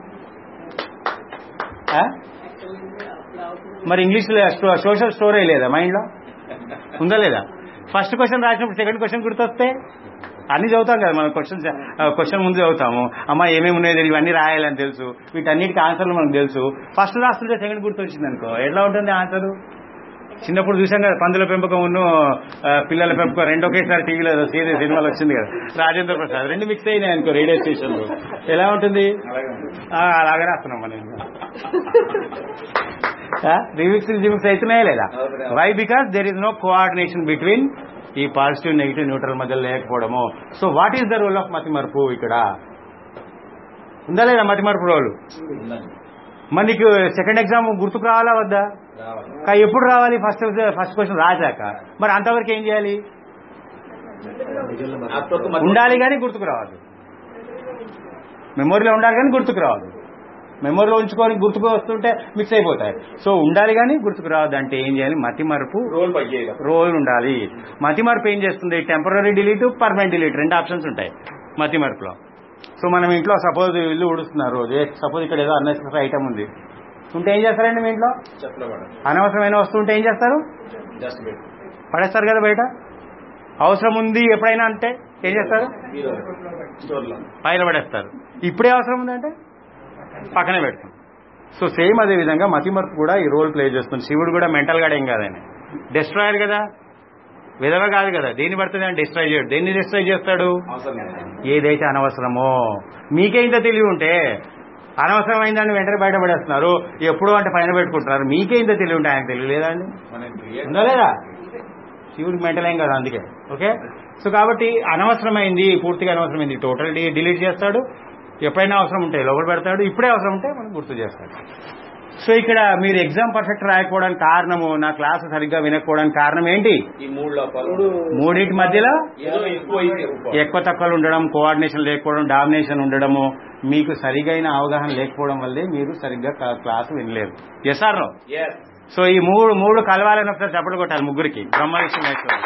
[SPEAKER 1] మరి ఇంగ్లీష్లో సోషల్ స్టోరీ లేదా మైండ్లో ఉందా లేదా ఫస్ట్ క్వశ్చన్ రాసినప్పుడు సెకండ్ క్వశ్చన్ గుర్తొస్తే అన్ని చదువుతాం కదా మనం క్వశ్చన్ క్వశ్చన్ ముందు చదువుతాము అమ్మ ఏమేమి ఉన్నాయి తెలియదు, ఇవన్నీ రాయాలని తెలుసు వీటన్నిటికీ ఆన్సర్లు మనకు తెలుసు ఫస్ట్ రాస్తుంటే సెకండ్ గుర్తు వచ్చింది అనుకో ఎట్లా ఉంటుంది ఆన్సర్ చిన్నప్పుడు చూసాం కదా పందుల పెంపకం ఉన్ను ఆ, పిల్లల పెంపకం రెండు ఒకేసారి టీవీలో సీరియల్ సినిమాలు వచ్చింది కదా రాజేంద్ర ప్రసాద్ రెండు మిక్స్ అయినాయి అనుకో రేడియో స్టేషన్లో ఎలా ఉంటుంది
[SPEAKER 3] అలాగే ఉంది.
[SPEAKER 1] ఆ, అలాగే రాస్తున్నాం మనం రిమిక్స్ రిమిక్స్ అవుతున్నాయా లేదా why because there is no coordination between ఈ పాజిటివ్ నెగిటివ్ న్యూట్రల్ మధ్య లేకపోవడము so what is the role of మతిమరుపు ఇక్కడ ఉందా లేదా మతిమరుపు రోల్
[SPEAKER 3] ఉందండి
[SPEAKER 1] మరి నీకు సెకండ్ ఎగ్జామ్ గుర్తుకు రావాలా వద్దా
[SPEAKER 3] రావాలి
[SPEAKER 1] కా ఎప్పుడు రావాలి ఫస్ట్ ఫస్ట్ క్వశ్చన్ రాజాక మరి అంతవరకు ఏం చేయాలి
[SPEAKER 3] అప్పటికి మధ్య-
[SPEAKER 1] ఉండాలి కానీ గుర్తుకు రావద్దు మెమొరీలో ఉండాలి కానీ గుర్తుకు రావద్దు మెమొరీలో ఉంచుకొని గుర్తుకు వస్తుంటే మిక్స్ అయిపోతాయి సో ఉండాలి కానీ గుర్తుకు రావద్దు అంటే ఏం చేయాలి మతి మరుపు
[SPEAKER 3] రోల్ పై చేయగలం
[SPEAKER 1] రోల్ ఉండాలి మతి మరుపు ఏం చేస్తుంది టెంపరీ డిలీట్ పర్మనెంట్ డిలీట్ రెండు ఆప్షన్స్ ఉంటాయి మతి మరుపులో సో మనం ఇంట్లో సపోజ్ ఇల్లు ఉడుస్తున్నారు రోజు సపోజ్ ఇక్కడ ఏదో అన్నెసరీ ఐటమ్ ఉంది ఉంటే ఏం చేస్తారండి మీ ఇంట్లో
[SPEAKER 3] చెప్పలే పడాలి
[SPEAKER 1] అనవసరమైన వస్తువు ఉంటే ఏం చేస్తారు
[SPEAKER 3] జస్ట్ పెట్టి
[SPEAKER 1] పడేస్తారు కదా బయట అవసరం ఉంది ఎప్పుడైనా అంటే ఏం చేస్తారు
[SPEAKER 3] మీరు స్టోర్లో
[SPEAKER 1] పైన పడేస్తారు ఇప్పుడే అవసరం ఉందంటే పక్కనే పెడతాం సో సేమ్ అదే విధంగా మతిమరుపు కూడా ఈ రోల్ ప్లే చేస్తుంది శివుడు కూడా మెంటల్ గాడు ఏం కాదని డిస్ట్రాయర్ కదా విధవ కాదు కదా దేన్ని పడుతుంది అని డిస్ట్రాయ్ చేయడు దేన్ని డిస్ట్రాయ్ చేస్తాడు
[SPEAKER 3] అవసరం లేదు
[SPEAKER 1] ఏదైతే అనవసరమో మీకే ఇంత తెలివి ఉంటే అనవసరమైందని వెంటనే బయటపడేస్తున్నారు ఎప్పుడు అంటే పైన పెట్టుకుంటున్నారు మీకే ఇంత తెలివి ఉంటే ఆయన తెలివి లేదా అండి
[SPEAKER 3] మనం క్రియేట్
[SPEAKER 1] ఉందా లేదా శివుడికి మెంటల్ ఏం కదా అందుకే ఓకే సో కాబట్టి అనవసరమైంది పూర్తిగా అనవసరమైంది టోటల్ డిలీట్ చేస్తాడు ఎప్పుడైనా అవసరం ఉంటే లోపల పెడతాడు ఇప్పుడే అవసరం ఉంటే మనం గుర్తు చేస్తాడు సో ఇక్కడ మీరు ఎగ్జామ్ పర్ఫెక్ట్ రాయకపోవడానికి కారణము నా క్లాస్ సరిగ్గా వినకపోవడానికి కారణం ఏంటి
[SPEAKER 3] ఈ మూడు లోపాలు
[SPEAKER 1] మూడింటి మధ్యలో
[SPEAKER 3] ఏదో ఎక్కువ అయితే ఎక్కువ.
[SPEAKER 1] ఎక్కువ తక్కువలు ఉండడం కోఆర్డినేషన్ లేకపోవడం డామినేషన్ ఉండడము మీకు సరిగైన అవగాహన లేకపోవడం వల్లే మీరు సరిగ్గా కా- క్లాసు వినలేరు yes or no
[SPEAKER 3] Yes.
[SPEAKER 1] So ఈ మూడు మూడు కలవాలని ఒకసారి చప్పట్లు కొట్టాలి ముగ్గురికి బ్రహ్మ విష్ణు మహేశ్వరుడు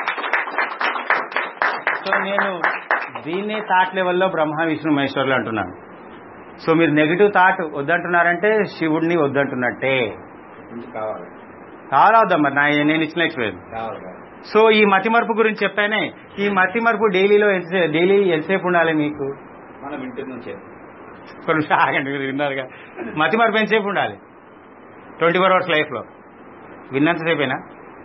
[SPEAKER 1] సో నేను దీన్నే థాట్ లెవెల్లో బ్రహ్మ విష్ణు మహేశ్వరులు అంటున్నాను సో మీరు నెగిటివ్ థాట్ వద్దంటున్నారంటే శివుడిని వద్దంటున్నట్టే
[SPEAKER 3] కొంచెం కావాలి
[SPEAKER 1] కావాలా వద్దా మరి నా నేను ఇచ్చిన ఎక్స్పీరియన్స్
[SPEAKER 3] కావాలి కావాలి.
[SPEAKER 1] సో ఈ మతి మరుపు గురించి చెప్పానే ఈ మతి మరుపు డైలీలో ఎంతసేపు డైలీ ఎంతసేపు ఉండాలి మీకు
[SPEAKER 3] మనం ఇంటి నుంచే
[SPEAKER 1] కొంచెం ఆగండి మీరు విన్నారుగా మతి మరుపు ఎంతసేపు ఉండాలి ట్వంటీ ఫోర్ అవర్స్ లైఫ్లో విన్నంతసేపేనా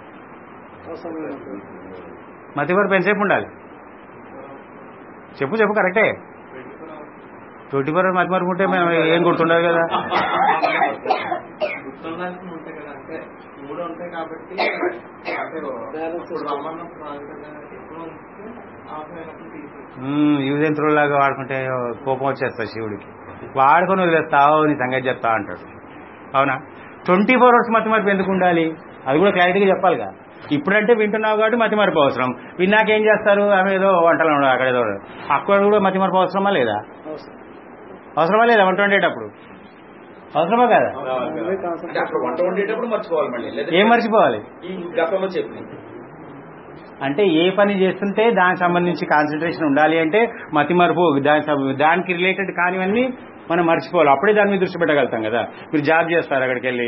[SPEAKER 1] మతి మరుపు ఎంతసేపు ఉండాలి చెప్పు చెప్పు కరెక్టే ట్వంటీ ఫోర్ అవర్స్ మతి మరుపు ఉంటే మేము ఏం గుర్తుండదు కదా
[SPEAKER 2] గుర్తుండాల్సి ఉంటాయి కదా అంటే మూడు ఉంటాయి కాబట్టి అంటే ఇప్పుడు రమ్మన్నప్పుడు రాదు కదా ఎప్పుడు ఉంటే ఆఫ్లైనప్పుడు తీసేసి
[SPEAKER 1] యూజ్ అండ్ త్రో లాగా వాడుకుంటే కోపం వచ్చేస్తుంది శివుడికి వాడుకొని వదిలేస్తావు నీ సంగతి చెప్తా అంటాడు అవునా ట్వంటీ ఫోర్ అవర్స్ మతి మరపు ఎందుకు ఉండాలి అది కూడా క్లారిటీగా చెప్పాలిగా ఇప్పుడంటే వింటున్నావు కాబట్టి మతి మరపు అవసరం విన్నాక ఏం చేస్తారు ఆమె ఏదో వంటలు ఉండవు అక్కడ ఏదో అక్కడ కూడా మతి మరపు అవసరమా లేదా అవసరమా లేదా వంట వండేటప్పుడు అవసరమా కదా
[SPEAKER 3] అంటే అక్కడ వంట వండేటప్పుడు మర్చిపోవాలి మళ్ళీ లేదా
[SPEAKER 1] ఏం మర్చిపోవాలి
[SPEAKER 3] ఈ గతంలో చెప్పినాయి
[SPEAKER 1] అంటే ఏ పని చేస్తుంటే దానికి సంబంధించి కాన్సన్ట్రేషన్ ఉండాలి అంటే మతి మరుపు దాని సం- దానికి రిలేటెడ్ కానివన్నీ మనం మర్చిపోవాలి అప్పుడే దాని మీద దృష్టి పెట్టగలుగుతాం కదా మీరు జాబ్ చేస్తారు అక్కడికి వెళ్ళి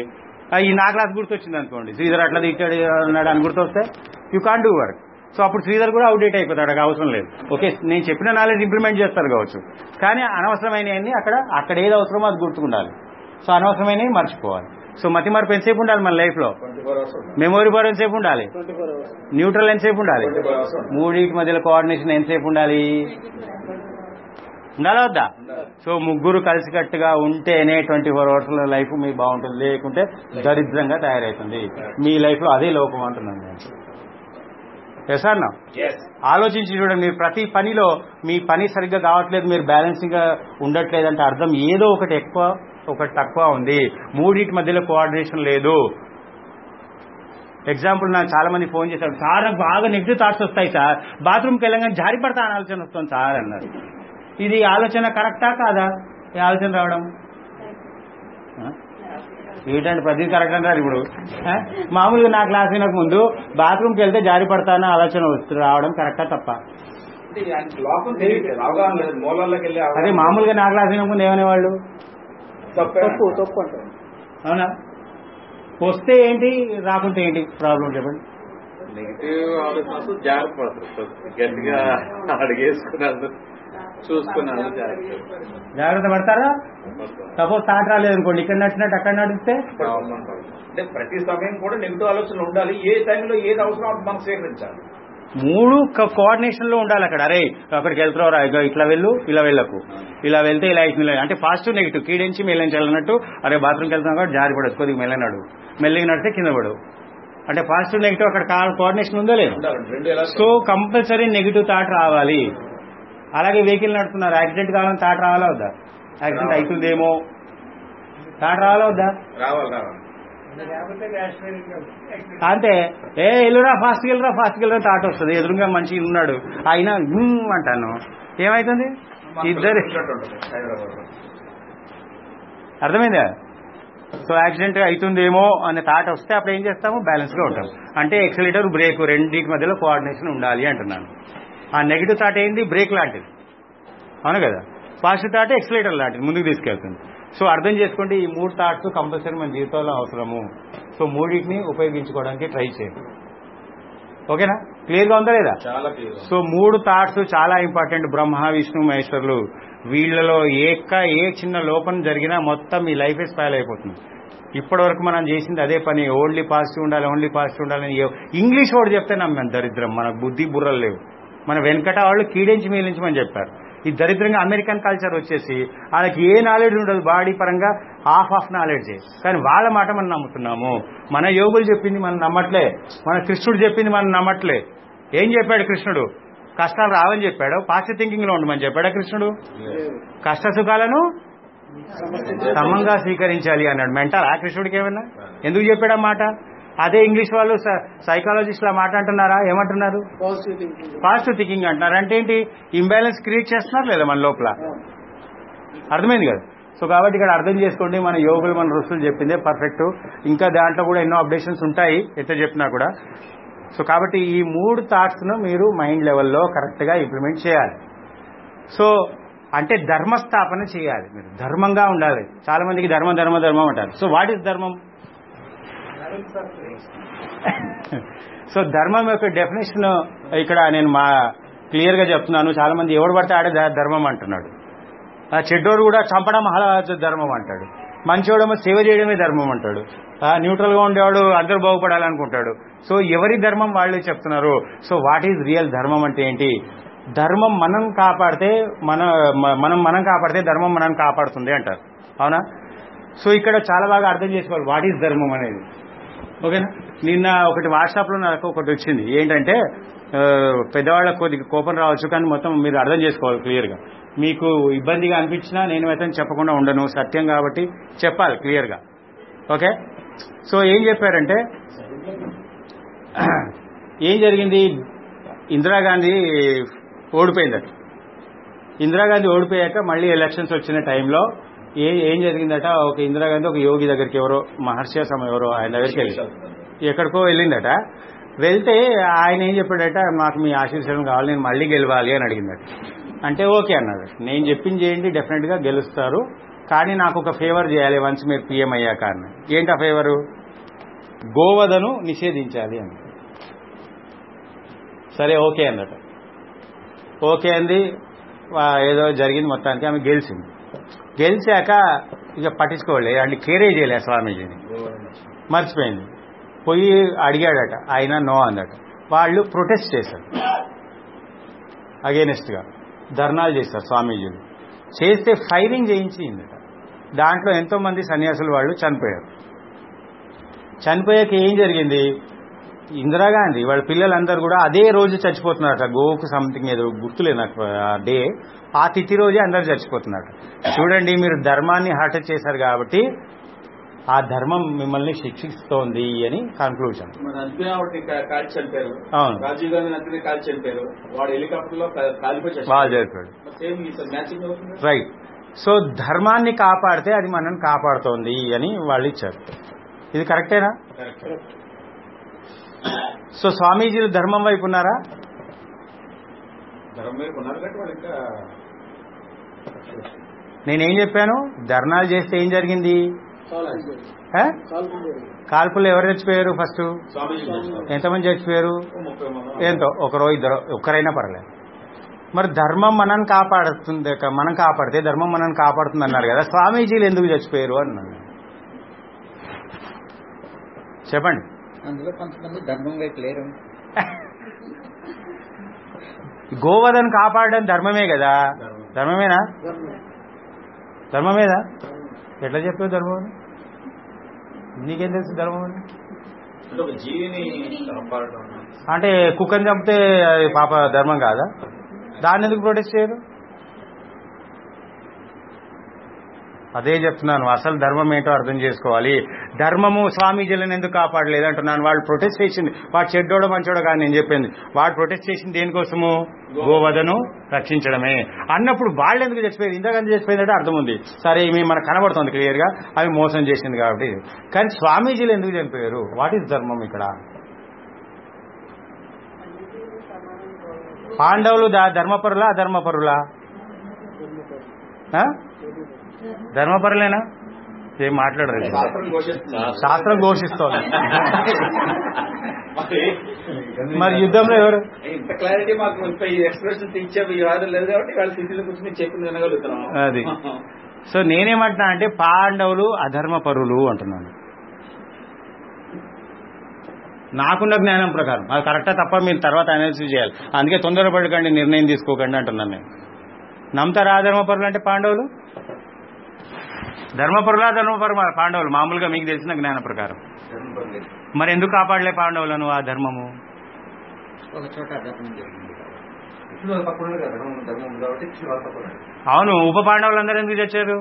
[SPEAKER 1] ఆ, ఈ నా క్లాస్ గుర్తొచ్చింది అనుకోండి శ్రీధర్ అట్లా దిగాడు అన్నాడు అని గుర్తొస్తే you can do work so అప్పుడు శ్రీధర్ కూడా అవుడేట్ అయిపోతాడు నాకు అవసరం లేదు ఓకే నేను చెప్పిన నాలెడ్జ్ ఇంప్లిమెంట్ చేస్తారు కావచ్చు కానీ అనవసరమైనవన్నీ అక్కడ అక్కడ ఏది అవసరమో అది గుర్తుకుండాలి సో అనవసరమైనవి మర్చిపోవాలి సో మతి మార్పు ఎంతసేపు ఉండాలి మన లైఫ్లో
[SPEAKER 3] twenty four hours
[SPEAKER 1] memory power ఎంతసేపు ఉండాలి న్యూట్రల్ ఎంతసేపు ఉండాలి
[SPEAKER 3] ట్వంటీ ఫోర్ అవర్స్
[SPEAKER 1] మూడింటి మధ్యలో కోఆర్డినేషన్ ఎంతసేపు ఉండాలి ఉండాలా వద్దా సో ముగ్గురు కలిసికట్టుగా ఉంటేనే ట్వంటీ ఫోర్ అవర్స్ లైఫ్ మీకు బాగుంటుంది లేకుంటే దరిద్రంగా తయారవుతుంది మీ లైఫ్ లో అదే లోపం అంటున్నాను నేను ఎస్ అన్నా
[SPEAKER 3] ఎస్
[SPEAKER 1] ఆలోచించి చూడండి మీరు ప్రతి పనిలో మీ పని సరిగ్గా కావట్లేదు మీరు బ్యాలెన్సింగ్ గా ఉండట్లేదు అంటే అర్థం ఏదో ఒకటి ఎక్కువ ఒకటి తక్కువ ఉంది మూడింటి మధ్యలో కోఆర్డినేషన్ లేదు ఎగ్జాంపుల్ నాకు చాలా మంది ఫోన్ చేశారు సార్ నాకు బాగా నెగిటివ్ థాట్స్ వస్తాయి సార్ బాత్రూమ్కి వెళ్ళగానే జారి పడతా అని ఆలోచన వస్తుంది సార్ అన్నారు ఇది ఆలోచన కరెక్టా కాదా ఈ ఆలోచన రావడం ఆ? ఏంటంటే ప్రతి కరెక్ట్ అంటారు ఇప్పుడు ఆ? మామూలుగా నా క్లాస్ వినక ముందు బాత్రూమ్కి వెళ్తే జారి పడతాన ఆలోచన వస్తు- రావడం కరెక్టా తప్ప
[SPEAKER 3] అంటే ఆయనకి లోపం తెలియట్లేదు అవగాహన లేదు మూలల్లోకి వెళ్ళి అవగాహన
[SPEAKER 1] అదే మామూలుగా నా క్లాస్ వినక ముందు ఏమనేవాళ్ళు
[SPEAKER 3] తప్పే
[SPEAKER 1] అవునా వస్తే ఏంటి రాకుంటే ఏంటి ప్రాబ్లం చెప్పండి
[SPEAKER 4] నెగిటివ్ ఆలోచన జాగ్రత్త పడతారు గట్టిగా అడిగేసుకున్నారు చూసుకున్నారు జాగ్రత్త
[SPEAKER 1] జాగ్రత్త పడతారా సపోజ్ థాట్ రాలేదు అనుకోండి ఇక్కడ నచ్చినట్టు అక్కడ నడిస్తే
[SPEAKER 3] అంటే ప్రతి సమయం కూడా నెగిటివ్ ఆలోచనలు ఉండాలి ఏ టైంలో ఏది అవసరం అది మనం స్వీకరించాలి
[SPEAKER 1] మూడు కోఆర్డినేషన్ లో ఉండాలి అక్కడ అరే అక్కడికి వెళ్తున్నావు రా ఇగో ఇట్లా వెళ్ళు ఇలా వెళ్ళకు ఇలా వెళ్తే ఇలా అయితే ఇలా అంటే పాజిటివ్ నెగిటివ్ కీడించి మెల్లని వెళ్ళినట్టు అరే బాత్రూమ్కి వెళ్తున్నావు కూడా జారి పడదు కొద్దిగా మెల్లనాడు మెల్లిగా నడితే కింద పడు అంటే పాజిటివ్ నెగిటివ్ అక్కడ కోఆర్డినేషన్ ఉందో లేదు
[SPEAKER 3] ఉండాలి రెండు ఎలా
[SPEAKER 1] సో కంపల్సరీ నెగిటివ్ థాట్ రావాలి అలాగే వెహికల్ నడుపుతున్నారు యాక్సిడెంట్ కావాలని థాట్ రావాలా వద్దా యాక్సిడెంట్ అవుతుందేమో థాట్ రావాలా వద్దా
[SPEAKER 3] రావాలి రావాలి
[SPEAKER 1] అంతే ఏ ఎల్లురా ఫాస్ట్ వెళ్ళరా ఫాస్ట్ వెళ్ళరా థాట్ వస్తుంది ఎదురుగా మనిషి ఉన్నాడు అయినా "ఉమ్" అంటాను ఏమైతుంది ఇద్దరు
[SPEAKER 3] హైదరాబాద్
[SPEAKER 1] అర్థమైందా సో యాక్సిడెంట్ అవుతుందేమో అనే థాట్ వస్తే అప్పుడు ఏం చేస్తాము బ్యాలెన్స్ గా ఉంటాం అంటే ఎక్సలేటర్ బ్రేక్ రెండింటి మధ్యలో కోఆర్డినేషన్ ఉండాలి అంటున్నాను ఆ నెగిటివ్ థాట్ ఏంది బ్రేక్ లాంటిది అవును కదా పాజిటివ్ థాట్ ఎక్సలేటర్ లాంటిది ముందుకు తీసుకెళ్తుంది సో అర్థం చేసుకోండి ఈ మూడు థాట్స్ కంపల్సరీ మన జీవితంలో అవసరము సో మూడింటిని ఉపయోగించుకోవడానికి ట్రై చేయండి ఓకేనా క్లియర్గా ఉందా లేదా
[SPEAKER 3] చాలా క్లియర్
[SPEAKER 1] సో మూడు థాట్స్ చాలా ఇంపార్టెంట్ బ్రహ్మ విష్ణు మహేశ్వరులు వీళ్ళలో ఏక ఏ చిన్న లోపం జరిగినా మొత్తం మీ లైఫ్ స్పాయిల్ అయిపోతుంది ఇప్పటి వరకు మనం చేసింది అదే పని ఓన్లీ పాజిటివ్ ఉండాలి ఓన్లీ పాజిటివ్ ఉండాలని ఏ- ఇంగ్లీష్ వాడు చెప్తే నమ్మాం దరిద్రం మనకు బుద్ధి బుర్రలు లేవు మన వెనకట వాళ్ళు కీడించి మీలించమని చెప్పారు ఈ దరిద్రంగా అమెరికన్ కల్చర్ వచ్చేసి వాళ్ళకి ఏ నాలెడ్జ్ ఉండదు బాడీ పరంగా హాఫ్ ఆఫ్ నాలెడ్జ్ కానీ వాళ్ళ మాట మనం నమ్ముతున్నాము మన యోగులు చెప్పింది మనం నమ్మట్లే మన కృష్ణుడు చెప్పింది మనం నమ్మట్లే ఏం చెప్పాడు కృష్ణుడు కష్టాలు రావని చెప్పాడు పాజిటివ్ థింకింగ్ లో ఉండమని చెప్పాడా కృష్ణుడు కష్ట సుఖాలను సమంగా స్వీకరించాలి అన్నాడు మెంటల్ ఆ కృష్ణుడికి ఏమన్నా ఎందుకు చెప్పాడు ఆ మాట అదే ఇంగ్లీష్ వాళ్ళు సైకాలజిస్ట్ లా మాట అంటున్నారా ఏమంటున్నారు పాజిటివ్ థింకింగ్ అంటున్నారు అంటే ఏంటి ఇంబ్యాలెన్స్ క్రియేట్ చేస్తున్నారు లేదా మన లోపల అర్థమైంది కదా సో కాబట్టి ఇక్కడ అర్థం చేసుకోండి మన యోగులు మన ఋషులు చెప్పిందే పర్ఫెక్ట్ ఇంకా దాంట్లో కూడా ఎన్నో అప్డేషన్స్ ఉంటాయి ఎంత చెప్పినా కూడా సో కాబట్టి ఈ మూడు థాట్స్ ను మీరు మైండ్ లెవెల్లో కరెక్ట్ గా ఇంప్లిమెంట్ చేయాలి సో అంటే ధర్మస్థాపన చేయాలి మీరు ధర్మంగా ఉండాలి చాలా మందికి ధర్మం ధర్మ ధర్మం అంటారు సో వాట్ ఇస్ ధర్మం సో ధర్మం యొక్క డెఫినేషన్ ఇక్కడ నేను మా క్లియర్ గా చెప్తున్నాను చాలా మంది ఎవడు పడితే ఆడే ధ- ధర్మం అంటున్నాడు ఆ చెడ్డోడు కూడా చంపడం మహా ధర్మం అంటాడు మంచోడేమో సేవ చేయడమే ధర్మం అంటాడు ఆ న్యూట్రల్ గా ఉండేవాడు అందరూ బాగుపడాలనుకుంటాడు సో ఎవరి ధర్మం వాళ్ళే చెప్తున్నారు సో వాట్ ఈజ్ రియల్ ధర్మం అంటే ఏంటి ధర్మం మనం కాపాడితే మన మ- మనం మనం కాపాడితే ధర్మం మనం కాపాడుతుంది అంటారు అవునా సో ఇక్కడ చాలా బాగా అర్థం చేసుకోవాలి వాట్ ఈజ్ ధర్మం అనేది ఓకేనా నిన్న ఒకటి వాట్సాప్ లో నాకు ఒకటి వచ్చింది ఏంటంటే ఆ, పెద్దవాళ్ళకి కొద్దిగా కోపం రావచ్చు కానీ మొత్తం మీరు అర్థం చేసుకోవాలి క్లియర్ గా మీకు ఇబ్బందిగా అనిపించినా నేను అయితే చెప్పకుండా ఉండను సత్యం కాబట్టి చెప్పాలి క్లియర్ గా ఓకే సో ఏం చెప్పారంటే ఏం జరిగింది ఇందిరాగాంధీ ఓడిపోయిందట ఇందిరాగాంధీ ఓడిపోయాక మళ్ళీ ఎలక్షన్స్ వచ్చిన టైంలో ఏ ఏం జరిగిందట ఒక ఇందిరాగాంధీ ఒక యోగి దగ్గరికి ఎవరో మహర్షి సమ ఎవరో ఆయన దగ్గరికి వెళ్ళి ఎక్కడికో వెళ్ళిందట వెళ్తే ఆయన ఏం చెప్పాడట మాకు మీ ఆశీర్వాదం కావాలి నేను మళ్ళీ గెలవాలి అని అడిగిందట అంటే ఓకే అన్నాడు నేను చెప్పింది చేయండి డెఫినెట్ గా గెలుస్తారు కానీ నాకు ఒక ఫేవర్ చేయాలి వన్స్ మీరు పీఎం అయ్యాక అన్నాడు ఏంటి ఆ ఫేవరు గోవధను నిషేధించాలి అని సరే ఓకే అన్నట ఓకే అంది వా- ఏదో జరిగింది మొత్తానికి ఆమె గెలిచింది గెలిచాక ఇక పట్టించుకోలే అంటే కేరే చేయలే స్వామీజీని మర్చిపోయింది పోయి అడిగాడట ఆయన నో అందట వాళ్ళు ప్రొటెస్ట్ చేశారు అగేనెస్ట్గా ధర్నాలు చేస్తారు స్వామీజీలు చేస్తే ఫైరింగ్ చేయించిందట దాంట్లో ఎంతో మంది సన్యాసులు వాళ్ళు చనిపోయారు చనిపోయాక ఏం జరిగింది ఇందిరాగాంధీ వాళ్ళ పిల్లలందరూ కూడా అదే రోజు చచ్చిపోతున్నారట గోకు సంథింగ్ ఏదో గుర్తులేదు నాకు ఆ డే ఆ తిథి రోజే అందరు చచ్చిపోతున్నారట చూడండి మీరు ధర్మాన్ని హఠ చేశారు కాబట్టి ఆ ధర్మం మిమ్మల్ని శిక్షిస్తోంది అని కన్క్లూజన్
[SPEAKER 3] మన అంజనా ఒకటి కాల్చి చనిపోయారు
[SPEAKER 1] అవును.
[SPEAKER 3] రాజీవ్ గాంధీ అంతనే కాల్చి చనిపోయారు వాడు హెలికాప్టర్ లో కా- కాలిపోయి
[SPEAKER 1] బాగా జరిపాడు
[SPEAKER 3] సేమ్ ఈ మ్యాచింగ్ అవుతుంది
[SPEAKER 1] రైట్ సో ధర్మాన్ని కాపాడితే అది మనల్ని కాపాడుతోంది అని వాళ్ళు ఇచ్చారు ఇది కరెక్టేనా సో స్వామీజీలు ధర్మం వైపు ఉన్నారా
[SPEAKER 3] ధర్మం మీద ఉన్నారు కాబట్టి వాళ్ళు ఇంకా
[SPEAKER 1] నేనేం చెప్పాను ధర్నాలు చేస్తే ఏం జరిగింది ఆ? కాల్పులు ఎవరు చచ్చిపోయారు ఫస్ట్
[SPEAKER 3] స్వామీజీ
[SPEAKER 1] ఎంతమంది చచ్చిపోయారు
[SPEAKER 3] ముప్పై మంది
[SPEAKER 1] ఎంతో ఒకరో ఇద్దరు ఒక్కరైనా పర్లేదు మరి ధర్మం మనల్ని కాపాడుతుంది మనం కాపాడితే ధర్మం మనల్ని కాపాడుతుంది అన్నారు కదా స్వామీజీలు ఎందుకు చచ్చిపోయారు అన్నాను చెప్పండి
[SPEAKER 6] అందులో కొంతమంది ధర్మం వైపు లేరు
[SPEAKER 1] గోవధను కాపాడడం ధర్మమే కదా ధర్మమేనా ధర్మమేదా ఎట్లా చెప్పావు ధర్మం అని నీకేం తెలుసు ధర్మం అని
[SPEAKER 3] అంటే ఒక జీవిని కాపాడడం
[SPEAKER 1] అంటే కుక్కని చంపితే అది పాప ధర్మం కాదా దాన్ని ఎందుకు ప్రొటెస్ట్ చేయరు అదే చెప్తున్నాను అసలు ధర్మం ఏంటో అర్థం చేసుకోవాలి ధర్మము స్వామీజీలను ఎందుకు కాపాడలేదు అంటున్నాను వాళ్ళు ప్రొటెస్ట్ చేసింది వాడు చెడ్డోడో మంచోడో కానీ నేను చెప్పింది వాడు ప్రొటెస్ట్ చేసింది దేనికోసము గోవధను రక్షించడమే అన్నప్పుడు వాళ్ళు ఎందుకు చచ్చిపోయింది ఇందాక ఎందుకు చచ్చిపోయిందంటే అర్థం ఉంది సరే ఈమె మనకు కనబడుతుంది క్లియర్ గా అవి మోసం చేసింది కాబట్టి కానీ స్వామీజీలు ఎందుకు చనిపోయారు వాట్ ఈస్ ధర్మం ఇక్కడ పాండవులు దా- ధర్మపరులా అధర్మపరులా ఆ? ధర్మపరులేనా ఏం మాట్లాడరు
[SPEAKER 3] శాస్త్రం ఘోషిస్తుంది
[SPEAKER 1] శాస్త్రం ఘోషిస్తోంది
[SPEAKER 3] మరి
[SPEAKER 1] మరి యుద్ధంలో ఎవరు
[SPEAKER 3] ఇంత క్లారిటీ మాకు ఇంత ఈ ఎక్స్ప్రెషన్ ఇచ్చే ఈ వాదం లేదు కాబట్టి వాళ్ళ స్థితిలో కూర్చొని చెప్పింది వినగలుగుతున్నాం
[SPEAKER 1] అది. సో నేనేమంటున్నా అంటే పాండవులు అధర్మపరులు అంటున్నాను నాకున్న జ్ఞానం ప్రకారం అది కరెక్టా తప్ప మీరు తర్వాత అనాలిసిస్ చేయాలి అందుకే తొందరపడకండి నిర్ణయం తీసుకోకండి అంటున్నాను నేను నమ్ముతారా అధర్మపరులు అంటే పాండవులు ధర్మపరులా ధర్మపరు పాండవులు మామూలుగా మీకు తెలిసిన జ్ఞానం ప్రకారం మరి ఎందుకు కాపాడలే పాండవులను ఆ ధర్మము
[SPEAKER 6] ఒక చోట అధర్మం జరిగింది
[SPEAKER 4] కృష్ణుడు వాళ్ళ పక్కన ఉన్నాడు కదా ధర్మం ధర్మం ఉంది కాబట్టి కృష్ణుడు వాళ్ళ పక్కన ఉన్నాడు.
[SPEAKER 1] అవును ఉప పాండవులందరూ ఎందుకు చచ్చారు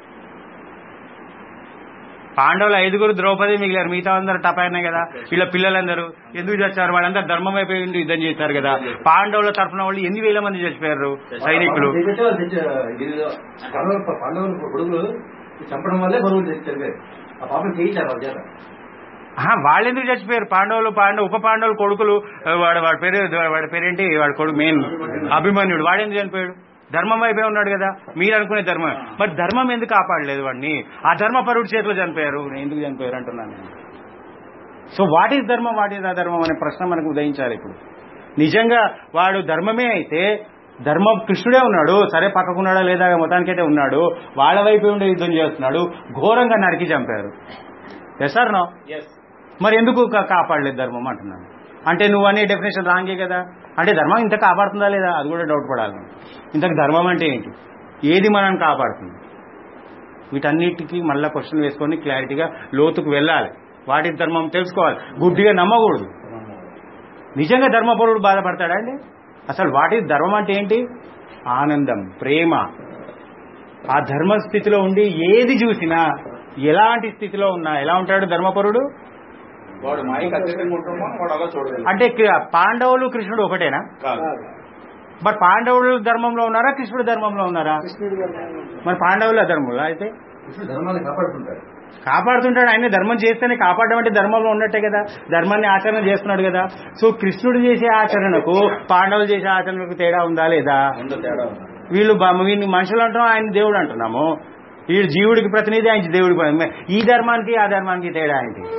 [SPEAKER 1] పాండవులు ఐదుగురు ద్రౌపది మిగిలారు మిగతా అందరూ టపాయినాయి కదా వీళ్ళ పిల్లలందరూ ఎందుకు చచ్చారు వాళ్ళందరూ ధర్మం వైపు ఉండి యుద్ధం చేశారు కదా పాండవుల తరఫున వాళ్ళు ఎన్ని వేల మంది చచ్చిపోయారు సైనికులు
[SPEAKER 4] పాండవులు తెచ్చే వాళ్ళు తెచ్చే ఇది పాండవులు పాండవులు కొడుకులు చంపడం వల్లే బరువులు తెచ్చి చనిపోయారు ఆ పాపం చేయించారు వాళ్ళ చేత
[SPEAKER 1] ఆహా, వాళ్ళు ఎందుకు చచ్చిపోయారు పాండవులు పాండవ ఉప పాండవులు కొడుకులు వాడు వాడి పేరు వాడి పేరేంటి వాడి కొడుకు మెయిన్ అభిమన్యుడు వాడు ఎందుకు చనిపోయాడు ధర్మం వైపే ఉన్నాడు కదా మీరు అనుకునే ధర్మం మరి ధర్మం ఎందుకు కాపాడలేదు వాడిని ఆ ధర్మపరుడి చేతిలో చనిపోయారు ఎందుకు చనిపోయారు అంటున్నాను సో వాట్ ఈస్ ధర్మం వాట్ ఈస్ అధర్మం అనే ప్రశ్న మనకు ఉదయించాలి ఇప్పుడు నిజంగా వాడు ధర్మమే అయితే ధర్మం కృష్ణుడే ఉన్నాడు సరే పక్కకున్నాడా లేదా మొత్తానికైతే ఉన్నాడు వాళ్ళ వైపు ఉండే యుద్ధం చేస్తున్నాడు ఘోరంగా నరికి చంపారు ఎస్ సార్ నో
[SPEAKER 3] ఎస్
[SPEAKER 1] మరి ఎందుకు కా- కాపాడలేదు ధర్మం అంటున్నాను అంటే నువ్వు అనే డెఫినేషన్ రాంగే కదా అంటే ధర్మం ఇంత కాపాడుతుందా లేదా అది కూడా డౌట్ పడాలి మనం. ఇంతకు ధర్మం అంటే ఏంటి ఏది మనం కాపాడుతుంది వీటన్నిటికీ మళ్ళీ క్వశ్చన్ వేసుకొని క్లారిటీగా లోతుకు వెళ్ళాలి వాటి ధర్మం తెలుసుకోవాలి గుడ్డిగా నమ్మకూడదు నిజంగా ధర్మపరుడు బాధపడతాడా అండి అసలు వాటి ధర్మం అంటే ఏంటి ఆనందం ప్రేమ ఆ ధర్మ స్థితిలో ఉండి ఏది చూసినా ఎలాంటి స్థితిలో ఉన్నా ఎలా ఉంటాడు ధర్మపరుడు
[SPEAKER 3] వాడు మాయకి అత్యధికంగా ఉంటామో వాడు అలా చూడగలరు
[SPEAKER 1] అంటే కి- పాండవులు కృష్ణుడు ఒకటేనా
[SPEAKER 3] కాదు
[SPEAKER 1] మరి పాండవులు ధర్మంలో ఉన్నారా కృష్ణుడు ధర్మంలో ఉన్నారా మరి పాండవులు అధర్మంలో అయితే
[SPEAKER 4] కృష్ణుడు ధర్మాన్ని కాపాడుతుంటాడు
[SPEAKER 1] కాపాడుతుంటాడు ఆయన ధర్మం చేస్తేనే కాపాడడం అంటే ధర్మంలో ఉన్నట్టే కదా ధర్మాన్ని ఆచరణ చేస్తున్నాడు కదా సో కృష్ణుడు చేసే ఆచరణకు పాండవులు చేసే ఆచరణకు తేడా ఉందా లేదా
[SPEAKER 3] ముందు తేడా ఉంది
[SPEAKER 1] వీళ్ళు బ- వీళ్ళు మనుషులు అంటున్నాం ఆయన దేవుడు అంటున్నాము వీడు జీవుడికి ప్రతినిధి ఆయన దేవుడికి ప్రతినిధి. ఈ ధర్మానికి ఆ ధర్మానికి తేడా ఏంటి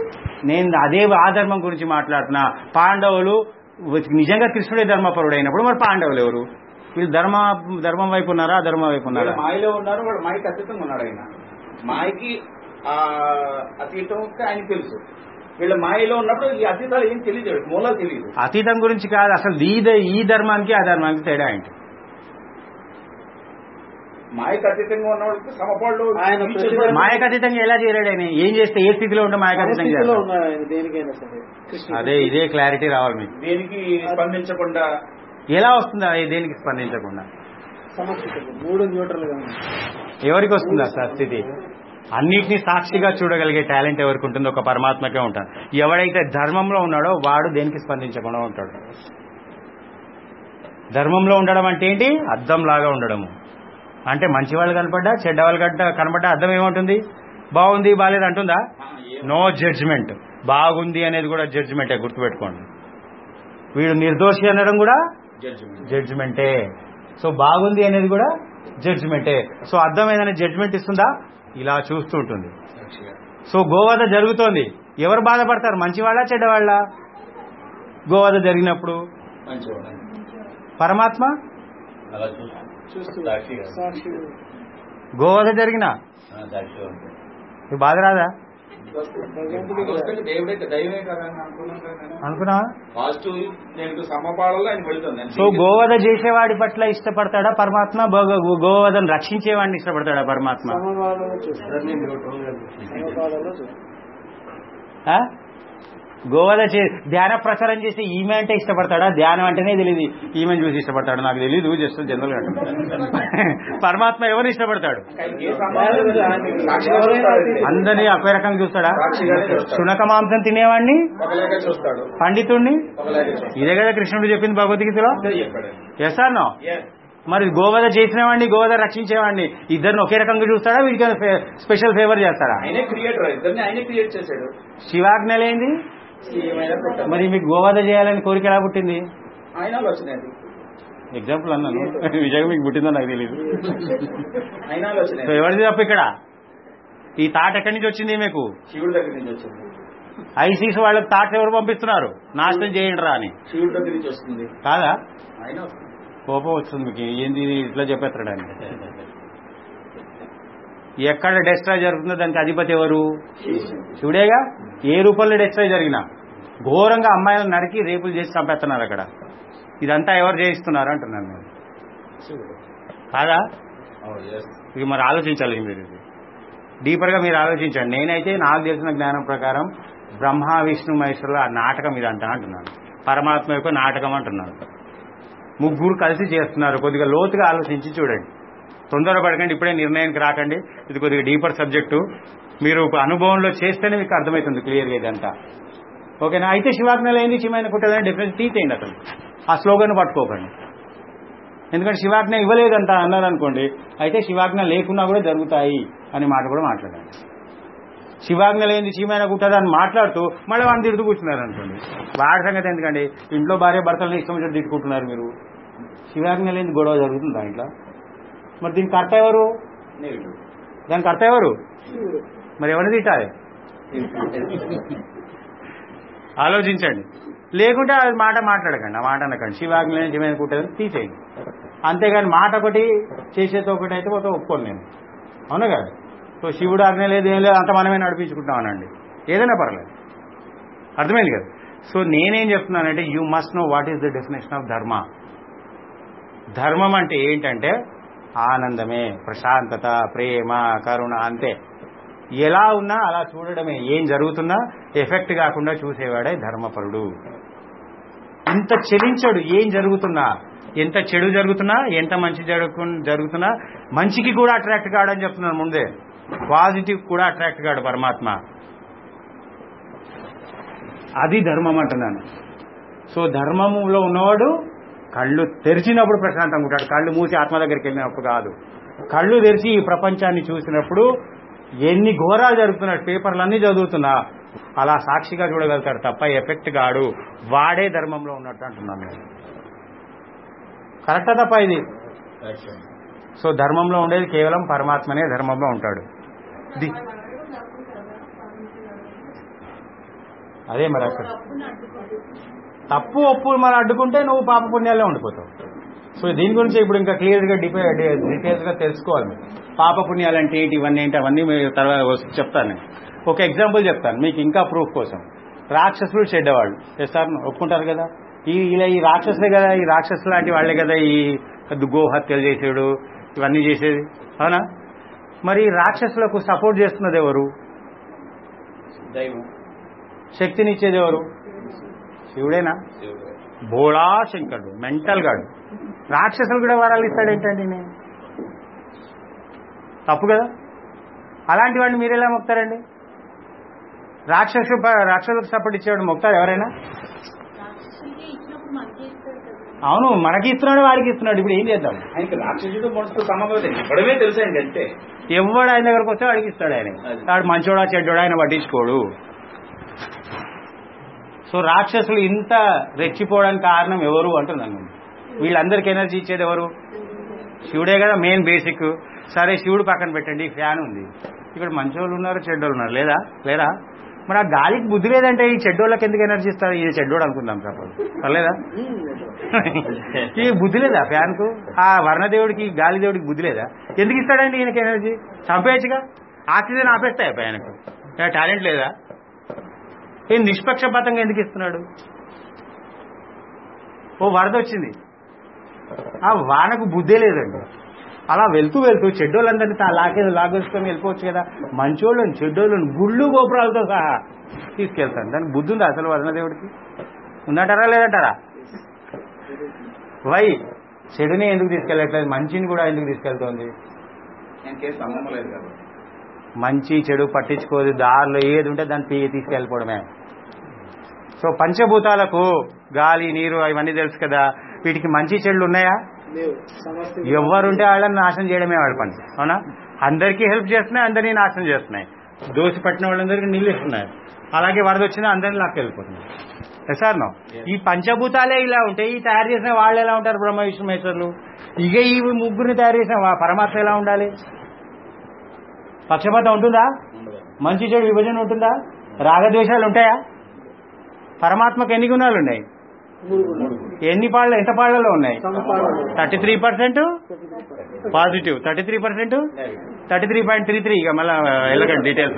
[SPEAKER 1] నేను అదే ఆ ధర్మం గురించి మాట్లాడుతున్నా పాండవులు నిజంగా కృష్ణుడే ధర్మపరుడు అయినప్పుడు మరి పాండవులు ఎవరు వీళ్ళు ధర్మ ధర్మం వైపు ఉన్నారా అధర్మం వైపు
[SPEAKER 3] వీళ్ళ
[SPEAKER 1] ఉన్నారా
[SPEAKER 3] మాయలో ఉన్నారు వాడు మాయకి అతీతంగా ఉన్నాడు ఆయన మాయకి ఆ అతీతం ఆయనకి తెలుసు వీళ్ళ మాయలో ఉన్నప్పుడు ఈ అతీతాలు ఏం తెలియదు మూలాలు తెలియదు
[SPEAKER 1] అతీతం గురించి కాదు అసలు ఈ ద- ఈ ధర్మానికి ఆ ధర్మానికి తేడా ఏంటి
[SPEAKER 3] మాయకి అతీతంగా ఉన్న వాళ్ళకి సమపాళ్ళు
[SPEAKER 2] ఆయన ప్రతి-
[SPEAKER 1] మాయకు అతీతంగా ఎలా చేరాడు ఆయన ఏం చేస్తే ఏ స్థితిలో ఉంటే మాయకు అతీతంగా
[SPEAKER 2] స్థితిలో
[SPEAKER 1] చేస్తాడు?
[SPEAKER 2] ఉన్నాడు ఆయన దేనికైనా సరే కృష్ణుడు.
[SPEAKER 1] అదే ఇదే క్లారిటీ రావాలి మీకు
[SPEAKER 3] దేనికి స్పందించకుండా
[SPEAKER 1] ఎలా వస్తుంది అది దేనికి స్పందించకుండా
[SPEAKER 2] సమస్థితులు మూడు న్యూట్రల్ గా ఉన్నాయి
[SPEAKER 1] ఎవరికి వస్తుంది ఆ స్థితి అన్నిటినీ సాక్షిగా చూడగలిగే టాలెంట్ ఎవరికి ఉంటుందో ఒక పరమాత్మకే ఉంటాడు ఎవడైతే ధర్మంలో ఉన్నాడో వాడు దేనికి స్పందించకుండా ఉంటాడు ధర్మంలో ఉండడం అంటే ఏంటి అద్దం లాగా ఉండడము అంటే మంచి వాళ్ళు కనపడ్డా చెడ్డ వాళ్ళు కట్ట కనపడ్డా అర్థం ఏముంటుంది బాగుంది బాగాలేదు అంటుందా నో జడ్జిమెంట్ బాగుంది అనేది కూడా జడ్జిమెంటే గుర్తుపెట్టుకోండి వీడు నిర్దోషి అనడం కూడా
[SPEAKER 3] జడ్జిమెంట్
[SPEAKER 1] జడ్జిమెంటే సో బాగుంది అనేది కూడా జడ్జిమెంటే సో అర్థం ఏదైనా జడ్జిమెంట్ ఇస్తుందా ఇలా చూస్తూ ఉంటుంది సో గోవధ జరుగుతోంది ఎవరు బాధపడతారు మంచివాళ్ళ చెడ్డవాళ్ళ గోవధ జరిగినప్పుడు
[SPEAKER 3] మంచివాడు
[SPEAKER 1] పరమాత్మ
[SPEAKER 4] అలా చూస్తూ
[SPEAKER 2] చూస్తూ
[SPEAKER 4] సాక్షిగా.
[SPEAKER 2] సాక్షి
[SPEAKER 1] గోవధ జరిగిన
[SPEAKER 4] ఆ, సాక్షిగా ఉంటాడు.
[SPEAKER 1] ఈ బాధ రాదా
[SPEAKER 2] భగవంతుడికి
[SPEAKER 3] వస్తే దేవుడే దైవమే కదా అని అనుకున్నాం కదా నేను.
[SPEAKER 1] అనుకున్నా
[SPEAKER 3] పాజిటివ్ నేను సమపాలలో ఆయన వెళ్తుంది
[SPEAKER 1] సో గోవధ చేసేవాడి పట్ల ఇష్టపడతాడా పరమాత్మ గో- గోవధను రక్షించేవాడిని ఇష్టపడతాడా పరమాత్మ
[SPEAKER 2] సమపాలలో చూస్తాడు
[SPEAKER 4] అందరినీ న్యూట్రల్ గా చూస్తుంది.
[SPEAKER 2] సమపాలలో చూస్తాడు
[SPEAKER 1] ఆ? గోవధ చే ధ్యాన ప్రచారం చేస్తే ఈమె అంటే ఇష్టపడతాడా ధ్యానం అంటేనే తెలియదు ఈమెను చూసి ఇష్టపడతాడు నాకు తెలియదు జస్ట్ జనరల్ గా పరమాత్మ ఎవరు ఇష్టపడతాడు
[SPEAKER 3] ఆయనకి ఏ సంబంధం లేదు. ఆయన సాక్షిగా చూస్తాడు.
[SPEAKER 1] అందరినీ ఒకే రకంగా చూస్తాడా
[SPEAKER 3] సాక్షిగానే చూస్తాడు.
[SPEAKER 1] శునక మాంసం తినేవాడిని
[SPEAKER 3] ఒకలాగే చూస్తాడు
[SPEAKER 1] పండితుణ్ణి
[SPEAKER 3] ఒకలాగే చూస్తాడు
[SPEAKER 1] ఇదే కదా కృష్ణుడు చెప్పింది భగవద్గీతలో
[SPEAKER 3] అంతే చెప్పాడు
[SPEAKER 1] ఎస్ ఆర్ నో
[SPEAKER 3] Yes.
[SPEAKER 1] మరి గోవధ చేసినవాడిని గోవధ రక్షించేవాడిని ఇద్దరిని ఒకే రకంగా చూస్తాడా వీడికి స్పెషల్ ఫేవర్ చేస్తాడా
[SPEAKER 3] ఆయనే క్రియేటర్ ఇద్దరిని ఆయనే క్రియేట్ చేశాడు
[SPEAKER 1] శివాజ్ఞలేంది
[SPEAKER 3] ఏమైనా పుట్టాలి.
[SPEAKER 1] మరి మీకు గోవధ చేయాలని కోరిక ఎలా పుట్టింది
[SPEAKER 3] ఆయన ఆలోచన అది
[SPEAKER 1] ఎగ్జాంపుల్ అన్నాను నిజంగా మీకు పుట్టిందో నాకు తెలియదు
[SPEAKER 3] ఆయన ఆలోచన
[SPEAKER 1] సో ఎవరిది తప్పు ఇక్కడ ఈ తాట ఎక్కడి నుంచి వచ్చింది మీకు
[SPEAKER 3] శివుడి దగ్గర నుంచి వచ్చింది
[SPEAKER 1] ఐసీస్ వాళ్ళకి తాట ఎవరు పంపిస్తున్నారు నాశనం చేయండి రా అని
[SPEAKER 3] శివుడి దగ్గర నుంచి వస్తుంది
[SPEAKER 1] కాదా
[SPEAKER 3] ఆయన వస్తుంది
[SPEAKER 1] కోపం వస్తుంది మీకు ఏంది ఇది ఇట్లా చెప్పేస్తాడు ఆయన ఎక్కడ డెస్ట్రాయ్ జరుగుతుందో దానికి అధిపతి ఎవరు శివుడేగా ఏ రూపంలో డెస్ట్రాయ్ జరిగినా ఘోరంగా అమ్మాయిలను నరికి రేపులు చేసి చంపేస్తున్నారు అక్కడ ఇదంతా ఎవరు చేయిస్తున్నారు అంటున్నాను నేను కాదా ఇక మరి ఆలోచించాలి మీరు ఇది డీపర్గా మీరు ఆలోచించండి నేనైతే నాకు తెలిసిన జ్ఞానం ప్రకారం బ్రహ్మ విష్ణు మహేశ్వరులు ఆ నాటకం ఇది అంట అంటున్నాను పరమాత్మ యొక్క నాటకం అంటున్నాను ముగ్గురు కలిసి చేస్తున్నారు కొద్దిగా లోతుగా ఆలోచించి చూడండి తొందరపడకండి ఇప్పుడే నిర్ణయానికి రాకండి ఇది కొద్దిగా డీపర్ సబ్జెక్టు మీరు ఒక అనుభవంలో చేస్తేనే మీకు అర్థమవుతుంది క్లియర్గా ఇదంతా ఓకేనా అయితే శివాజ్ఞలు ఏంది చిమైన కుట్టదని డిఫరెన్స్ తీసేయండి అసలు ఆ స్లోగన్ పట్టుకోకండి ఎందుకంటే శివాజ్ఞ ఇవ్వలేదంట అన్నారు అనుకోండి అయితే శివాజ్ఞ లేకున్నా కూడా జరుగుతాయి అని మాట కూడా మాట్లాడండి శివాజ్ఞ లేని చీమైన కుట్టదు అని మాట్లాడుతూ మళ్ళీ వాడిని తిడుతూ కూర్చున్నారు అనుకోండి వాడి సంగతి ఎందుకండి ఇంట్లో భార్య భర్తలను ఇష్టం వచ్చినట్టు తిట్టుకుంటున్నారు మీరు శివాజ్ఞ లేని గొడవ జరుగుతుందా ఇంట్లో మరి దీనికి కర్త ఎవరు
[SPEAKER 3] నెగిటివ్
[SPEAKER 1] దానికి కర్త ఎవరు మరి ఎవరిని తిట్టాలి ఆలోచించండి లేకుంటే అది మాట మాట్లాడకండి ఆ మాట అనకండి శివాజ్ఞ లేని చీమైన కుట్టదని తీసేయండి అంతేగాని మాట ఒకటి చేసేది ఒకటి అయితే ఒక ఒప్పుకోను నేను అవునా కదా సో శివుడు ఆజ్ఞ లేదు ఏం లేదు అంత మనమే నడిపించుకుంటామనండి ఏదైనా పర్లేదు అర్థమైంది కదా సో నేనేం చెప్తున్నానంటే you must know what is the definition of dharma ధర్మం అంటే ఏంటంటే ఆనందమే ప్రశాంతత ప్రేమ కరుణ అంతే ఎలా ఉన్నా అలా చూడడమే ఏం జరుగుతున్నా ఎఫెక్ట్ కాకుండా చూసేవాడే ధర్మపరుడు ఇంత చెలించడు ఏం జరుగుతున్నా ఎంత చెడు జరుగుతున్నా ఎంత మంచి జరుగు జరుగుతున్నా మంచికి కూడా అట్రాక్ట్ కాడని చెప్తున్నాను ముందే పాజిటివ్ కూడా అట్రాక్ట్ కాడు పరమాత్మ అది ధర్మం అంటున్నాను సో ధర్మములో ఉన్నవాడు కళ్ళు తెరిచినప్పుడు ప్రశాంతంగా ఉంటాడు కళ్ళు మూసి ఆత్మ దగ్గరికి వెళ్ళినప్పుడు కాదు కళ్ళు తెరిచి ఈ ప్రపంచాన్ని చూసినప్పుడు ఎన్ని ఘోరాలు జరుగుతున్నాయి పేపర్లన్నీ చదువుతున్నా అలా సాక్షిగా చూడగలుగుతాడు తప్ప ఎఫెక్ట్ కాడు వాడే ధర్మంలో ఉన్నట్టు అంటున్నాను నేను కరెక్టా తప్ప ఇది సో ధర్మంలో ఉండేది కేవలం పరమాత్మనే ధర్మంలో ఉంటాడు ది అదే మరి అక్కడ తప్పు ఒప్పు మనం అడ్డుకుంటే నువ్వు పాప పుణ్యాలే ఉండిపోతావు సో దీని గురించి ఇప్పుడు ఇంకా క్లియర్గా డిపే డీటెయిల్స్గా తెలుసుకోవాలి మీరు పాప పుణ్యాలు అంటే ఏంటి ఇవన్నీ ఏంటి అవన్నీ మీరు తర్వాత వస్తే చెప్తాను నేను ఒక ఎగ్జాంపుల్ చెప్తాను మీకు ఇంకా ప్రూఫ్ కోసం రాక్షసులు చెడ్డవాళ్ళు ఎస్ సార్ ఒప్పుకుంటారు కదా ఈ ఇలా ఈ రాక్షసులే కదా ఈ రాక్షసు లాంటి వాళ్ళే కదా ఈ గో హత్యలు చేసేడు ఇవన్నీ చేసేది అవునా మరి ఈ రాక్షసులకు సపోర్ట్ చేస్తున్నది ఎవరు
[SPEAKER 3] దైవం
[SPEAKER 1] శక్తినిచ్చేది ఎవరు శివుడేనా
[SPEAKER 3] శివుడు
[SPEAKER 1] భోళా శంకరుడు మెంటల్ గాడు రాక్షసులు కూడా వరాలు ఇస్తాడు ఏంటండి నేను తప్పు కదా అలాంటి వాడిని మీరు ఎలా మొక్తారండి రాక్షసు రాక్షసులకు సపోర్ట్ ఇచ్చేవాడు మొక్తారు ఎవరైనా
[SPEAKER 5] రాక్షసులకి ఇచ్చినప్పుడు మనకి ఇస్తారు కదా
[SPEAKER 1] అవును మనకి ఇస్తున్నాడు వాడికి ఇస్తున్నాడు ఇప్పుడు ఏం చేద్దాం
[SPEAKER 3] ఆయనకి రాక్షసుడు మనుషులు సంబంధం లేదు ఇవ్వడమే తెలుసు ఆయనకి అంతే
[SPEAKER 1] ఎవడు ఆయన దగ్గరకు వస్తే వాడికి ఇస్తాడు ఆయన
[SPEAKER 3] అది.
[SPEAKER 1] వాడు మంచోడా చెడ్డోడా ఆయన పట్టించుకోడు సో రాక్షసులు ఇంత రెచ్చిపోవడానికి కారణం ఎవరు అంటున్నాను నేను. వీళ్ళందరికీ ఎనర్జీ ఇచ్చేది ఎవరు శివుడే కదా మెయిన్ బేసిక్ సరే శివుడు పక్కన పెట్టండి ఫ్యాన్ ఉంది ఇక్కడ మంచోళ్ళు ఉన్నారు చెడ్డోళ్ళు ఉన్నారు లేదా లేరా మరి ఆ గాలికి బుద్ధి లేదంటే ఈ చెడ్డోళ్ళకి ఎందుకు ఎనర్జీ ఇస్తారు ఇది చెడ్డోడు అనుకుందాం సపోజ్ పర్లేదా ఈ బుద్ధి లేదా ఫ్యాన్ కు ఆ వర్ణదేవుడికి గాలి దేవుడికి బుద్ధి లేదా ఎందుకు ఇస్తాడండి ఈయనకి ఎనర్జీ చంపేయచ్చుగా ఆక్సిజన్ ఆపేస్తాయి ఆయనకు టాలెంట్ లేదా ఏం నిష్పక్షపాతంగా ఎందుకు ఇస్తున్నాడు ఓ వరద వచ్చింది ఆ వానకు బుద్ధే లేదండి అలా వెళ్తూ వెళ్తూ చెడ్డోళ్ళందరినీ తా లాగే లాగేసుకొని వెళ్ళిపోవచ్చు కదా మంచోళ్ళని చెడ్డోళ్ళని గుళ్ళు గోపురాలతో సహా తీసుకెళ్తాను దానికి బుద్ధి ఉందా అసలు వరుణదేవుడికి ఉందంటారా లేదంటారా వై చెడుని ఎందుకు తీసుకెళ్ళట్లేదు మంచిని కూడా ఎందుకు తీసుకెళ్తోంది
[SPEAKER 3] నేను కేసు సంబంధం లేదు కదా
[SPEAKER 1] మంచి చెడు పట్టించుకోదు దారిలో ఏది ఉంటే దాన్ని తీ తీసుకెళ్ళిపోవడమే సో పంచభూతాలకు గాలి నీరు అవన్నీ తెలుసు కదా వీటికి మంచి చెడులు ఉన్నాయా ఎవరుంటే వాళ్ళని నాశనం చేయడమే వాళ్ళ పని అవునా అందరికీ హెల్ప్ చేస్తున్నాయి అందరినీ నాశనం చేస్తున్నాయి దోసి పట్టిన వాళ్ళందరికీ నీళ్ళు ఇస్తున్నాయి అలాగే వరద వచ్చినా అందరినీ లాక్కి వెళ్ళిపోతున్నాయి సార్ నో ఈ పంచభూతాలే ఇలా ఉంటాయి ఈ తయారు చేసిన వాళ్ళు ఎలా ఉంటారు బ్రహ్మ విష్ణు మహేశ్వరులు ఇక ఈ ముగ్గురిని తయారు చేసిన వా- పరమాత్మ ఎలా ఉండాలి పక్షపాతం ఉంటుందా మంచి చెడు విభజన ఉంటుందా రాగద్వేషాలు ఉంటాయా పరమాత్మకు ఎన్ని గుణాలు ఉన్నాయి ఎన్ని పాళ్ళ ఎంత పాళ్లలో ఉన్నాయి thirty three percent positive thirty three percent thirty three point three three ఇక మళ్ళీ వెళ్ళకండి డీటెయిల్స్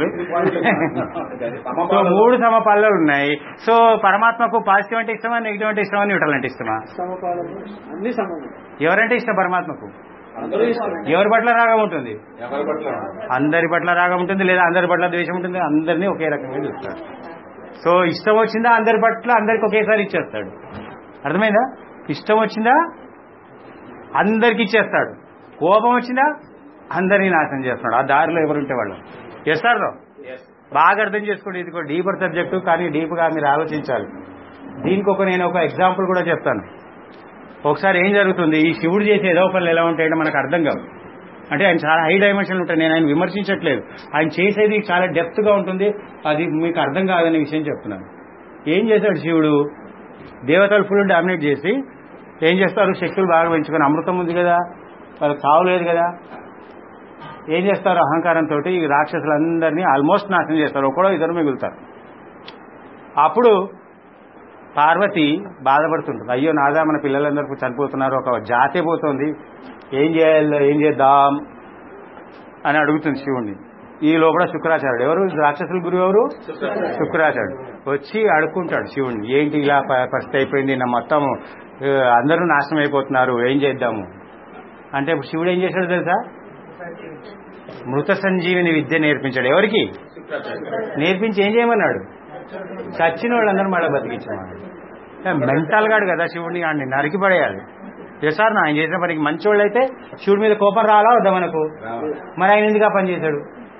[SPEAKER 1] సో మూడు సమ పళ్ళలు ఉన్నాయి సో పరమాత్మకు పాజిటివ్ అంటే ఇష్టమా నెగిటివ్ అంటే ఇష్టమా న్యూట్రల్ అంటే ఇష్టమా
[SPEAKER 2] అన్ని సమమే
[SPEAKER 1] ఎవరంటే ఇష్టం పరమాత్మకు
[SPEAKER 3] అందరూ ఇష్టం
[SPEAKER 1] ఎవరి పట్ల రాగం ఉంటుంది
[SPEAKER 3] ఎవరి పట్ల
[SPEAKER 1] అందరి పట్ల రాగం ఉంటుంది లేదా అందరి పట్ల ద్వేషం ఉంటుంది అందరినీ ఒకే రకంగా చూస్తాడు సో ఇష్టం వచ్చిందా అందరి పట్ల అందరికి ఒకేసారి ఇచ్చేస్తాడు అర్థమైందా ఇష్టం వచ్చిందా అందరికి ఇచ్చేస్తాడు కోపం వచ్చిందా అందరినీ నాశనం చేస్తున్నాడు ఆ దారిలో ఎవరుంటే వాళ్ళు చేస్తారు బాగా అర్థం చేసుకోండి ఇది కూడా డీపర్ సబ్జెక్టు కానీ డీప్గా మీరు ఆలోచించాలి దీనికి ఒక నేను ఒక ఎగ్జాంపుల్ కూడా చెప్తాను ఒకసారి ఏం జరుగుతుంది ఈ శివుడు చేసే ఏదో పనులు ఎలా ఉంటాయంటే మనకు అర్థం కావు అంటే ఆయన చాలా హై డైమెన్షన్ ఉంటాయి నేను ఆయన విమర్శించట్లేదు ఆయన చేసేది చాలా డెప్త్ గా ఉంటుంది అది మీకు అర్థం కాదనే విషయం చెప్తున్నాను ఏం చేశాడు శివుడు దేవతలు ఫుల్ డామినేట్ చేసి ఏం చేస్తారు శక్తులు బాగా పెంచుకొని అమృతం ఉంది కదా వాళ్ళకి చావులేదు కదా ఏం చేస్తారు అహంకారంతో ఈ రాక్షసులందరినీ ఆల్మోస్ట్ నాశనం చేస్తారు ఒకడో ఇద్దరు మిగులుతారు అప్పుడు పార్వతి బాధపడుతుంటుంది అయ్యో నాదా మన పిల్లలందరూ చనిపోతున్నారు ఒక జాతే పోతుంది ఏం చేయాలి ఏం చేద్దాం అని అడుగుతుంది శివుణ్ణి ఈ లోపల శుక్రాచార్యుడు ఎవరు రాక్షసుల గురువు ఎవరు శుక్రాచార్యుడు వచ్చి అడుక్కుంటాడు శివుణ్ణి ఏంటి ఇలా ప- పరిస్థితి అయిపోయింది నా మొత్తం ఆ, అందరూ నాశనం అయిపోతున్నారు ఏం చేద్దాము అంటే ఇప్పుడు శివుడు ఏం చేశాడు తెలుసా మృత సంజీవిని విద్య నేర్పించాడు ఎవరికి నేర్పించి ఏం చేయమన్నాడు చచ్చిన వాళ్ళందరూ మళ్ళీ బతికించమన్నాడు మెంటల్ గాడు కదా శివుడిని ఆడిని నరికి పడేయాలి చేశారు నా ఆయన చేసిన పనికి మంచోళ్ళు అయితే శివుడి మీద కోపం రాలా వద్దా మనకు మరి ఆయన ఎందుకు ఆ పని చేశాడు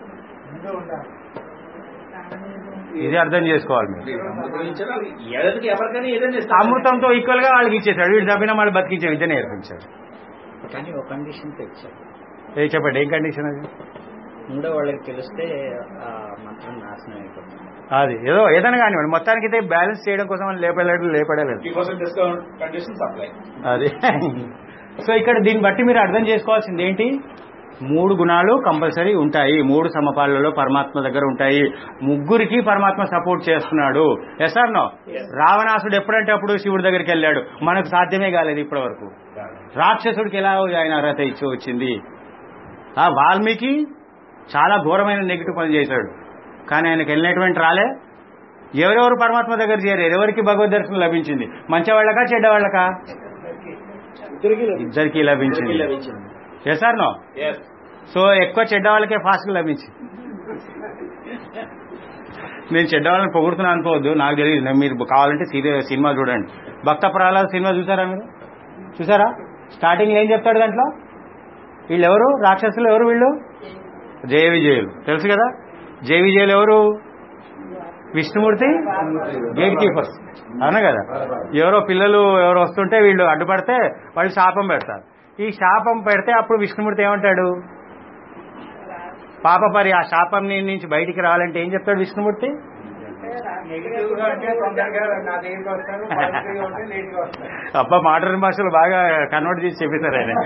[SPEAKER 1] ఇది అర్థం చేసుకోవాలి మీరు
[SPEAKER 3] ఏదైతే ఎవరికైనా ఏదైనా ఇస్తాం.
[SPEAKER 1] అమృతంతో ఈక్వల్ గా వాళ్ళకి ఇచ్చేశాడు వీడు తప్పిన వాళ్ళు బతికించే విద్య నేర్పించాడు
[SPEAKER 6] కానీ ఒక కండిషన్ తెచ్చారు
[SPEAKER 1] ఏ చెప్పండి ఏం కండిషన్ అది
[SPEAKER 6] మూడో వాళ్ళకి తెలిస్తే ఆ మంత్రం నాశనం అయిపోతుంది
[SPEAKER 1] అది ఏదో ఏదైనా కానివ్వండి మొత్తానికి అయితే బ్యాలెన్స్ చేయడం కోసం వాళ్ళు లేపలేడు లేపడలేదు
[SPEAKER 3] 50% డిస్కౌంట్ కండిషన్ సప్లై
[SPEAKER 1] అది సో ఇక్కడ దీన్ని బట్టి మీరు అర్థం చేసుకోవాల్సింది ఏంటి మూడు గుణాలు కంపల్సరీ ఉంటాయి మూడు సమపాలలో పరమాత్మ దగ్గర ఉంటాయి ముగ్గురికి పరమాత్మ సపోర్ట్ చేస్తున్నాడు ఎస్ ఆర్ నో రావణాసుడు ఎప్పుడంటే అప్పుడు శివుడి దగ్గరికి వెళ్ళాడు మనకు సాధ్యమే కాలేదు ఇప్పటి వరకు రాక్షసుడికి ఎలా ఆయన అర్హత ఇచ్చి వచ్చింది ఆ వాల్మీకి చాలా ఘోరమైన నెగిటివ్ పని చేశాడు కానీ ఆయనకు వెళ్ళినటువంటి రాలే ఎవరెవరు పరమాత్మ దగ్గర చేరారు ఎవరికి భగవద్ దర్శనం లభించింది మంచి వాళ్ళకా చెడ్డ వాళ్ళకా ఇద్దరికి లభించింది
[SPEAKER 6] లభించింది
[SPEAKER 1] yes or no
[SPEAKER 3] yes
[SPEAKER 1] so ఎక్కువ చెడ్డ వాళ్ళకే ఫాస్ట్గా లభించింది నేను చెడ్డ వాళ్ళని పొగుడుతున్నా అనుకోవద్దు నాకు తెలియదు నేను మీరు కావాలంటే సీరియల్ సినిమా చూడండి భక్త ప్రహ్లాద్ సినిమా చూసారా మీరు చూసారా స్టార్టింగ్ ఏం చెప్తాడు దాంట్లో వీళ్ళు ఎవరు రాక్షసులు ఎవరు వీళ్ళు జయ విజయులు తెలుసు కదా జయ విజయులు ఎవరు విష్ణుమూర్తి గేట్ కీపర్స్ అవునా కదా ఎవరో పిల్లలు ఎవరు వస్తుంటే వీళ్ళు అడ్డుపడితే వాళ్ళు శాపం పెడతారు ఈ శాపం పెడితే అప్పుడు విష్ణుమూర్తి ఏమంటాడు పాప పరి ఆ శాపం నుంచి బయటికి రావాలంటే ఏం చెప్తాడు విష్ణుమూర్తి
[SPEAKER 2] నెగిటివ్ గా అంటే తొందరగా నా దగ్గరికి వస్తాను పాజిటివ్ గా ఉంటే లేట్ గా వస్తాను
[SPEAKER 1] అబ్బా మోడర్న్ భాషలు బాగా కన్వర్ట్ చేసి చెప్పేశారు ఆయన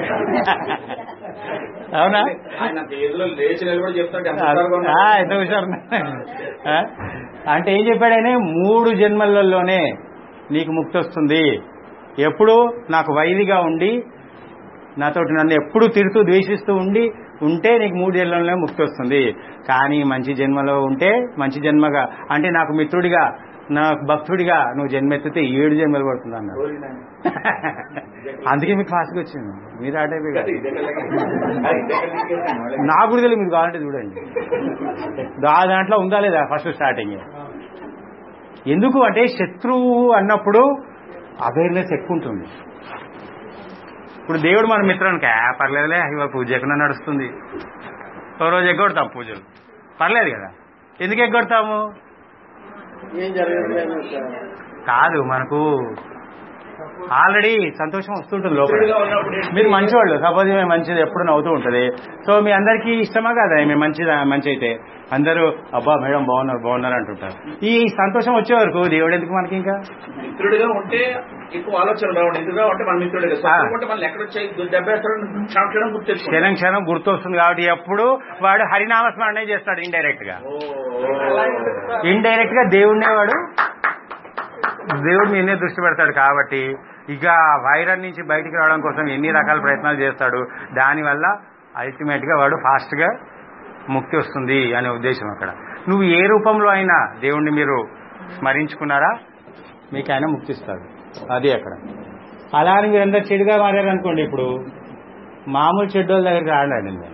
[SPEAKER 1] అవునా
[SPEAKER 3] ఆయన ఏదో లేచి నిలబడి చెప్తాడు ఎంత హుషారుగా ఉన్నాడు.
[SPEAKER 1] ఆ, ఎంత హుషారు ఆ? అంటే ఏం చెప్పాడనే మూడు జన్మలలోనే నీకు ముక్తి వస్తుంది ఎప్పుడు నాకు వైదిగా ఉండి నాతోటి నన్ను ఎప్పుడు తిడుతూ ద్వేషిస్తూ ఉండి ఉంటే నీకు మూడు జన్మలలో ముక్తి వస్తుంది కానీ మంచి జన్మలో ఉంటే మంచి జన్మగా అంటే నాకు మిత్రుడిగా నాకు భక్తుడిగా నువ్వు జన్మెత్తితే ఏడు జన్మలు పడుతుంది అన్నాడు అందుకే మీకు ఫాస్ట్గా వచ్చింది మీరు ఆ టైపే కాదు.
[SPEAKER 3] ఇదే కదా. ఇదే కదా నీకేసాను మళ్ళీ.
[SPEAKER 1] నాకు కూడా తెలియదు మీరు కావాలంటే చూడండి దా- దాంట్లో ఉందా లేదా ఫస్ట్ స్టార్టింగ్ ఎందుకు అంటే శత్రువు అన్నప్పుడు అవేర్నెస్ ఎక్కువ ఉంటుంది ఇప్పుడు దేవుడు మన మిత్రానికి "ఆ, పర్లేదులే ఇవాళ పూజ చేయకుండా నడుస్తుంది ఓ రోజు ఎగ్గొడతాం పూజలు పర్లేదు కదా ఎందుకు ఎగ్గొడతాము
[SPEAKER 6] ఏం జరగదు
[SPEAKER 1] కాదు మనకు ఆల్రెడీ సంతోషం వస్తుంటుంది లోపల
[SPEAKER 3] మిత్రుడిగా ఉన్నప్పుడు ఏంటి?
[SPEAKER 1] మీరు మంచివాళ్ళు సపోజ్ మేము మంచిది ఎప్పుడు నవ్వుతూ ఉంటుంది సో మీ అందరికీ ఇష్టమా కదా మేము మంచి మంచి అయితే అందరూ అబ్బా మేడం బాగున్నారు బాగున్నారు అంటుంటారు ఈ సంతోషం వచ్చే వరకు దేవుడు ఎందుకు మనకి ఇంకా
[SPEAKER 3] మిత్రుడిగా ఉంటే ఎక్కువ ఆలోచన రావడం ఎదురుగా ఉంటే మన మిత్రుడిగా శత్రువు ఉంటే మనం ఎక్కడ వచ్చాయి దెబ్బేస్తారని క్షణం గుర్తెచ్చుకుంటాం
[SPEAKER 1] క్షణం క్షణం గుర్తొస్తుంది కాబట్టి ఎప్పుడు వాడు హరినామ స్మరణే చేస్తాడు ఇండైరెక్ట్ గా ఇండైరెక్ట్ గా దేవుడినే వాడు దేవుడు మీదే దృష్టి పెడతాడు కాబట్టి ఇక వైరల్ నుంచి బయటికి రావడం కోసం ఎన్ని రకాల ప్రయత్నాలు చేస్తాడు దానివల్ల అల్టిమేట్ గా వాడు ఫాస్ట్ గా ముక్తి వస్తుంది అనే ఉద్దేశం అక్కడ నువ్వు ఏ రూపంలో అయినా దేవుణ్ణి మీరు స్మరించుకున్నారా మీకు ఆయన ముక్తిస్తాడు అది అక్కడ అలా అని మీరందరూ చెడుగా మారారనుకోండి ఇప్పుడు మామూలు చెడ్డోళ్ళ దగ్గరికి రాడండి మీరు.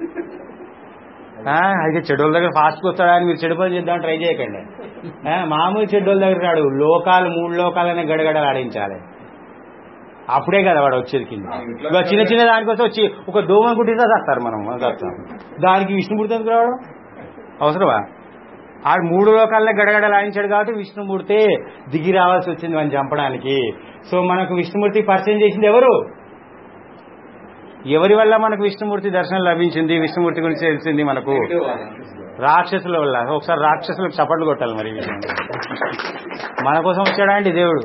[SPEAKER 1] ఆ, అయితే చెడ్డోళ్ళ దగ్గర ఫాస్ట్గా వస్తాడా అని మీరు చెడు పని చేద్దాం ట్రై చేయకండి ఆ, మామూలు చెడ్డోళ్ళ దగ్గర రాడు లోకాలు మూడు లోకాలనే గడగడ ఆడించాలి అప్పుడే కదా వాడు వచ్చేది కింద ఇక చిన్న చిన్న దానికోసం వచ్చి ఒక దోమను కుట్టిస్తే చేస్తారు మనం చేస్తాం దానికి విష్ణుమూర్తి ఎందుకు రావడం అవసరమా ఆ మూడు లోకాలనే గడగడ లాయించాడు కాబట్టి విష్ణుమూర్తి దిగి రావాల్సి వచ్చింది మనం చంపడానికి సో మనకు విష్ణుమూర్తి పరిచయం చేసింది ఎవరు ఎవరి వల్ల మనకు విష్ణుమూర్తి దర్శనం లభించింది విష్ణుమూర్తి గురించి తెలిసింది మనకు రాక్షసుల వల్ల ఒకసారి రాక్షసులకు చప్పట్లు కొట్టాలి మరి ఈ విషయం మన కోసం వచ్చాడా అండి దేవుడు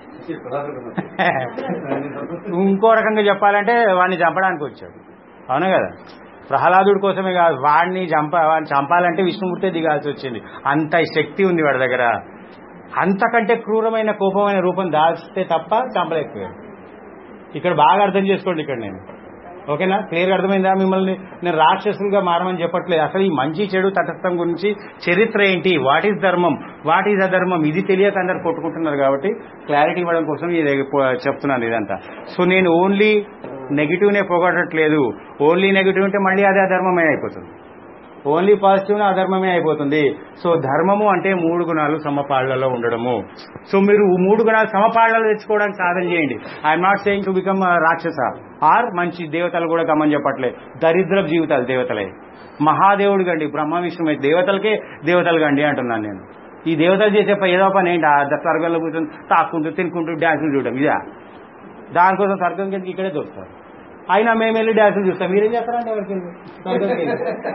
[SPEAKER 1] ఇంకో రకంగా చెప్పాలంటే వాడిని చంపడానికి వచ్చాడు అవునా కదా ప్రహ్లాదుడి కోసమే కాదు వాడిని చంప వాడిని చంపాలంటే విష్ణుమూర్తే దిగాల్సి వచ్చింది అంత శక్తి ఉంది వాడి దగ్గర అంతకంటే క్రూరమైన కోపమైన రూపం దాల్స్తే తప్ప చంపలేకపోయాడు ఇక్కడ బాగా అర్థం చేసుకోండి ఇక్కడ నేను ఓకేనా క్లియర్గా అర్థమైందా మిమ్మల్ని నేను రాక్షసులుగా మారమని చెప్పట్లేదు అసలు ఈ మంచి చెడు తటస్థం గురించి చరిత్ర ఏంటి వాట్ ఈస్ ధర్మం వాట్ ఈస్ అధర్మం ఇది తెలియక అందరు కొట్టుకుంటున్నారు కాబట్టి క్లారిటీ ఇవ్వడం కోసం ఇది పో- చెప్తున్నాను ఇదంతా సో నేను ఓన్లీ నెగిటివ్నే పోగొట్టట్లేదు ఓన్లీ నెగిటివ్ ఉంటే మళ్ళీ అదే అధర్మమే అయిపోతుంది ఓన్లీ పాజిటివ్ అధర్మమే అయిపోతుంది సో ధర్మము అంటే మూడు గుణాలు సమపాళ్లలో ఉండడము సో మీరు ఈ మూడు గుణాలు సమపాళ్లలో తెచ్చుకోవడానికి సాధన చేయండి I'm not saying to become రాక్షస ఆర్ మంచి దేవతలు కూడా కమ్మని చెప్పట్లే దరిద్ర జీవితాలు దేవతలే మహాదేవుడు గండి బ్రహ్మ విష్ణు దేవతలకే దేవతలు గండి అంటున్నాను నేను ఈ దేవతలు చేసే ప- ఏదో పని ఏంటి ఆ ద- స్వర్గంలో కూర్చొని తాక్కుంటూ తినుకుంటూ డ్యాన్సులు చూడడం ఇదా దానికోసం స్వర్గం కిందకి ఇక్కడే దొరుకుతారు అయినా మేము వెళ్ళి డ్యాన్సులు చూస్తాం మీరేం చేస్తారంటే ఎవరికి స్వర్గం కింద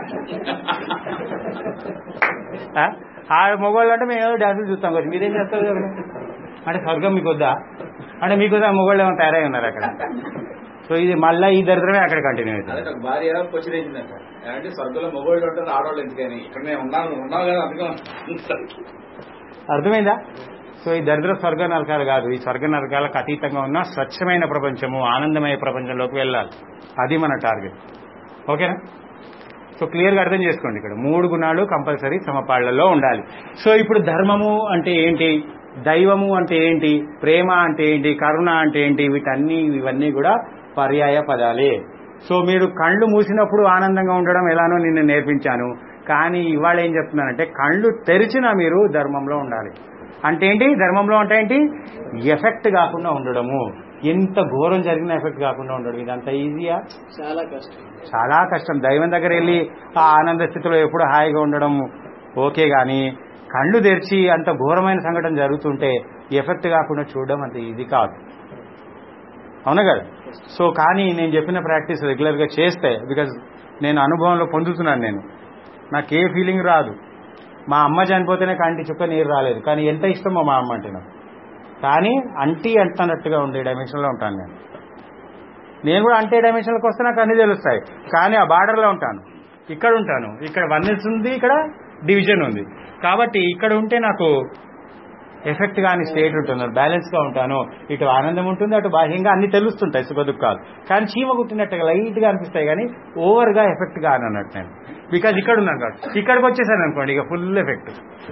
[SPEAKER 1] ఆ? ఆ మొగోళ్ళు అంటే మేము ఏదో డ్యాన్సులు చూస్తాం కదా మీరేం చేస్తారు ఎవరు? అంటే స్వర్గం మీకు వద్దా అంటే మీకు వద్దా మొగోళ్ళు ఏమైనా తయారై ఉన్నారు అక్కడ సో ఇది మళ్ళీ ఈ దరిద్రమే అక్కడ కంటిన్యూ
[SPEAKER 3] అదే
[SPEAKER 1] అవుతుంది
[SPEAKER 3] నాకు భార్య క్వశ్చన్ వేసిందంట ఏమంటే స్వర్గంలో మొగోళ్ళు ఉంటారు ఆడవాళ్ళు ఎందుకని ఇక్కడ నేను ఉన్నాను నువ్వు ఉన్నావు కదా అందుకని
[SPEAKER 1] అర్థమైందా సో ఈ దరిద్ర స్వర్గ నరకాలు కాదు ఈ స్వర్గ నరకాలకు అతీతంగా ఉన్న స్వచ్ఛమైన ప్రపంచము ఆనందమయ ప్రపంచంలోకి వెళ్ళాలి అది మన టార్గెట్ ఓకేనా సో క్లియర్గా అర్థం చేసుకోండి ఇక్కడ మూడు గుణాలు కంపల్సరీ సమపాళ్లలో ఉండాలి సో ఇప్పుడు ధర్మము అంటే ఏంటి దైవము అంటే ఏంటి ప్రేమ అంటే ఏంటి కరుణ అంటే ఏంటి వీటన్ని ఇవన్నీ కూడా పర్యాయ పదాలే సో మీరు కళ్ళు మూసినప్పుడు ఆనందంగా ఉండడం ఎలానో నిన్ను నేర్పించాను కానీ ఇవాళ ఏం చెప్తున్నానంటే కళ్ళు తెరిచిన మీరు ధర్మంలో ఉండాలి అంటే ఏంటి ధర్మంలో అంటే ఏంటి ఎఫెక్ట్ కాకుండా ఉండడము ఎంత ఘోరం జరిగిన ఎఫెక్ట్ కాకుండా ఉండడం ఇదంతా ఈజీయా
[SPEAKER 6] చాలా కష్టం
[SPEAKER 1] చాలా కష్టం దైవం దగ్గర వెళ్ళి ఆ ఆనంద స్థితిలో ఎప్పుడు హాయిగా ఉండడం ఓకే కానీ కళ్ళు తెరిచి అంత ఘోరమైన సంఘటన జరుగుతుంటే ఎఫెక్ట్ కాకుండా చూడడం అంత ఈజీ కాదు అవునా కదా సో కానీ నేను చెప్పిన ప్రాక్టీస్ రెగ్యులర్గా చేస్తే బికాజ్ నేను అనుభవంలో పొందుతున్నాను నేను నాకు ఏ ఫీలింగ్ రాదు మా అమ్మ చనిపోతేనే కంటి చుక్క నీరు రాలేదు కానీ ఎంత ఇష్టమో మా అమ్మ అంటే నాకు కానీ అంటీ అంటున్నట్టుగా ఉండే డైమెన్షన్లో ఉంటాను నేను నేను కూడా అంటే డైమెన్షన్లకు వస్తే నాకు అన్ని తెలుస్తాయి కానీ ఆ బార్డర్లో ఉంటాను ఇక్కడ ఉంటాను ఇక్కడ వన్నెస్ ఉంది ఇక్కడ డివిజన్ ఉంది కాబట్టి ఇక్కడ ఉంటే నాకు ఎఫెక్ట్ కాని స్టేట్ ఉంటుంది బ్యాలెన్స్ గా ఉంటాను ఇటు ఆనందం ఉంటుంది అటు బాహ్యంగా అన్ని తెలుస్తుంటాయి సుఖ దుఃఖాలు కానీ చీమ కుట్టినట్టుగా లైట్ గా అనిపిస్తాయి కానీ ఓవర్ గా ఎఫెక్ట్ కాను అన్నట్టు నేను బికాజ్ ఇక్కడ ఉన్నాను కాబట్టి ఇక్కడికి వచ్చేసాను అనుకోండి ఇక ఫుల్ ఎఫెక్ట్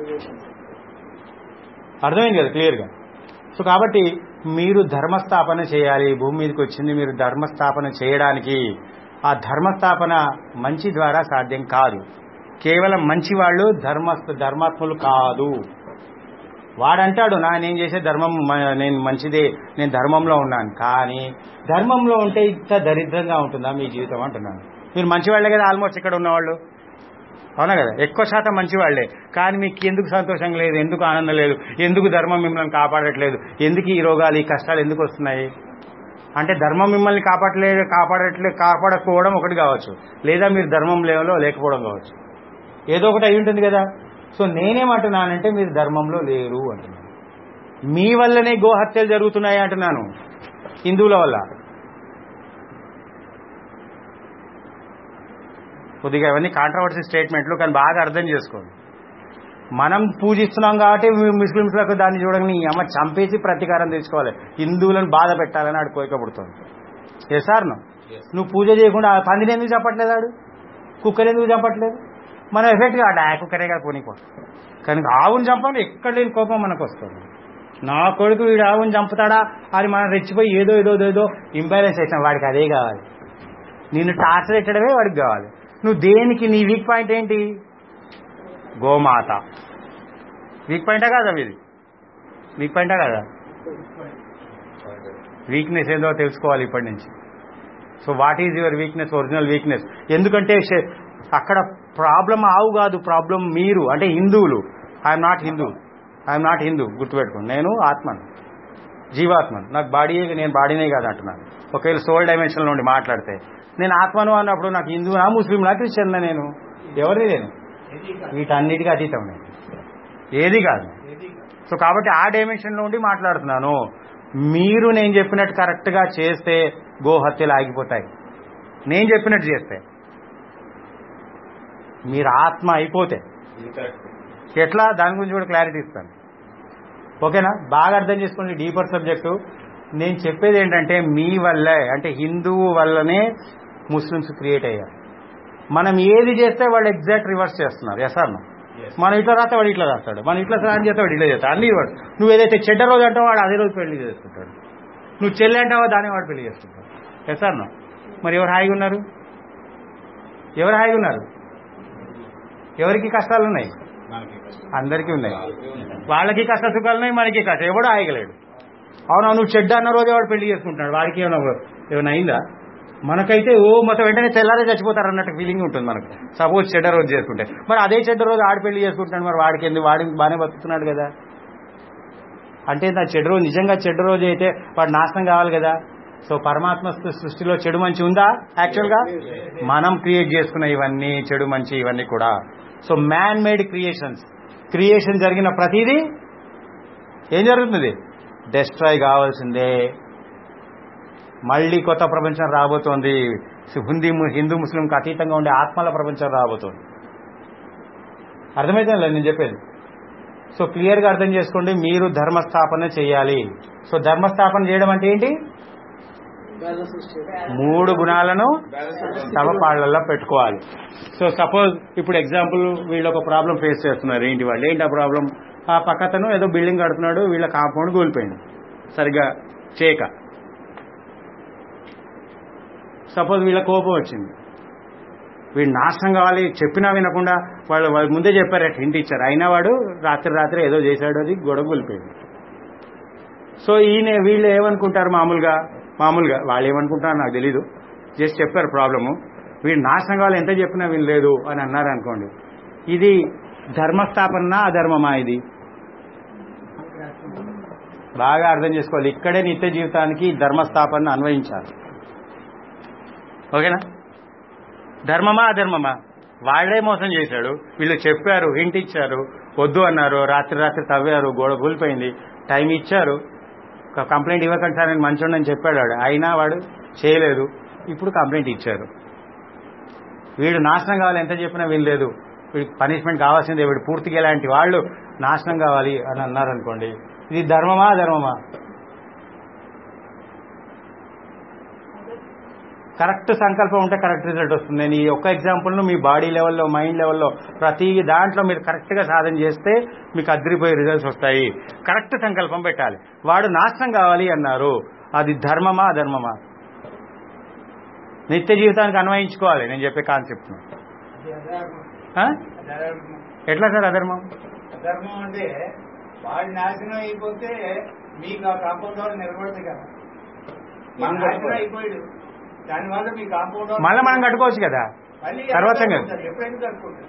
[SPEAKER 1] అర్థమైంది కదా క్లియర్ గా సో కాబట్టి మీరు ధర్మస్థాపన చేయాలి భూమి మీదకి వచ్చింది మీరు ధర్మస్థాపన చేయడానికి ఆ ధర్మస్థాపన మంచి ద్వారా సాధ్యం కాదు కేవలం మంచి వాళ్ళు ధర్మ ధర్మాత్ములు కాదు వాడంటాడు నా నేను చేసే ధర్మం మ- నేను మంచిదే నేను ధర్మంలో ఉన్నాను కానీ ధర్మంలో ఉంటే ఇంత దరిద్రంగా ఉంటుందా మీ జీవితం అంటున్నాను మీరు మంచివాళ్లే కదా ఆల్మోస్ట్ ఇక్కడ ఉన్నవాళ్ళు అవునా కదా ఎక్కువ శాతం మంచివాళ్లే కానీ మీకు ఎందుకు సంతోషం లేదు ఎందుకు ఆనందం లేదు ఎందుకు ధర్మం మిమ్మల్ని కాపాడట్లేదు ఎందుకు ఈ రోగాలు ఈ కష్టాలు ఎందుకు వస్తున్నాయి అంటే ధర్మం మిమ్మల్ని కాపాడలేదు కాపాడట్లేదు కాపాడకపోవడం ఒకటి కావచ్చు లేదా మీరు ధర్మం లేవలో లేకపోవడం కావచ్చు ఏదో ఒకటి అయి ఉంటుంది కదా సో నేనేమంటున్నానంటే మీరు ధర్మంలో లేరు అంటున్నాను మీ వల్లనే గోహత్యలు జరుగుతున్నాయి అంటున్నాను హిందువుల వల్ల కొద్దిగా ఇవన్నీ కాంట్రవర్సీ స్టేట్మెంట్లు కానీ బాగా అర్థం చేసుకోండి మనం పూజిస్తున్నాం కాబట్టి ము- ముస్లింస్లకు దాన్ని చూడగానే ఈ అమ్మ చంపేసి ప్రతీకారం తెచ్చుకోవాలి హిందువులను బాధ పెట్టాలని ఆడు కోరిక పుడుతుంది ఏ సార్ నువ్వు పూజ చేయకుండా ఆ పందిని ఎందుకు చంపట్లేదు ఆడు కుక్కర్ ఎందుకు చంపట్లేదు మనం ఎఫెక్ట్ కాదు ఆ కుక్కరే కాదు పోనీకో కానీ ఆవుని చంపాలి ఎక్కడ లేని కోపం మనకు వస్తుంది నా కొడుకు వీడు ఆవుని చంపుతాడా అని మనం రెచ్చిపోయి ఏదో ఏదో ఏదో ఇంబ్యాలెన్స్ చేసాం వాడికి అదే కావాలి నిన్ను టార్చర్ పెట్టడమే వాడికి కావాలి నువ్వు దేనికి నీ వీక్ పాయింట్ ఏంటి గోమాత వీక్ పాయింటా కాదా ఇది వీక్ పాయింటా కాదా వీక్నెస్ ఏదో తెలుసుకోవాలి ఇప్పటి నుంచి so what is your weakness original weakness ఎందుకంటే షే- అక్కడ ప్రాబ్లం ఆవు కాదు ప్రాబ్లం మీరు అంటే హిందువులు I'm not Hindu I'm not Hindu గుర్తుపెట్టుకోండి నేను ఆత్మను జీవాత్మను నాకు బాడీ నేను బాడీనే కాదు అంటున్నాను ఒకవేళ సోల్ డైమెన్షన్ నుండి మాట్లాడితే నేను ఆత్మను అన్నప్పుడు నాకు హిందువునా ముస్లింనా క్రిస్టియన్నా నేను ఎవరిది నేను వీటన్నిటికీ అతీతం నేను ఏది కాదు సో కాబట్టి ఆ డైమెన్షన్ నుండి మాట్లాడుతున్నాను మీరు నేను చెప్పినట్టు కరెక్ట్గా చేస్తే గోహత్యలు ఆగిపోతాయి నేను చెప్పినట్టు చేస్తే మీరు ఆత్మ అయిపోతే ఎట్లా దాని గురించి కూడా క్లారిటీ ఇస్తాను ఓకేనా బాగా అర్థం చేసుకోండి డీపర్ సబ్జెక్టు నేను చెప్పేది ఏంటంటే మీ వల్లే అంటే హిందువు వల్లనే ముస్లిమ్స్ క్రియేట్ అయ్యారు మనం ఏది చేస్తే వాళ్ళు ఎగ్జాక్ట్ రివర్స్ చేస్తున్నారు ఎస్ అన్న మనం ఇట్లా రాస్తే వాడు ఇట్లా రాస్తాడు మనం ఇట్లా స్నానం చేస్తే వాడు ఇట్లా చేస్తాడు అన్ని వాడు నువ్వు ఏదైతే చెడ్డ రోజు అంటావో వాడు అదే రోజు పెళ్లి చేసుకుంటాడు నువ్వు చెల్లి అంటావో దాన్ని వాడు పెళ్లి చేసుకుంటాడు ఎస్ అన్న మరి ఎవరు హాయిగా ఉన్నారు ఎవరు హాయిగా ఉన్నారు ఎవరికి కష్టాలు ఉన్నాయి అందరికీ ఉన్నాయి వాళ్ళకి కష్ట సుఖాలు ఉన్నాయి మనకి కష్ట ఎవడు ఆగలేడు అవునా నువ్వు చెడ్డ అన్న రోజే వాడు పెళ్లి చేసుకుంటున్నాడు వాడికి ఏమైనా ఏమైనా అయిందా మనకైతే ఓ మొత్తం వెంటనే తెల్లారే చచ్చిపోతారు అన్నట్టు ఫీలింగ్ ఉంటుంది మనకు సపోజ్ చెడ్డ రోజు చేసుకుంటే మరి అదే చెడ్డ రోజు ఆడ పెళ్లి చేసుకుంటున్నాడు మరి వాడికి ఎందుకు వాడి బాగానే బతుకుతున్నాడు కదా అంటే నా చెడు రోజు నిజంగా చెడ్డ రోజు అయితే వాడు నాశనం కావాలి కదా సో పరమాత్మ సృ- సృష్టిలో చెడు మంచి ఉందా యాక్చువల్గా మనం క్రియేట్ చేసుకున్న ఇవన్నీ చెడు మంచి ఇవన్నీ కూడా so man made creations creation జరిగిన ప్రతిదీ ఏం జరుగుతుంది డెస్ట్రాయ్ కావాల్సిందే మళ్ళీ కొత్త ప్రపంచం రాబోతోంది హిందీ హిందూ ముస్లింకి అతీతంగా ఉండే ఆత్మల ప్రపంచం రాబోతోంది అర్థమైతే నేను చెప్పేది సో క్లియర్గా అర్థం చేసుకోండి మీరు ధర్మస్థాపన చేయాలి సో ధర్మస్థాపన చేయడం అంటే ఏంటి మూడు గుణాలను సమపాళ్లలో పెట్టుకోవాలి సో సపోజ్ ఇప్పుడు ఎగ్జాంపుల్ వీళ్ళు ఒక ప్రాబ్లం ఫేస్ చేస్తున్నారు ఏంటి వాళ్ళు ఏంటి ఆ ప్రాబ్లం ఆ పక్కతను ఏదో బిల్డింగ్ కడుతున్నాడు వీళ్ళ కాంపౌండ్ కూలిపోయింది సరిగ్గా చేయక సపోజ్ వీళ్ళ కోపం వచ్చింది వీడు నాశనం కావాలి చెప్పినా వినకుండా వాళ్ళు వాళ్ళు ముందే చెప్పారు హింట్ ఇచ్చారు అయినా వాడు రాత్రి రాత్రి ఏదో చేశాడు అది గొడవ కూలిపోయింది సో ఈయన వీళ్ళు ఏమనుకుంటారు మామూలుగా మామూలుగా వాళ్ళు ఏమనుకుంటారో నాకు తెలీదు జస్ట్ చెప్పారు ప్రాబ్లము వీడు నాశనం కావాలి ఎంత చెప్పినా వినలేదు అని అన్నారు అనుకోండి ఇది ధర్మస్థాపన అధర్మమా ఇది బాగా అర్థం చేసుకోవాలి ఇక్కడే నిత్య జీవితానికి ధర్మస్థాపన అన్వయించాలి ఓకేనా ధర్మమా అధర్మమా వాళ్లే మోసం చేశాడు వీళ్ళు చెప్పారు హింట్ ఇచ్చారు వద్దు అన్నారు రాత్రి రాత్రి తవ్వారు గోడ కూలిపోయింది టైం ఇచ్చారు ఒక కంప్లైంట్ ఇవ్వకండి సార్ నేను మంచోడని చెప్పాడు వాడు అయినా వాడు చేయలేదు ఇప్పుడు కంప్లైంట్ ఇచ్చారు వీడు నాశనం కావాలి ఎంత చెప్పినా వినలేదు వీడికి పనిష్మెంట్ కావాల్సిందే వీడు పూర్తిగా ఇలాంటి వాళ్ళు నాశనం కావాలి అని అన్నారనుకోండి ఇది ధర్మమా ధర్మమా కరెక్ట్ సంకల్పం ఉంటే కరెక్ట్ రిజల్ట్ వస్తుంది నేను ఈ ఒక్క ఎగ్జాంపుల్ను మీ బాడీ లెవెల్లో మైండ్ లెవెల్లో ప్రతి దాంట్లో మీరు కరెక్ట్గా సాధన చేస్తే మీకు అద్దరిపోయే రిజల్ట్స్ వస్తాయి కరెక్ట్ సంకల్పం పెట్టాలి వాడు నాశనం కావాలి అన్నారు అది ధర్మమా అధర్మమా నిత్య జీవితానికి అన్వయించుకోవాలి నేను చెప్పే కాన్సెప్ట్ను ఆ? ఎట్లా సార్ అధర్మం
[SPEAKER 7] ధర్మం అంటే వాడి నాశనం అయిపోతే మీకు ఆ కాంపౌండ్ వాడు నిలబడదు కదా మీ
[SPEAKER 3] మనం
[SPEAKER 7] నాశనం
[SPEAKER 3] కట్టుకోవాలి.
[SPEAKER 7] అయిపోయాడు దానివల్ల మీ కాంపౌండ్ వాడు-
[SPEAKER 1] మళ్ళీ మనం కట్టుకోవచ్చు కదా
[SPEAKER 7] మళ్ళీ
[SPEAKER 1] తర్వాత
[SPEAKER 7] ఎవరు
[SPEAKER 1] సంగతి.
[SPEAKER 7] కట్టుకుంటారు? ఎప్పుడైనా కట్టుకుంటారు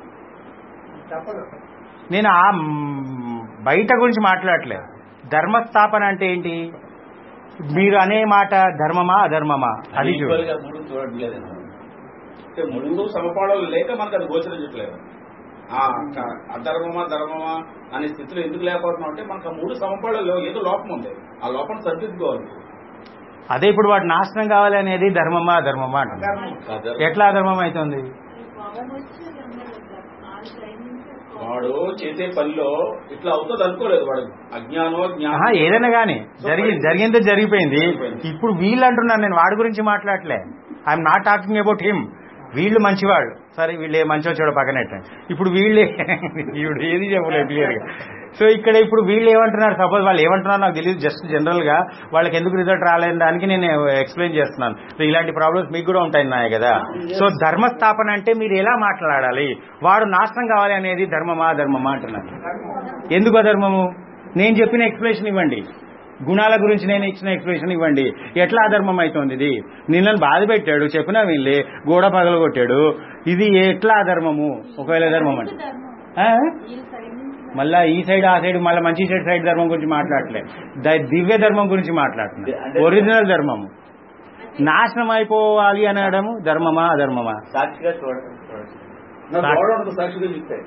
[SPEAKER 7] తప్పదు
[SPEAKER 1] నేను ఆ మ్, బయట గురించి మాట్లాడలే ధర్మస్థాపన అంటే ఏంటి మీరు అనే మాట ధర్మమా అధర్మమా అది చూడు
[SPEAKER 3] ఈక్వల్ గా మూడు చూడట్లేదు అంటే మూడు సమపాడాలు లేక మనకు అది గోచరించట్లేదు ఆ క- అధర్మమా ధర్మమా అనే స్థితిలో ఎందుకు లేకపోతున్నాం అంటే మనకు ఆ మూడు సమపాడాల్లో ఏదో లోపం ఉంది ఆ లోపం సరిదిద్దుకోవాలి
[SPEAKER 1] అదే ఇప్పుడు వాడు నాశనం కావాలి అనేది ధర్మమా అధర్మమా అంటున్నారు
[SPEAKER 3] అధర్మం.
[SPEAKER 1] ఎట్లా అధర్మం అవుతుంది
[SPEAKER 5] పవన్ వచ్చి ఆరు టైం నుంచి
[SPEAKER 3] వాడు చేసే పనిలో ఇట్లా అవుతుంది అనుకోలేదు వాడు అజ్ఞానో
[SPEAKER 1] ఆహా,
[SPEAKER 3] జ్ఞానం
[SPEAKER 1] ఏదైనా కానీ జరిగి జరిగిందే జరిగిపోయింది ఇప్పుడు వీళ్ళు అంటున్నారు నేను వాడి గురించి మాట్లాడలే I'm not talking about him వీళ్ళు మంచివాళ్ళు సరే వీళ్ళు ఏ మంచి వచ్చాడో పక్కనెట్టండి ఇప్పుడు వీళ్ళే ఇప్పుడు ఏది చెప్పలేదు క్లియర్గా సో ఇక్కడ ఇప్పుడు వీళ్ళు ఏమంటున్నారు సపోజ్ వాళ్ళు ఏమంటున్నారు నాకు తెలియదు జస్ట్ జనరల్ గా వాళ్ళకి ఎందుకు రిజల్ట్ రాలేని దానికి నేను ఎక్స్ప్లెయిన్ చేస్తున్నాను సో ఇలాంటి ప్రాబ్లమ్స్ మీకు కూడా ఉంటాయి నాయ కదా సో ధర్మస్థాపన అంటే మీరు ఎలా మాట్లాడాలి వాడు నాశనం కావాలి అనేది ధర్మమా ధర్మమా అంటున్నారు ఎందుకు అధర్మము నేను చెప్పిన ఎక్స్ప్లెనేషన్ ఇవ్వండి గుణాల గురించి నేను ఇచ్చిన ఎక్స్ప్లెనేషన్ ఇవ్వండి ఎట్లా అధర్మం అవుతుంది ఇది నిన్నను బాధ పెట్టాడు చెప్పినా వీళ్ళే గోడ పగలగొట్టాడు ఇది ఎట్లా అధర్మము ఒకవేళ ధర్మం అంటే
[SPEAKER 5] ధర్మం
[SPEAKER 1] ఆ?
[SPEAKER 5] ఈ సైడ్ నుంచి
[SPEAKER 1] మళ్ళా ఈ సైడ్ ఆ సైడ్ మళ్ళీ మంచి సైడ్ సైడ్ ధర్మం గురించి మాట్లాడలే ద- దివ్య ధర్మం గురించి మాట్లాడుతున్నా ఒరిజినల్ ధర్మము నాశనం అయిపోవాలి అనడము ధర్మమా అధర్మమా
[SPEAKER 6] సాక్షిగా చూడండి చూడండి.
[SPEAKER 3] నా గోడ సాక్షిగా చెప్తాయి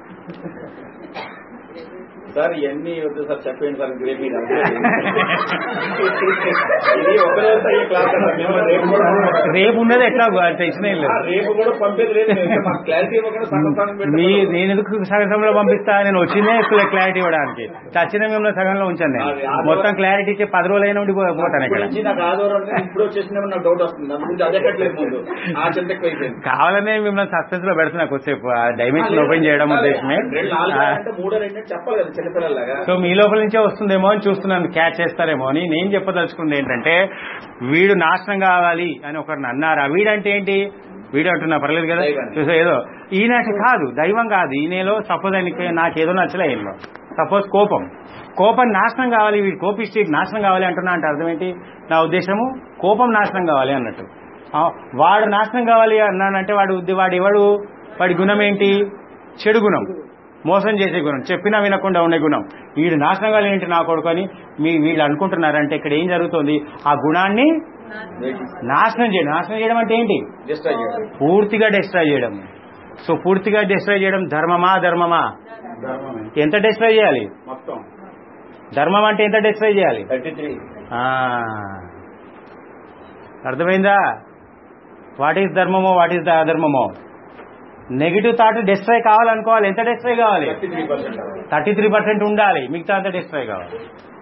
[SPEAKER 3] సార్ ఇవన్నీ వద్దు సార్ చెప్పండి సార్ ఇది మీరు అర్థం ఇది ఒక రోజు అయ్యే క్లాస్ అన్న. మేము రేపు కూడా
[SPEAKER 1] రేపు ఉన్నది ఎట్లా టెన్షన్ ఏం
[SPEAKER 3] ఆ,
[SPEAKER 1] లేదు
[SPEAKER 3] రేపు కూడా పంపేది లేదు మేము మాకు క్లారిటీ ఇవ్వకుండా సగం సగం
[SPEAKER 1] మీ
[SPEAKER 3] పెట్టి
[SPEAKER 1] నేను ఎందుకు సగం సగంలో పంపిస్తా నేను వచ్చిందే క్లారిటీ ఇవ్వడానికి చచ్చిన మేము సగంలో ఉంచాను నేను
[SPEAKER 3] అది ఆదివారం-
[SPEAKER 1] మొత్తం క్లారిటీ ఇచ్చే పది రోజులు అయినా ఉండి పో- పోతాను ఇక్కడ
[SPEAKER 3] నుంచి నాకు ఆదివారం నుంచి ఇప్పుడు వచ్చేసిన నాకు డౌట్ వస్తుంది దాని గురించి అదే కట్టలేదు ముందు ఆ చింత ఎక్కువైపోయింది
[SPEAKER 1] కావాలనే మిమ్మల్ని సస్పెన్స్ లో పెడుతున్నా కొద్దిసేపు ఆ డైమెన్షన్ ఓపెన్ చేయడం ఉద్దేశమే
[SPEAKER 3] రెండు నాలుగు
[SPEAKER 1] ఆ,
[SPEAKER 3] అంటే మూడో రెండు చెప్పాలి కదా చిన్నపిల్లలాగా
[SPEAKER 1] సో మీ లోపల నుంచే వస్తుందేమో అని చూస్తున్నాను క్యాచ్ చేస్తారేమో అని నేను చెప్పదలుచుకుంది ఏంటంటే వీడు నాశనం కావాలి అని ఒకరిని అన్నారా వీడంటే ఏంటి వీడు అంటున్నా పర్లేదు కదా
[SPEAKER 3] దైవం.
[SPEAKER 1] చూసా ఏదో ఈయనకి కాదు దైవం కాదు ఈయనలో సపోజ్ ఆయనకి నాకేదో నచ్చలే ఈయనలో సపోజ్ కోపం కోపం నాశనం కావాలి వీడు కోపిస్తే నాశనం కావాలి అంటున్నా అంటే అర్థం ఏంటి నా ఉద్దేశము కోపం నాశనం కావాలి అన్నట్టు ఆ, వాడు నాశనం కావాలి అన్నానంటే వాడు ఉద్ది- వాడు ఎవడు వాడి గుణం ఏంటి చెడు గుణం మోసం చేసే గుణం చెప్పినా వినకుండా ఉండే గుణం వీడు నాశనం కావాలి ఏంటి నా కొడుకు అని మీ వీళ్ళు అనుకుంటున్నారంటే ఇక్కడ ఏం జరుగుతుంది ఆ గుణాన్ని నాశనం చేయడం నాశనం చేయడం అంటే ఏంటి
[SPEAKER 3] డిస్ట్రాయ్ చేయడం
[SPEAKER 1] పూర్తిగా డిస్ట్రాయ్ చేయడం సో పూర్తిగా డిస్ట్రాయ్ చేయడం ధర్మమా ధర్మమా
[SPEAKER 3] ధర్మమే
[SPEAKER 1] ఎంత డిస్ట్రాయ్ చేయాలి
[SPEAKER 3] మొత్తం
[SPEAKER 1] ధర్మం అంటే ఎంత డిస్ట్రాయ్ చేయాలి
[SPEAKER 3] థర్టీ త్రీ
[SPEAKER 1] ఆ. అర్థమైందా వాట్ ఈస్ ధర్మమో వాట్ ఈస్ ద అధర్మమో నెగిటివ్ థాట్ డిస్ట్రాయ్ కావాలనుకోవాలి ఎంత డిస్ట్రాయ్ కావాలి
[SPEAKER 3] thirty three percent
[SPEAKER 1] thirty three percent ఉండాలి మిగతా అంతా డిస్ట్రాయ్ కావాలి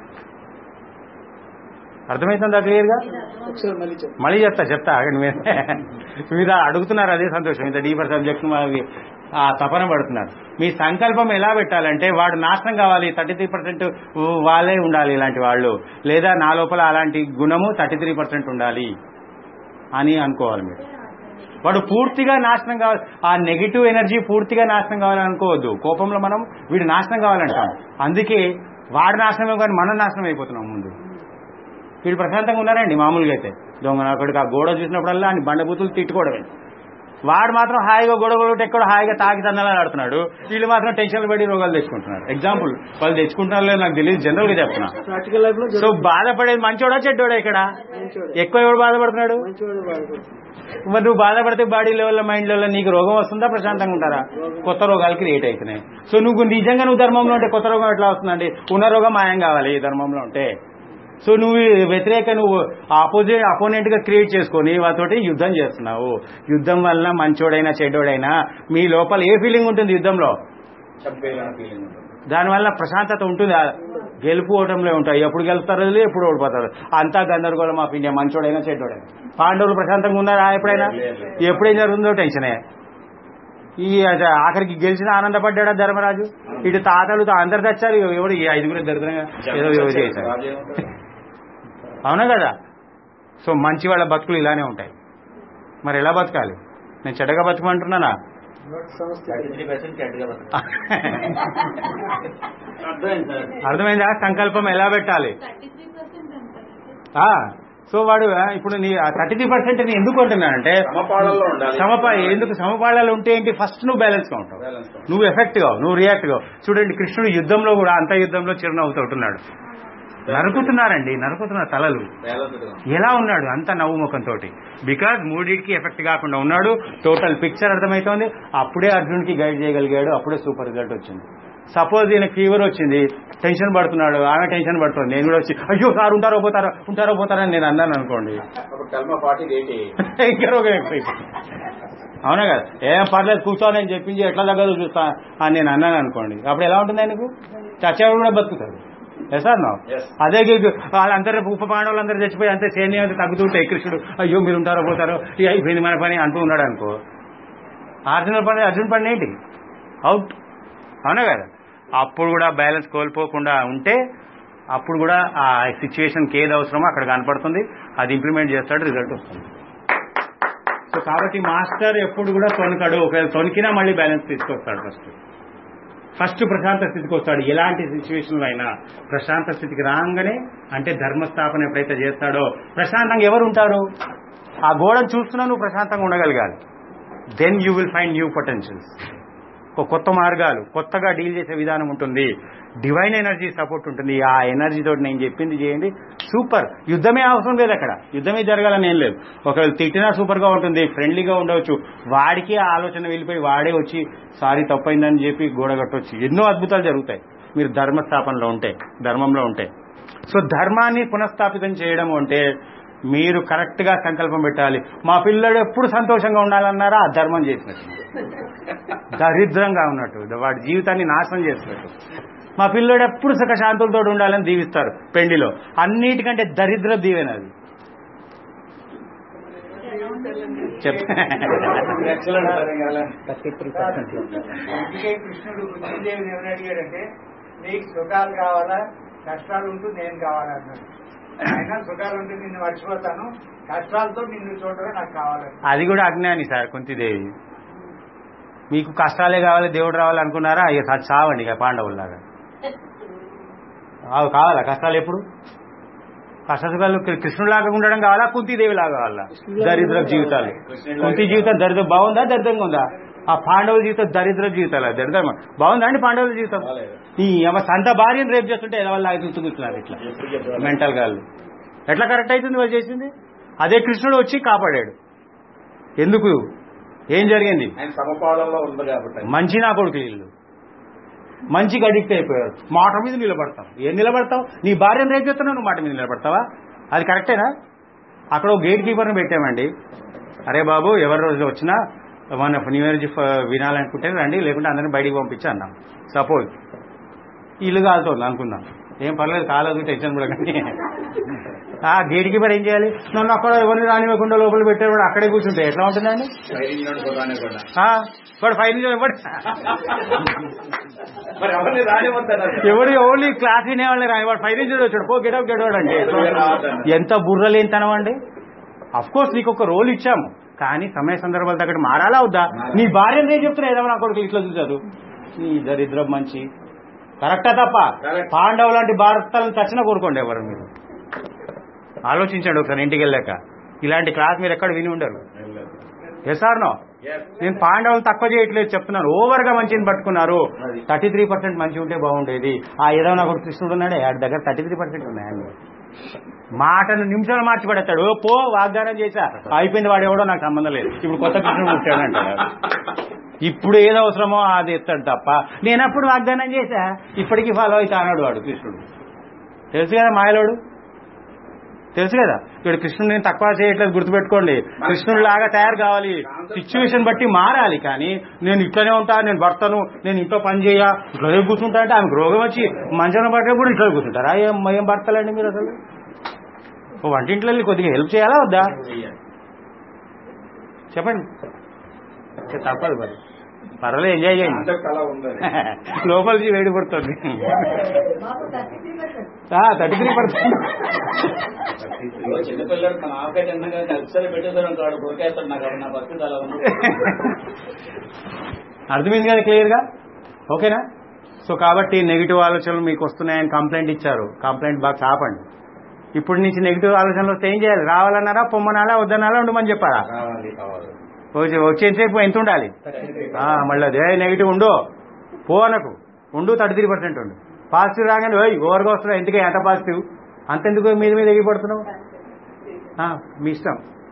[SPEAKER 1] అర్థమవుతుందా క్లియర్గా
[SPEAKER 6] ఒకసారి మళ్ళీ చెప్పు
[SPEAKER 1] మళ్ళీ చెప్తా చెప్తా ఆగండి మీరు మీరు అడుగుతున్నారు అదే సంతోషం ఇంత డీపర్ సబ్జెక్ట్ ఆ తపన పడుతున్నారు మీ సంకల్పం ఎలా పెట్టాలంటే వాడు నాశనం కావాలి థర్టీ త్రీ పర్సెంట్ వాళ్ళే ఉండాలి ఇలాంటి వాళ్ళు లేదా నా లోపల అలాంటి గుణము థర్టీ త్రీ పర్సెంట్ ఉండాలి అని అనుకోవాలి మీరు వాడు పూర్తిగా నాశనం కావాలి ఆ నెగిటివ్ ఎనర్జీ పూర్తిగా నాశనం కావాలని అనుకోవద్దు కోపంలో మనం వీడు నాశనం కావాలంటాం అందుకే వాడు నాశనమే కానీ మనం నాశనం అయిపోతున్నాం ముందు వీళ్ళు ప్రశాంతంగా ఉన్నారండి మామూలుగా అయితే దొంగ అక్కడికి ఆ గోడ చూసినప్పుడల్లా అని బండబూతులు తిట్టుకోవడమే వాడు మాత్రం హాయిగా గొడవ గొడవ ఎక్కడ హాయిగా తాకి తందలా ఆడుతున్నాడు వీళ్ళు మాత్రం టెన్షన్లు పడి రోగాలు తెచ్చుకుంటున్నారు ఎగ్జాంపుల్ వాళ్ళు తెచ్చుకుంటున్నారో లేదో నాకు తెలియదు జనరల్ గా చెప్తున్నా
[SPEAKER 6] ప్రాక్టికల్ లైఫ్ లో
[SPEAKER 1] సో బాధపడేది మంచోడా చెడ్డోడా ఇక్కడ
[SPEAKER 6] మంచోడు
[SPEAKER 1] ఎక్కువ ఎవడు బాధపడుతున్నాడు
[SPEAKER 6] మంచోడు బాధపడుతుంది
[SPEAKER 1] మరి నువ్వు బాధపడితే బాడీ లెవెల్లో మైండ్ లెవెల్లో నీకు రోగం వస్తుందా ప్రశాంతంగా ఉంటారా కొత్త రోగాలు క్రియేట్ అవుతున్నాయి సో నువ్వు నిజంగా నువ్వు ధర్మంలో ఉంటే కొత్త రోగం ఎట్లా వస్తుందండి ఉన్న రోగం మాయం కావాలి ఈ ధర్మంలో ఉంటే సో నువ్వు వ్యతిరేక నువ్వు ఆపోజిట్ అపోనెంట్ గా క్రియేట్ చేసుకొని వాతోటి యుద్ధం చేస్తున్నావు యుద్ధం వల్ల మంచోడైనా చెడ్డోడైనా మీ లోపల ఏ ఫీలింగ్ ఉంటుంది యుద్ధంలో
[SPEAKER 3] చంపేయాలన్న ఫీలింగ్ ఉంటుంది
[SPEAKER 1] దానివల్ల ప్రశాంతత ఉంటుందా గెలుపు ఓటంలో ఉంటాయి ఎప్పుడు గెలుస్తారో తెలియదు, ఎప్పుడు ఓడిపోతారు అంతా గందరగోళం ఆఫ్ ఇండియా మంచోడైనా చెడ్డోడైనా పాండవులు ప్రశాంతంగా ఉన్నారా ఎప్పుడైనా ఎప్పుడేం జరుగుతుందో టెన్షనే ఈ అద- ఆఖరికి గెలిచిన ఆనందపడ్డాడా ధర్మరాజు ఇటు తాతలు తా- అందరు తెచ్చారు ఎవరు ఈ ఐదుగురు దరిద్రంగా ఏదో ఏదో చేశారు
[SPEAKER 3] రాజు ఏమంటాడు?
[SPEAKER 1] అవునా కదా సో మంచి వాళ్ళ బతుకులు ఇలానే ఉంటాయి మరి ఎలా బతకాలి నేను చెడ్డగా బతకమంటున్నానా
[SPEAKER 4] థర్టీ త్రీ పర్సెంట్ చెడ్డగా బతకాలి.
[SPEAKER 6] అర్థమైంది సార్
[SPEAKER 1] అర్థమైందా సంకల్పం ఎలా పెట్టాలి
[SPEAKER 5] థర్టీ త్రీ పర్సెంట్ అంటారు
[SPEAKER 1] ఆ, సో వాడు ఆ, ఇప్పుడు నీ థర్టీ త్రీ పర్సెంట్ ఎందుకు అంటున్నానంటే
[SPEAKER 3] సమపాళల్లో ఉండాలి
[SPEAKER 1] సమపా ఎందుకు సమపాళాలు ఉంటే ఏంటి ఫస్ట్ నువ్వు బ్యాలెన్స్ గా ఉంటావు
[SPEAKER 3] Balance గా.
[SPEAKER 1] నువ్వు ఎఫెక్ట్ గా నువ్వు రియాక్ట్ గా చూడండి కృష్ణుడు యుద్ధంలో కూడా అంత యుద్ధంలో చిరునవ్వుతూ ఉంటున్నాడు నరుకుతున్నారండి నరుకుతున్నారు తలలు
[SPEAKER 3] Balance గా.
[SPEAKER 1] ఎలా ఉన్నాడు అంత నవ్వు ముఖంతో బికాజ్ మూడింటికి ఎఫెక్ట్ కాకుండా ఉన్నాడు టోటల్ పిక్చర్ అర్థమవుతోంది అప్పుడే అర్జున్కి గైడ్ చేయగలిగాడు అప్పుడే సూపర్ రిజల్ట్ వచ్చింది సపోజ్ ఈయన ఫీవర్ వచ్చింది టెన్షన్ పడుతున్నాడు ఆమె టెన్షన్ పడుతుంది నేను కూడా వచ్చి అయ్యో సార్ ఉంటారో పోతారో ఉంటారో పోతారని నేను అన్నాను అనుకోండి
[SPEAKER 3] అప్పుడు కల్మా ఫార్టీ ఎయిటీ
[SPEAKER 1] ఇంకా రోగం ఎక్కువైపోయింది. అవునా కదా ఏం పర్లేదు కూర్చోని అని చెప్పించి ఎట్లా తగ్గదో చూస్తా అని నేను అన్నాను అనుకోండి అప్పుడు ఎలా ఉంటుంది ఆయనకు చచ్చేవాడు కూడా బతుకుతాడు సార్ నా
[SPEAKER 3] Yes.
[SPEAKER 1] అదే గి- వాళ్ళందరూ ఉప పాండవులందరూ చచ్చిపోయి అంతే సైన్యం అంతా తగ్గుతుంటే కృష్ణుడు అయ్యో మీరు ఉంటారో పోతారో ఇక అయిపోయింది మన పని అంటూ ఉన్నాడు అనుకో అర్జున పని అర్జున్ పని ఏంటి అవుట్ అవునా కదా అప్పుడు కూడా బ్యాలెన్స్ కోల్పోకుండా ఉంటే అప్పుడు కూడా ఆ సిచ్యువేషన్కి ఏది అవసరమో అక్కడ కనపడుతుంది అది ఇంప్లిమెంట్ చేస్తాడు రిజల్ట్ వస్తుంది సో కాబట్టి మాస్టర్ ఎప్పుడు కూడా తొనకడు ఒకవేళ తొనికినా మళ్ళీ బ్యాలెన్స్ తీసుకొస్తాడు ఫస్ట్ ఫస్ట్ ప్రశాంత స్థితికి వస్తాడు ఎలాంటి సిచ్యువేషన్లో అయినా ప్రశాంత స్థితికి రాగానే అంటే ధర్మస్థాపన ఎప్పుడైతే చేస్తాడో ప్రశాంతంగా ఎవరు ఉంటారు ఆ గోడను చూస్తున్నా నువ్వు ప్రశాంతంగా ఉండగలగాలి then you will find new potentials ఒక కొత్త మార్గాలు కొత్తగా డీల్ చేసే విధానం ఉంటుంది డివైన్ ఎనర్జీ సపోర్ట్ ఉంటుంది ఆ ఎనర్జీ తోటి నేను చెప్పింది చేయండి సూపర్ యుద్ధమే అవసరం లేదు అక్కడ యుద్ధమే జరగాలని ఏం లేదు ఒకవేళ తిట్టినా సూపర్ గా ఉంటుంది ఫ్రెండ్లీగా ఉండవచ్చు వాడికి ఆ ఆలోచన వెళ్ళిపోయి వాడే వచ్చి సారీ తప్పైందని చెప్పి గోడ కట్టవచ్చు ఎన్నో అద్భుతాలు జరుగుతాయి మీరు ధర్మస్థాపనలో ఉంటే ధర్మంలో ఉంటే సో ధర్మాన్ని పునఃస్థాపితం చేయడం అంటే మీరు కరెక్ట్ గా సంకల్పం పెట్టాలి మా పిల్లడు ఎప్పుడు సంతోషంగా ఉండాలన్నారా ఆ ధర్మం చేసినట్టు దరిద్రంగా ఉన్నట్టు వాడి జీవితాన్ని నాశనం చేసినట్టు మా పిల్లడు ఎప్పుడు సుఖ శాంతులతో ఉండాలని దీవిస్తారు పెళ్లిలో అన్నిటికంటే దరిద్ర దీవెన అది చెప్
[SPEAKER 6] ఎక్సలెంట్ థర్టీ త్రీ పర్సెంట్
[SPEAKER 7] అందుకే కృష్ణుడు బుద్ధిదేవిని ఏమని అడిగాడంటే నీకు సుఖాలు కావాలా కష్టాలు ఉంటూ నేను కావాలన్నాడు అయినా సుఖాలు ఉంటే నిన్ను మర్చిపోతాను కష్టాలతో నిన్ను చూడడం నాకు కావాలని
[SPEAKER 1] అది కూడా అజ్ఞాని సార్ కుంతిదేవి మీకు కష్టాలే కావాలి దేవుడు రావాలనుకున్నారా ఇక స- చావండి ఇక పాండవుల్లాగా అవి కావాలా కష్టాలు ఎప్పుడు కష్టసుఖాలు కృ- కృష్ణులాగా ఉండడం కావాలా కుంతిదేవి లాగా కావాలా దరిద్ర జీవితాలు కుంతి జీవితం దరిద్రం బాగుందా దరిద్రంగా ఉందా ఆ పాండవుల జీవితం దరిద్ర జీవితాలు దరిద్రం బాగుందా అండి పాండవుల జీవితం ఈ అమ్మ సంత భార్యను రేపు చేస్తుంటే ఎలా వాళ్ళు ఆగి కూర్చున్నారు ఇట్లా మెంటల్ గాళ్ళు ఎట్లా కరెక్ట్ అవుతుంది వాళ్ళు చేసింది అదే కృష్ణుడు వచ్చి కాపాడాడు ఎందుకు ఏం జరిగింది
[SPEAKER 3] ఆయన సమపాళంలో ఉంది కాబట్టి
[SPEAKER 1] మంచి నా కొడుకు వీళ్ళు మంచికి అడిక్ట్ అయిపోయారు మాట మీద నిలబడతావు ఏం నిలబడతావు నీ భార్యను రేపు చేస్తున్నావు నువ్వు మాట మీద నిలబడతావా అది కరెక్టేనా అక్కడ ఒక గేట్ కీపర్ని పెట్టామండి అరే బాబు ఎవరి రోజు వచ్చినా మన న్యూ ఇయర్ వినాలనుకుంటే రండి లేకుంటే అందరిని బయటికి పంపించి అన్నాం సపోజ్ ఇల్లు కాలుతోంది అనుకుందాం ఏం పర్లేదు కాలేదు టెన్షన్ కూడా కానీ ఆ గేట్ కీపర్ ఏం చేయాలి నన్ను అక్కడ ఎవరిని రానివ్వకుండా లోపల పెట్టారు వాడు అక్కడే కూర్చుంటే ఎట్లా ఉంటుందండి
[SPEAKER 3] ఫైర్ ఇంజిన్ పోతానే కూడా
[SPEAKER 1] ఆ, వాడు ఫైవ్ నుంచి ఎవడు
[SPEAKER 3] మరి ఎవరిని రానివ్వద్దన్నారు
[SPEAKER 1] ఎవడు ఓన్లీ క్లాస్ వినేవాళ్ళని రాని వాడు ఫైవ్ నుంచి వచ్చాడు పో గెటప్ గెటవాడు అంటే ఎంత బుర్రలేనితనం అండి అఫ్ కోర్స్ నీకు ఒక రోల్ ఇచ్చాము కానీ సమయ సందర్భాలు తగ్గట్టు మారాలా వద్దా నీ భార్యను ఏం చెప్తున్నా ఏదో నా కొడుకు ఇట్లా చూశారు నీ దరిద్రం మంచి కరెక్టా తప్ప
[SPEAKER 3] Correct.
[SPEAKER 1] పాండవు లాంటి భారతాలను చచ్చిన కోరుకోండి ఎవరు మీరు ఆలోచించండి ఒకసారి ఇంటికి వెళ్ళాక ఇలాంటి క్లాస్ మీరు ఎక్కడ విని ఉండరు ఎస్ ఆర్ నో నేను పాండవులు తక్కువ చేయట్లేదు చెప్తున్నాను ఓవర్ గా మంచిని పట్టుకున్నారు థర్టీ త్రీ పర్సెంట్ మంచి ఉంటే బాగుండేది ఆ ఏదో నాకు ఒక కృష్ణుడు ఉన్నాడే ఆడి దగ్గర థర్టీ త్రీ పర్సెంట్ ఉన్నాయండి మాటను నిమిషాలు మార్చి పడేస్తాడు ఓ పో వాగ్దానం చేశా అయిపోయింది వాడు ఎవడో నాకు సంబంధం లేదు ఇప్పుడు కొత్త కృష్ణుడు పుట్టాడంటాడు ఇప్పుడు ఏది అవసరమో అది ఎత్తాడు తప్ప నేను అప్పుడు వాగ్దానం చేశా ఇప్పటికీ ఫాలో అవుతా అన్నాడు వాడు కృష్ణుడు తెలుసు కదా మాయలోడు తెలుసు కదా ఇక్కడ కృష్ణుడు నేను తక్కువ చేయట్లేదు గుర్తుపెట్టుకోండి కృష్ణుడు లాగా తయారు కావాలి సిచ్యువేషన్ బట్టి మారాలి కానీ నేను ఇట్లనే ఉంటా నేను భర్తను నేను ఇంట్లో పని చేయ ఇట్లనే కూర్చుంటా అంటే ఆమెకు రోగం వచ్చి మంచం పట్టే కూడా ఇట్లా కూర్చుంటారా ఏం ఏం భర్తలండి మీరు అసలు ఓ వంటింట్లో వెళ్ళి కొద్దిగా హెల్ప్ చేయాలా వద్దా చెప్పండి ఇంకా తప్పదు మరి పర్వాలేదు ఎంజాయ్ చేయండి
[SPEAKER 3] అందరికి అలా ఉంది
[SPEAKER 1] లోపల నుంచి వేడి పడుతుంది
[SPEAKER 5] మాకు thirty three percent
[SPEAKER 1] thirty three percent
[SPEAKER 3] చిన్నపిల్లడు మన ఆవకాయ తిన్నగా కలిసి పెట్టేదాం కాడు కొరికేస్తాడు నాకు నా పరిస్థితి అలా ఉంది
[SPEAKER 1] అర్థమైంది కదా క్లియర్ గా ఓకేనా సో కాబట్టి నెగిటివ్ ఆలోచనలు మీకు వస్తున్నాయని కంప్లైంట్ ఇచ్చారు కంప్లైంట్ బాక్స్ ఆపండి ఇప్పుడు నుంచి నెగిటివ్ ఆలోచనలు వస్తే ఏం చేయాలి రావాలన్నారా పొమ్మనాలా వద్దనాలా ఉండమని చెప్పారా
[SPEAKER 3] కావాలి కావాలి
[SPEAKER 1] వచ్చే- వచ్చేసేపు ఎంత ఉండాలి ఆ, మళ్ళీ అదే నెగిటివ్ ఉండు పో అనకు ఉండు థర్టీ త్రీ పర్సెంట్ ఉండు పాజిటివ్ రాగానే ఓయ్ ఓవర్గా వస్తున్నావు ఎందుకే ఎంత పాజిటివ్ అంతెందుకు మీద మీద ఎగిపడుతున్నావు ఆ, మీ ఇష్టం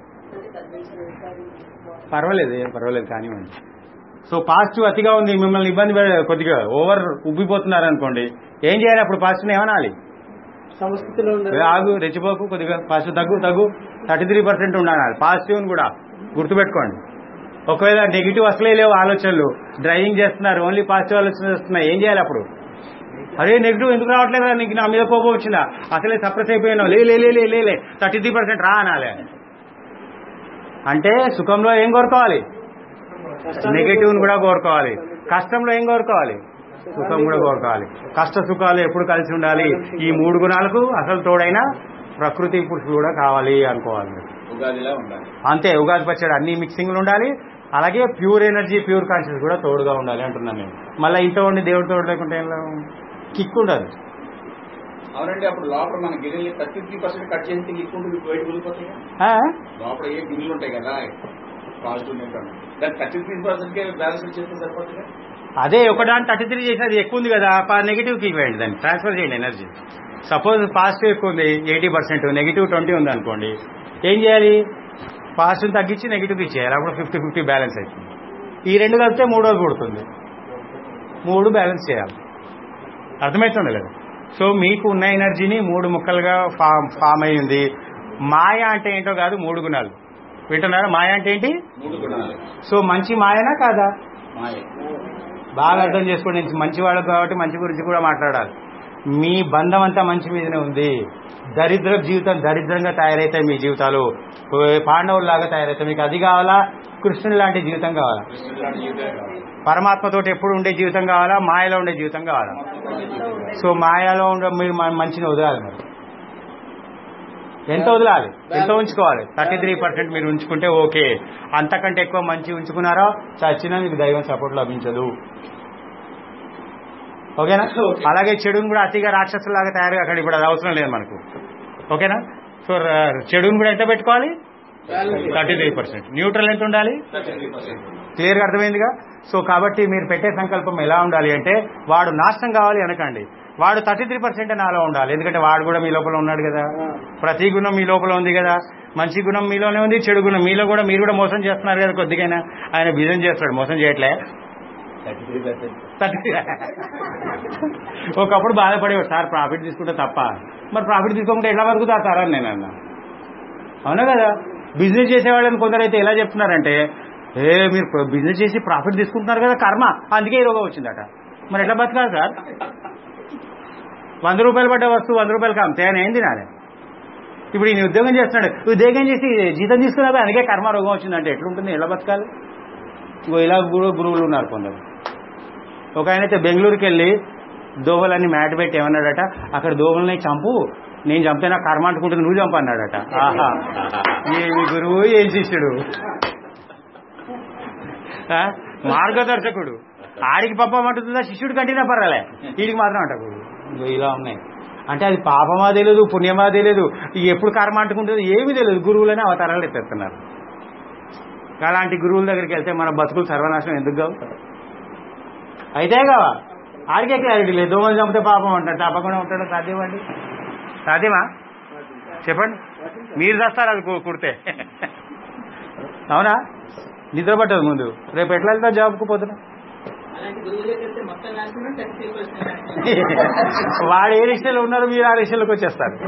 [SPEAKER 1] పర్వాలేదు ఏం పర్వాలేదు కానివ్వండి సో పాజిటివ్ అతిగా ఉంది మిమ్మల్ని ఇబ్బంది పెడ- కొద్దిగా ఓవర్ ఉబ్బిపోతున్నారు అనుకోండి ఏం చేయాలి అప్పుడు పాజిటివ్ ఏమనాలి
[SPEAKER 6] సమస్థితిలో
[SPEAKER 1] ఏ, ఆగు రెచ్చిపోకు కొద్దిగా పాజిటివ్ తగ్గు తగ్గు థర్టీ త్రీ పర్సెంట్ ఉండాలి పాజిటివ్ కూడా గుర్తుపెట్టుకోండి ఒకవేళ నెగిటివ్ అసలే లేవు ఆలోచనలు డ్రైవింగ్ చేస్తున్నారు ఓన్లీ పాజిటివ్ ఆలోచనలు వస్తున్నాయి ఏం చేయాలి అప్పుడు అరే నెగిటివ్ ఎందుకు రావట్లేదా నీకు నా మీద కోపం వచ్చిందా అసలే సప్రెస్ అయిపోయినావు లే లే లే లే లే లే థర్టీ త్రీ పర్సెంట్ రా అనాలి అంటే సుఖంలో ఏం కోరుకోవాలి నెగిటివ్ కూడా కోరుకోవాలి కష్టంలో ఏం కోరుకోవాలి సుఖం కూడా కోరుకోవాలి కష్ట సుఖాలు ఎప్పుడు కలిసి ఉండాలి ఈ మూడు గుణాలకు అసలు తోడైన ప్రకృతి పురుషులు కూడా కావాలి అనుకోవాలి
[SPEAKER 3] ఉగాదిలా ఉండాలి
[SPEAKER 1] అంతే ఉగాది పచ్చడి అన్ని మిక్సింగ్లు ఉండాలి అలాగే ప్యూర్ ఎనర్జీ ప్యూర్ కాన్షియస్ కూడా తోడుగా ఉండాలి అంటున్నాను నేను మళ్ళీ ఇంట్లో ఉండి దేవుడు తోడు లేకుంటే ఏం లాభం? కిక్ ఉండదు
[SPEAKER 3] అవునండి అప్పుడు లోపల మన గిన్నెలు థర్టీ త్రీ పర్సెంట్ కట్ చేసి లిక్కుంటూ మీకు బయట వెళ్ళిపోతాయి
[SPEAKER 1] ఆ?
[SPEAKER 3] లోపల ఏ గిన్నెలు ఉంటాయి కదా పాజిటివ్ నెగిటివ్ దాని థర్టీ త్రీ పర్సెంట్ కే బ్యాలెన్స్ చేస్తే సరిపోతుంది
[SPEAKER 1] అదే ఒకదాని థర్టీ త్రీ చేసి అది ఎక్కువ ఉంది కదా నెగిటివ్ కి ఇవ్వండి దాన్ని ట్రాన్స్ఫర్ చేయండి ఎనర్జీ సపోజ్ పాజిటివ్ ఎక్కువ ఉంది ఎయిటీ పర్సెంట్ నెగిటివ్ ట్వంటీ ఉంది అనుకోండి ఏం చేయాలి పాజిటివ్ తగ్గించి నెగిటివ్ ఇచ్చేయాలి అప్పుడు ఫిఫ్టీ ఫిఫ్టీ బ్యాలెన్స్ అవుతుంది ఈ రెండు కలిపితే మూడోది పుడుతుంది మూడు బ్యాలెన్స్ చేయాలి అర్థమవుతుంది కదా సో మీకు ఉన్న ఎనర్జీని మూడు ముక్కలుగా ఫామ్ ఫామ్ అయి ఉంది మాయ అంటే ఏంటో కాదు మూడు గుణాలు వింటున్నారా మాయ అంటే ఏంటి
[SPEAKER 3] మూడు గుణాలు
[SPEAKER 1] సో మంచి మాయనా కాదా
[SPEAKER 3] మాయ
[SPEAKER 1] బాగా అర్థం చేసుకోండి నేను మంచివాడు కాబట్టి మంచి గురించి కూడా మాట్లాడాలి మీ బంధం అంతా మంచి మీదనే ఉంది దరిద్ర జీవితం దరిద్రంగా తయారైతాయి మీ జీవితాలు పాండవుల్లాగా తయారైతాయి మీకు అది కావాలా కృష్ణుని లాంటి జీవితం కావాలా
[SPEAKER 3] కృష్ణుడు లాంటి జీవితమే కావాలి
[SPEAKER 1] పరమాత్మతోటి ఎప్పుడు ఉండే జీవితం కావాలా మాయలో ఉండే జీవితం కావాలా సో మాయలో ఉండే మీరు మ- మంచిని వదలాలి మరి ఎంత వదలాలి ఎంత ఉంచుకోవాలి థర్టీ త్రీ పర్సెంట్ మీరు ఉంచుకుంటే ఓకే అంతకంటే ఎక్కువ మంచి ఉంచుకున్నారా చచ్చినా మీకు దైవం సపోర్ట్ లభించదు ఓకేనా అలాగే చెడుని కూడా అతిగా రాక్షసులాగా తయారు అక్కడ ఇప్పుడు అది అవసరం లేదు మనకు ఓకేనా సో ర- చెడుని కూడా ఎంత పెట్టుకోవాలి థర్టీ త్రీ పర్సెంట్ న్యూట్రల్ ఎంత ఉండాలి
[SPEAKER 3] థర్టీ త్రీ పర్సెంట్
[SPEAKER 1] క్లియర్గా అర్థమైందిగా సో కాబట్టి మీరు పెట్టే సంకల్పం ఎలా ఉండాలి అంటే వాడు నాశనం కావాలి అనకండి వాడు థర్టీ త్రీ పర్సెంట్ నాలో ఉండాలి ఎందుకంటే వాడు కూడా మీ లోపల ఉన్నాడు కదా ప్రతి గుణం మీ లోపల ఉంది కదా మంచి గుణం మీలోనే ఉంది చెడు గుణం మీలో కూడా మీరు కూడా మోసం చేస్తున్నారు కదా కొద్దిగైనా ఆయన బిజం చేస్తాడు మోసం చేయట్లే థర్టీ ఒకప్పుడు బాధపడేవాడు సార్ ప్రాఫిట్ తీసుకుంటే తప్ప మరి ప్రాఫిట్ తీసుకోకుండా ఎట్లా బతుకుతారు సార్ అని నేను అన్నా అవునా కదా బిజినెస్ చేసేవాళ్ళని కొందరైతే ఎలా చెప్తున్నారంటే ఏ మీరు బిజినెస్ చేసి ప్రాఫిట్ తీసుకుంటున్నారు కదా కర్మ అందుకే ఈ రోగం వచ్చిందట మరి ఎట్లా బతకాలి సార్ వంద రూపాయలు పడ్డ వస్తువు వంద రూపాయలకి అమ్మితే ఆయన ఏం తినాలి ఇప్పుడు ఈయన ఉద్యోగం చేస్తున్నాడు ఉద్యోగం చేసి జీతం తీసుకున్నా అందుకే కర్మ రోగం వచ్చిందంటే ఎట్లుంటుంది ఎలా బతకాలి ఇంకో ఇలా కూడా గురువులు ఉన్నారు కొందరు ఒక ఆయన అయితే బెంగళూరుకి వెళ్ళి దోవలన్నీ మ్యాట్ పెట్టి ఏమన్నాడట అక్కడ దోవలని చంపు నేను చంపితే నాకు కర్మ అంటుకుంటుంది నువ్వు చంపు అన్నాడట ఆహా ఏమి గురువు ఏం శిష్యుడు ఆ? మార్గదర్శకుడు ఆడికి పప్పమంటుందా శిష్యుడి కంటినా పర్వాలే వీడికి మాత్రం అంటకూడదు ఇగో ఇలా ఉన్నాయి అంటే అది పాపమా తెలియదు పుణ్యమా తెలియదు ఇది ఎప్పుడు కర్మ అంటుకుంటుందో ఏమీ తెలియదు గురువులనే అవతారాలు ఎత్తేస్తున్నారు అలాంటి గురువుల దగ్గరికి వెళ్తే మన బతుకులు సర్వనాశనం ఎందుకు కావు అయితే కావా ఆడికే క్లారిటీ లేదు దోమలు చంపితే పాపం అంటాడు తప్పకుండా ఉంటాడు సాధ్యమండి సాధ్యమా చెప్పండి మీరు చేస్తారు అది కు- కుడితే అవునా నిద్ర పట్టదు ముందు రేపు ఎట్లా వెళ్తా జాబ్కు పోతున్నా
[SPEAKER 2] అలాంటి గురువు దగ్గర మొత్తం రాసిన టెస్ట్
[SPEAKER 1] వాడు ఏ రిక్షలో ఉన్నారో మీరు ఆ రిక్షలోకి వచ్చేస్తారు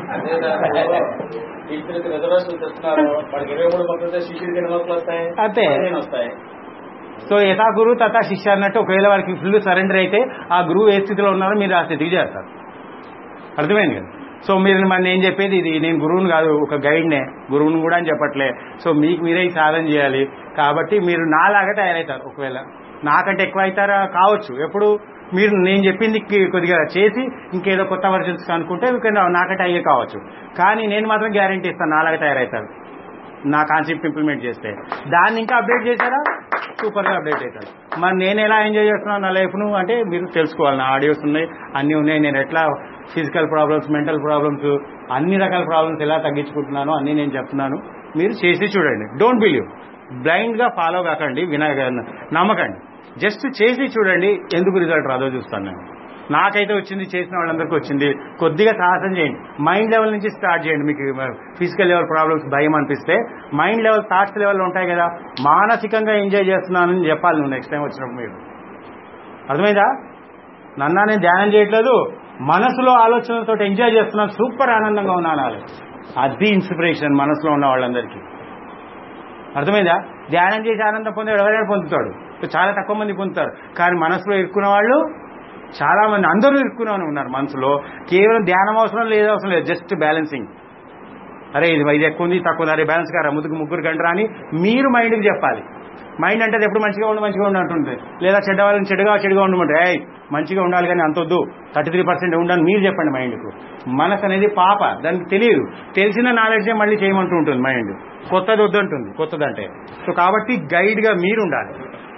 [SPEAKER 3] టీచర్కి రిజర్వేషన్ తెస్తున్నారు వాడికి ఇరవై మూడు మొక్కలు వస్తే శిష్యుడికి ఎన్ని మొక్కలు వస్తాయి
[SPEAKER 1] అంతే.
[SPEAKER 3] పదిహేను వస్తాయి
[SPEAKER 1] సో యథా గురువు తథా శిష్య అన్నట్టు ఒకవేళ వారికి ఫుల్ సరెండర్ అయితే ఆ గురువు ఏ స్థితిలో ఉన్నారో మీరు ఆ స్థితికి చేస్తారు అర్థమైంది కదా సో మీరు మరి నేను చెప్పేది ఇది నేను గురువుని కాదు ఒక గైడ్నే గురువుని కూడా అని చెప్పట్లే సో మీకు మీరే ఈ సాధన చేయాలి కాబట్టి మీరు నాలాగా తయారవుతారు ఒకవేళ నాకంటే ఎక్కువ అవుతారా కావచ్చు ఎప్పుడు మీరు నేను చెప్పింది కి- కొద్దిగా చేసి ఇంకేదో కొత్త వర్షన్స్ అనుకుంటే మీకు నాకంటే అయ్యే కావచ్చు కానీ నేను మాత్రం గ్యారంటీ ఇస్తాను నాలాగా తయారవుతారు నా కాన్సెప్ట్ ఇంప్లిమెంట్ చేస్తే దాన్ని ఇంకా అప్డేట్ చేశారా సూపర్గా అప్డేట్ అవుతారు మరి నేను ఎలా ఎంజాయ్ చేస్తున్నాను నా లైఫ్ను అంటే మీరు తెలుసుకోవాలి నా ఆడియోస్ ఉన్నాయి అన్నీ ఉన్నాయి నేను ఎట్లా ఫిజికల్ ప్రాబ్లమ్స్ మెంటల్ ప్రాబ్లమ్స్ అన్ని రకాల ప్రాబ్లమ్స్ ఎలా తగ్గించుకుంటున్నానో అన్నీ నేను చెప్తున్నాను మీరు చేసి చూడండి డోంట్ బిలీవ్ బ్లైండ్గా ఫాలో కాకండి విన నమ్మకండి జస్ట్ చేసి చూడండి ఎందుకు రిజల్ట్ రాదో చూస్తాను నేను నాకైతే వచ్చింది చేసిన వాళ్ళందరికీ వచ్చింది కొద్దిగా సాహసం చేయండి మైండ్ లెవెల్ నుంచి స్టార్ట్ చేయండి మీకు ఫిజికల్ లెవెల్ ప్రాబ్లమ్స్ భయం అనిపిస్తే మైండ్ లెవెల్ థాట్స్ లెవెల్ ఉంటాయి కదా మానసికంగా ఎంజాయ్ చేస్తున్నానని చెప్పాలి నువ్వు నెక్స్ట్ టైం వచ్చినప్పుడు మీరు అర్థమైందా నన్నా నేను ధ్యానం చేయట్లేదు మనసులో ఆలోచనలతో ఎంజాయ్ చేస్తున్నాను సూపర్ ఆనందంగా ఉన్నాను అనాలి అది ఇన్స్పిరేషన్ మనసులో ఉన్న వాళ్ళందరికీ అర్థమైందా ధ్యానం చేసి ఆనందం పొందాడు ఎవరైనా పొందుతాడు చాలా తక్కువ మంది పొందుతారు కానీ మనసులో ఇరుక్కున్న వాళ్ళు చాలా మంది అందరూ ఇరుక్కునే ఉన్నారు మనసులో కేవలం ధ్యానం అవసరం లేదు అవసరం లేదు జస్ట్ బ్యాలెన్సింగ్ అరే ఇది ఇది ఎక్కువ ఉంది తక్కువ ఉంది అరే బ్యాలెన్స్ కారా ముద్దుకు ముగ్గురు కంటారా అని మీరు మైండ్కి చెప్పాలి మైండ్ అంటే అది ఎప్పుడు మంచిగా ఉండి మంచిగా ఉండి అంటుంది లేదా చెడ్డ వాళ్ళని చెడుగా చెడుగా ఉండమంటే ఏయ్ మంచిగా ఉండాలి కానీ అంత వద్దు థర్టీ త్రీ పర్సెంట్ ఉండాలని మీరు చెప్పండి మైండ్కు మనసు అనేది పాప దానికి తెలియదు తెలిసిన నాలెడ్జే మళ్ళీ చేయమంటూ ఉంటుంది మైండ్ కొత్తది వద్దంటుంది కొత్తదంటే సో కాబట్టి గైడ్గా మీరు ఉండాలి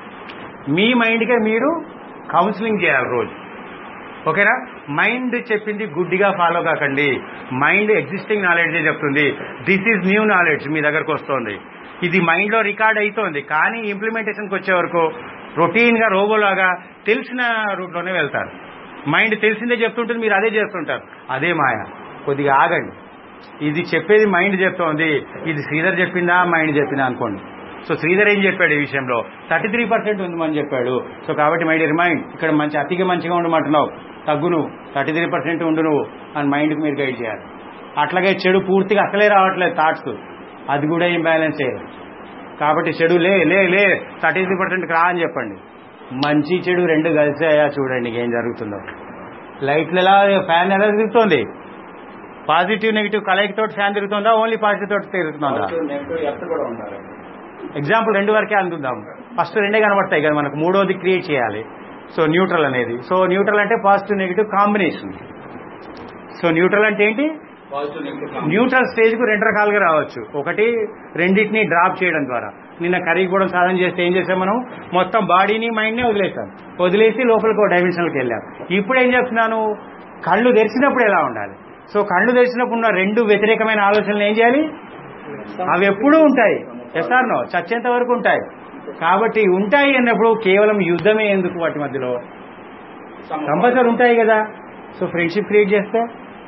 [SPEAKER 1] మీ మైండ్కే మీరు కౌన్సిలింగ్ చేయాలి రోజు ఓకేనా మైండ్ చెప్పింది గుడ్డిగా ఫాలో కాకండి మైండ్ ఎగ్జిస్టింగ్ నాలెడ్జే చెప్తుంది దిస్ ఈజ్ న్యూ నాలెడ్జ్ మీ దగ్గరకు వస్తుంది ఇది మైండ్లో రికార్డ్ అవుతోంది కానీ ఇంప్లిమెంటేషన్కి వచ్చే వరకు రొటీన్గా రోబోలాగా తెలిసిన రూట్లోనే వెళ్తారు మైండ్ తెలిసిందే చెప్తుంటుంది మీరు అదే చేస్తుంటారు అదే మాయ కొద్దిగా ఆగండి ఇది చెప్పేది మైండ్ చెప్తోంది ఇది శ్రీధర్ చెప్పిందా మైండ్ చెప్పిందా అనుకోండి సో శ్రీధర్ ఏం చెప్పాడు ఈ విషయంలో థర్టీ త్రీ పర్సెంట్ ఉందని చెప్పాడు సో కాబట్టి మై డియర్ మైండ్ ఇక్కడ మంచి అతిగా మంచిగా ఉండమంటున్నావు తగ్గు నువ్వు థర్టీ త్రీ పర్సెంట్ ఉండు నువ్వు అని మైండ్కి మీరు గైడ్ చేయాలి అట్లాగే చెడు పూర్తిగా అసలే రావట్లేదు థాట్స్ అది కూడా ఏం బ్యాలెన్స్ చేయదు కాబట్టి చెడు లే లే లే థర్టీ త్రీ పర్సెంట్కి రా అని చెప్పండి మంచి చెడు రెండు కలిసాయా చూడండి ఏం జరుగుతుందో లైట్లు ఎలా ఫ్యాన్ ఎలా తిరుగుతోంది పాజిటివ్ నెగిటివ్ కలయికతో ఫ్యాన్ తిరుగుతుందా ఓన్లీ పాజిటివ్ తోటి తిరుగుతుందా
[SPEAKER 3] నెగిటివ్ ఎఫ్ట్ కూడా ఉండాలి
[SPEAKER 1] ఎగ్జాంపుల్ రెండు వరకే అందుదాం ఫస్ట్ రెండే కనబడతాయి కదా మనకు మూడోది క్రియేట్ చేయాలి సో న్యూట్రల్ అనేది సో న్యూట్రల్ అంటే positive negative combination so neutral అంటే ఏంటి
[SPEAKER 3] పాజిటివ్ నెగిటివ్
[SPEAKER 1] న్యూట్రల్ స్టేజ్ కు రెండు రకాలుగా రావచ్చు ఒకటి రెండింటిని డ్రాప్ చేయడం ద్వారా నిన్న కరిగిపోవడం సాధన చేస్తే ఏం చేసాం మనం మొత్తం బాడీని మైండ్ని వదిలేసాం వదిలేసి లోపలికి ఒక డైమెన్షన్కి వెళ్ళాం ఇప్పుడు ఏం చెప్తున్నాను కళ్ళు తెరిచినప్పుడు ఎలా ఉండాలి సో కళ్ళు తెరిచినప్పుడు ఉన్న రెండు వ్యతిరేకమైన ఆలోచనలు ఏం చేయాలి అవి ఎప్పుడూ ఉంటాయి ఎస్ఆర్ నో చచ్చేంత వరకు ఉంటాయి కాబట్టి ఉంటాయి అన్నప్పుడు కేవలం యుద్ధమే ఎందుకు వాటి మధ్యలో కంపల్సరీ ఉంటాయి కదా సో ఫ్రెండ్షిప్ క్రియేట్ చేస్తే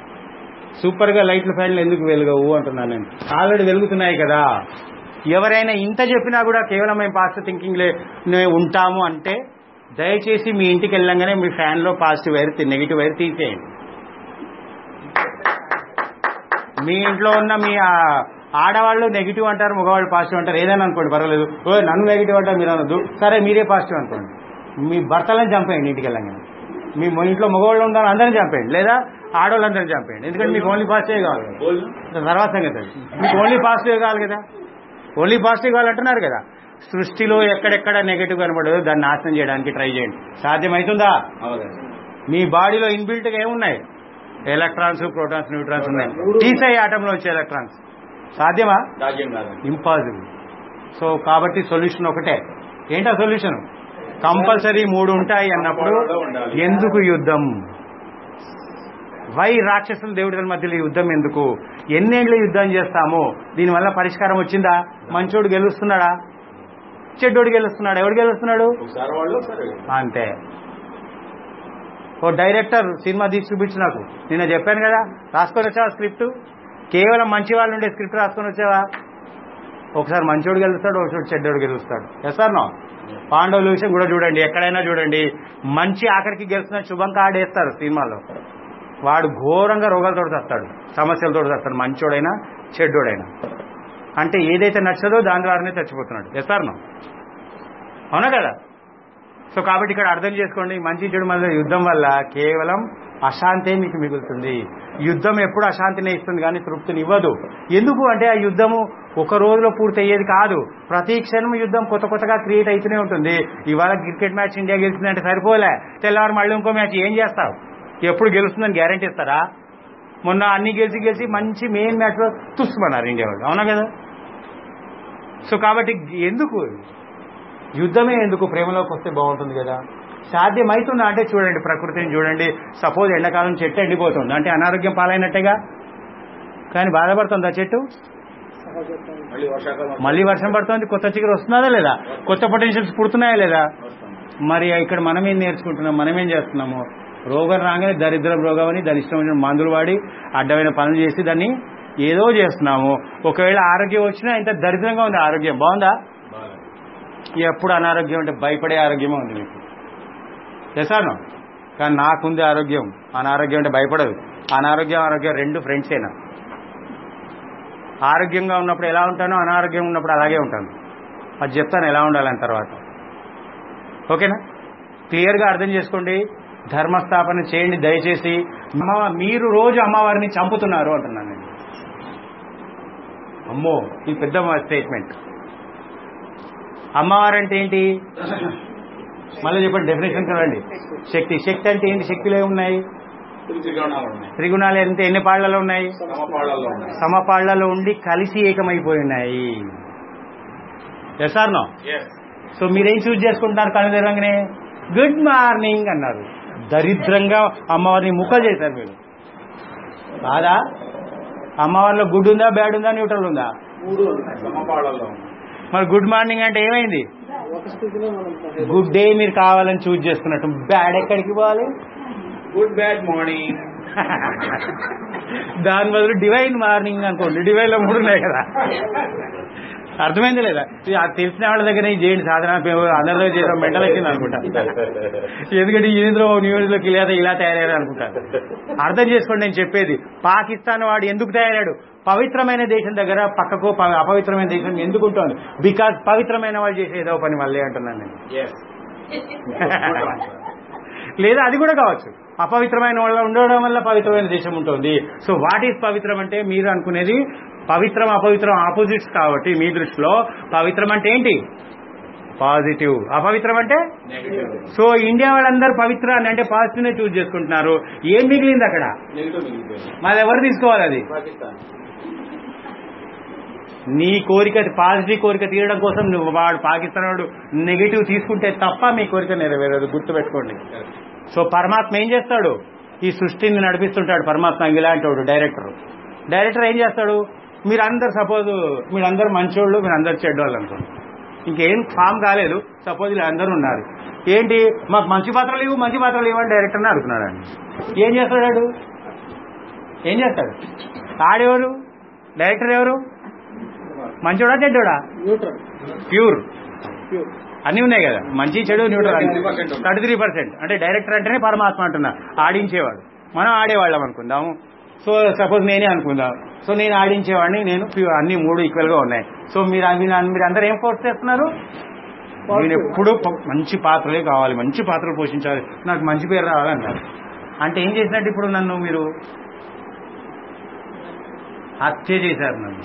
[SPEAKER 1] సూపర్ గా లైట్లు ఫ్యాన్లు ఎందుకు వెలుగవు అంటున్నాను నేను ఆల్రెడీ వెలుగుతున్నాయి కదా ఎవరైనా ఇంత చెప్పినా కూడా కేవలం మేము పాజిటివ్ థింకింగ్ లే ఉంటాము అంటే దయచేసి మీ ఇంటికి వెళ్ళంగానే మీ ఫ్యాన్ లో పాజిటివ్ వైర్ నెగిటివ్ వైర్ తీసేయండి మీ ఇంట్లో ఉన్న మీ ఆ ఆడవాళ్ళు నెగిటివ్ అంటారు మగవాళ్ళు పాజిటివ్ అంటారు ఏదైనా అనుకోండి పర్వాలేదు ఓ నన్ను నెగిటివ్ అంటారు మీరు అనొద్దు సరే మీరే పాజిటివ్ అనుకోండి మీ భర్తలను చంపేయండి ఇంటికి వెళ్ళంగానే మీ మొ- ఇంట్లో మగవాళ్ళు ఉంటారు అందరిని చంపేయండి లేదా ఆడవాళ్ళందరినీ చంపేయండి ఎందుకంటే మీకు ఓన్లీ పాజిటివ్ కావాలి కదా.
[SPEAKER 3] భోజనం
[SPEAKER 1] తర్వాత సంగతి అది. మీకు ఓన్లీ పాజిటివ్ కావాలి కదా ఓన్లీ పాజిటివ్ కావాలంటున్నారు కదా సృష్టిలో ఎక్కడెక్కడ నెగిటివ్ కనబడదు దాన్ని నాశనం చేయడానికి ట్రై చేయండి సాధ్యమవుతుందా
[SPEAKER 3] అవునండి
[SPEAKER 1] మీ బాడీలో ఇన్బిల్ట్ గా ఏమున్నాయి ఎలక్ట్రాన్స్ ప్రోటాన్స్ న్యూట్రాన్స్ ఉన్నాయి తీసాయి ఆటంలో వచ్చే ఎలక్ట్రాన్స్ సాధ్యమా
[SPEAKER 3] రాజ్యం కాదండి
[SPEAKER 1] ఇంపాసిబుల్ సో కాబట్టి సొల్యూషన్ ఒకటే ఏంటా సొల్యూషన్ కంపల్సరీ మూడు ఉంటాయి అన్నప్పుడు ఎందుకు యుద్ధం వై రాక్షసులు దేవుడి మధ్యలో ఈ యుద్ధం ఎందుకు ఎన్నేళ్ళు యుద్ధం చేస్తాము దీనివల్ల పరిష్కారం వచ్చిందా మంచోడు గెలుస్తున్నాడా చెడ్డోడు గెలుస్తున్నాడు ఎవడు గెలుస్తున్నాడు
[SPEAKER 3] ఒకసారి వాళ్ళు ఒకసారి
[SPEAKER 1] అంతే ఓ డైరెక్టర్ సినిమా తీసి చూపించు నాకు నిన్న చెప్పాను కదా రాసుకొని వచ్చావా స్క్రిప్ట్ కేవలం మంచి వాళ్ళు ఉండే స్క్రిప్ట్ రాసుకొని వచ్చావా ఒకసారి మంచోడు గెలుస్తాడు ఒకసారి చెడ్డోడు గెలుస్తాడు ఎస్ సార్ నో పాండవుల విషయం కూడా చూడండి ఎక్కడైనా చూడండి మంచి ఆఖరికి గెలుస్తున్న శుభం కార్డు వేస్తారు సినిమాలో వాడు ఘోరంగా రోగాలతో వస్తాడు సమస్యలతో వస్తాడు మంచోడైనా చెడ్డోడైనా అంటే ఏదైతే నచ్చదో దాని ద్వారానే చచ్చిపోతున్నాడు ఎస్ సార్ నో అవునా కదా సో కాబట్టి ఇక్కడ అర్థం చేసుకోండి మంచి చెడు మధ్య యుద్ధం వల్ల కేవలం అశాంతే మీకు మిగులుతుంది యుద్ధం ఎప్పుడు అశాంతినే ఇస్తుంది కానీ తృప్తిని ఇవ్వదు ఎందుకు అంటే ఆ యుద్ధము ఒక రోజులో పూర్తి అయ్యేది కాదు ప్రతి క్షణం యుద్ధం కొత్త కొత్తగా క్రియేట్ అవుతూనే ఉంటుంది ఇవాళ క్రికెట్ మ్యాచ్ ఇండియా గెలిచిందంటే సరిపోలే తెల్లవారు మళ్ళీ ఇంకో మ్యాచ్ ఏం చేస్తావు ఎప్పుడు గెలుస్తుందని గ్యారంటీ ఇస్తారా మొన్న అన్ని గెలిచి గెలిచి మంచి మెయిన్ మ్యాచ్ లో తుస్సుమన్నారు ఇండియా వాళ్ళు అవునా కదా సో కాబట్టి ఎందుకు యుద్ధమే ఎందుకు ప్రేమలోకి వస్తే బాగుంటుంది కదా సాధ్యమవుతుందా అంటే చూడండి ప్రకృతిని చూడండి సపోజ్ ఎండాకాలం చెట్టు ఎండిపోతుంది అంటే అనారోగ్యం పాలైనట్టేగా కానీ బాధపడుతుందా చెట్టు
[SPEAKER 3] మళ్ళీ వర్షాకాలం
[SPEAKER 1] మళ్ళీ వర్షం పడుతుంది కొత్త చిగురు వస్తున్నదా లేదా కొత్త పొటెన్షియల్స్ పుడుతున్నాయా లేదా మరి ఇక్కడ మనం ఏం నేర్చుకుంటున్నాం మనం ఏం చేస్తున్నాము రోగం రాగానే దరిద్రం రోగం అని దాని ఇష్టమైన మందులు వాడి అడ్డమైన పనులు చేసి దాన్ని ఏదో చేస్తున్నాము ఒకవేళ ఆరోగ్యం వచ్చినా ఇంత దరిద్రంగా ఉంది ఆరోగ్యం బాగుందా ఎప్పుడు అనారోగ్యం అంటే భయపడే ఆరోగ్యమే ఉంది మీకు చేశాను కానీ నాకుంది ఆరోగ్యం అనారోగ్యం అంటే భయపడదు అనారోగ్యం ఆరోగ్యం రెండు ఫ్రెండ్సేనా ఆరోగ్యంగా ఉన్నప్పుడు ఎలా ఉంటానో అనారోగ్యం ఉన్నప్పుడు అలాగే ఉంటాను అది చెప్తాను ఎలా ఉండాలని తర్వాత ఓకేనా క్లియర్గా అర్థం చేసుకోండి ధర్మస్థాపన చేయండి దయచేసి అమ్మ మీరు రోజు అమ్మవారిని చంపుతున్నారు అంటున్నాను నేను అమ్మో ఇది పెద్ద స్టేట్మెంట్ అమ్మవారు అంటే ఏంటి మళ్ళీ చెప్పండి డెఫినేషన్ కదండి శక్తి శక్తి అంటే ఏంటి శక్తులు ఏమున్నాయి
[SPEAKER 3] త్రిగుణాలు ఉన్నాయి
[SPEAKER 1] త్రిగుణాలు ఎంత ఎన్ని పాళ్లలో ఉన్నాయి
[SPEAKER 3] సమపాళ్ళల్లో ఉన్నాయి
[SPEAKER 1] సమపాళ్లలో ఉండి కలిసి ఏకమైపోయి ఉన్నాయి yes or no
[SPEAKER 3] Yes.
[SPEAKER 1] So మీరేం చూజ్ చేసుకుంటున్నారు కళ్ళు తెరవగానే గుడ్ మార్నింగ్ అన్నారు దరిద్రంగా అమ్మవారిని ముక్కలు చేశారు మీరు కాదా అమ్మవారిలో గుడ్ ఉందా బ్యాడ్ ఉందా న్యూట్రల్ ఉందా
[SPEAKER 3] సమపాళ్ళల్లో ఉన్నాయి
[SPEAKER 1] మరి గుడ్ మార్నింగ్ అంటే ఏమైంది గుడ్ డే మీరు కావాలని చూజ్ చేసుకున్నట్టు బ్యాడ్ ఎక్కడికి పోవాలి
[SPEAKER 3] గుడ్ బ్యాడ్ మార్నింగ్
[SPEAKER 1] దాని బదులు డివైన్ మార్నింగ్ అనుకోండి డివైన్ లో మూడు ఉన్నాయి కదా అర్థమైంది లేదా ఇది ఆ తెలిసిన వాళ్ళ దగ్గర నుంచి చేయండి సాధన అందరి దగ్గర చేయడం మెంటల్ వచ్చింది అనుకుంటా ఎందుకంటే ఇందులో న్యూస్ లోకి ఇలా ఇలా తయారయ్యారు అనుకుంటా అర్థం చేసుకోండి నేను చెప్పేది పాకిస్తాన్ వాడు ఎందుకు తయారాడు పవిత్రమైన దేశం దగ్గర పక్కకు ప- అపవిత్రమైన దేశం ఎందుకు ఉంటుంది బికాజ్ పవిత్రమైన వాళ్ళు చేసే ఏదో పని వల్లే అంటున్నాను నేను
[SPEAKER 3] ఎస్
[SPEAKER 1] లేదా అది కూడా కావచ్చు అపవిత్రమైన వాళ్ళ ఉండడం వల్ల పవిత్రమైన దేశం ఉంటుంది సో వాట్ ఈస్ పవిత్రం అంటే మీరు అనుకునేది పవిత్రం అపవిత్రం ఆపోజిట్స్ కాబట్టి మీ దృష్టిలో పవిత్రం అంటే ఏంటి పాజిటివ్ అపవిత్రం అంటే
[SPEAKER 3] నెగిటివ్
[SPEAKER 1] సో ఇండియా వాళ్ళందరూ పవిత్రాన్ని అంటే పాజిటివ్ నే చూస్ చేసుకుంటున్నారు ఏం మిగిలింది అక్కడ
[SPEAKER 3] నెగిటివ్ మిగిలిపోయింది
[SPEAKER 1] మరి ఎవరు తీసుకోవాలి అది
[SPEAKER 3] పాకిస్తాన్
[SPEAKER 1] నీ కోరిక పాజిటివ్ కోరిక తీయడం కోసం నువ్వు వాడు పాకిస్తాన్ వాడు నెగిటివ్ తీసుకుంటే తప్ప మీ కోరిక నెరవేరదు గుర్తుపెట్టుకోండి సో పరమాత్మ ఏం చేస్తాడు ఈ సృష్టిని నడిపిస్తుంటాడు పరమాత్మ ఇలాంటి వాడు డైరెక్టర్ డైరెక్టర్ ఏం చేస్తాడు మీరందరు సపోజ్ మీరందరు మంచోళ్ళు మీరందరు చెడ్డోళ్ళు అనుకోండి ఇంకేం ఫామ్ కాలేదు సపోజ్ ఇలా అందరూ ఉన్నారు ఏంటి మాకు మంచి పాత్రలు ఇవ్వు మంచి పాత్రలు ఇవ్వని డైరెక్టర్ని అడుగుతున్నాడు అండి ఏం చేస్తాడు వాడు? ఏం చేస్తాడు ఆడెవరు డైరెక్టర్ ఎవరు మంచోడా చెడ్డోడా ప్యూర్ అన్ని ఉన్నాయి కదా మంచి చెడు న్యూట్రల్
[SPEAKER 3] 33%
[SPEAKER 1] థర్టీ త్రీ పర్సెంట్ అంటే డైరెక్టర్ అంటేనే పరమాత్మ అంటున్నా ఆడించేవాడు మనం ఆడేవాళ్ళం అనుకుందాము సో సపోజ్ నేనే అనుకుందాం సో నేను ఆడించేవాడిని నేను ప్యూ- అన్ని మూడు ఈక్వల్ గా ఉన్నాయి సో మీరు మీరు మీరు అందరు ఏం ఫోర్స్ చేస్తున్నారు నేను ఎప్పుడూ ప- మంచి పాత్రలే కావాలి మంచి పాత్రలు పోషించాలి నాకు మంచి పేరు రావాలన్నారు అంటే ఏం చేసినట్టు ఇప్పుడు నన్ను మీరు హత్య చేశారు నన్ను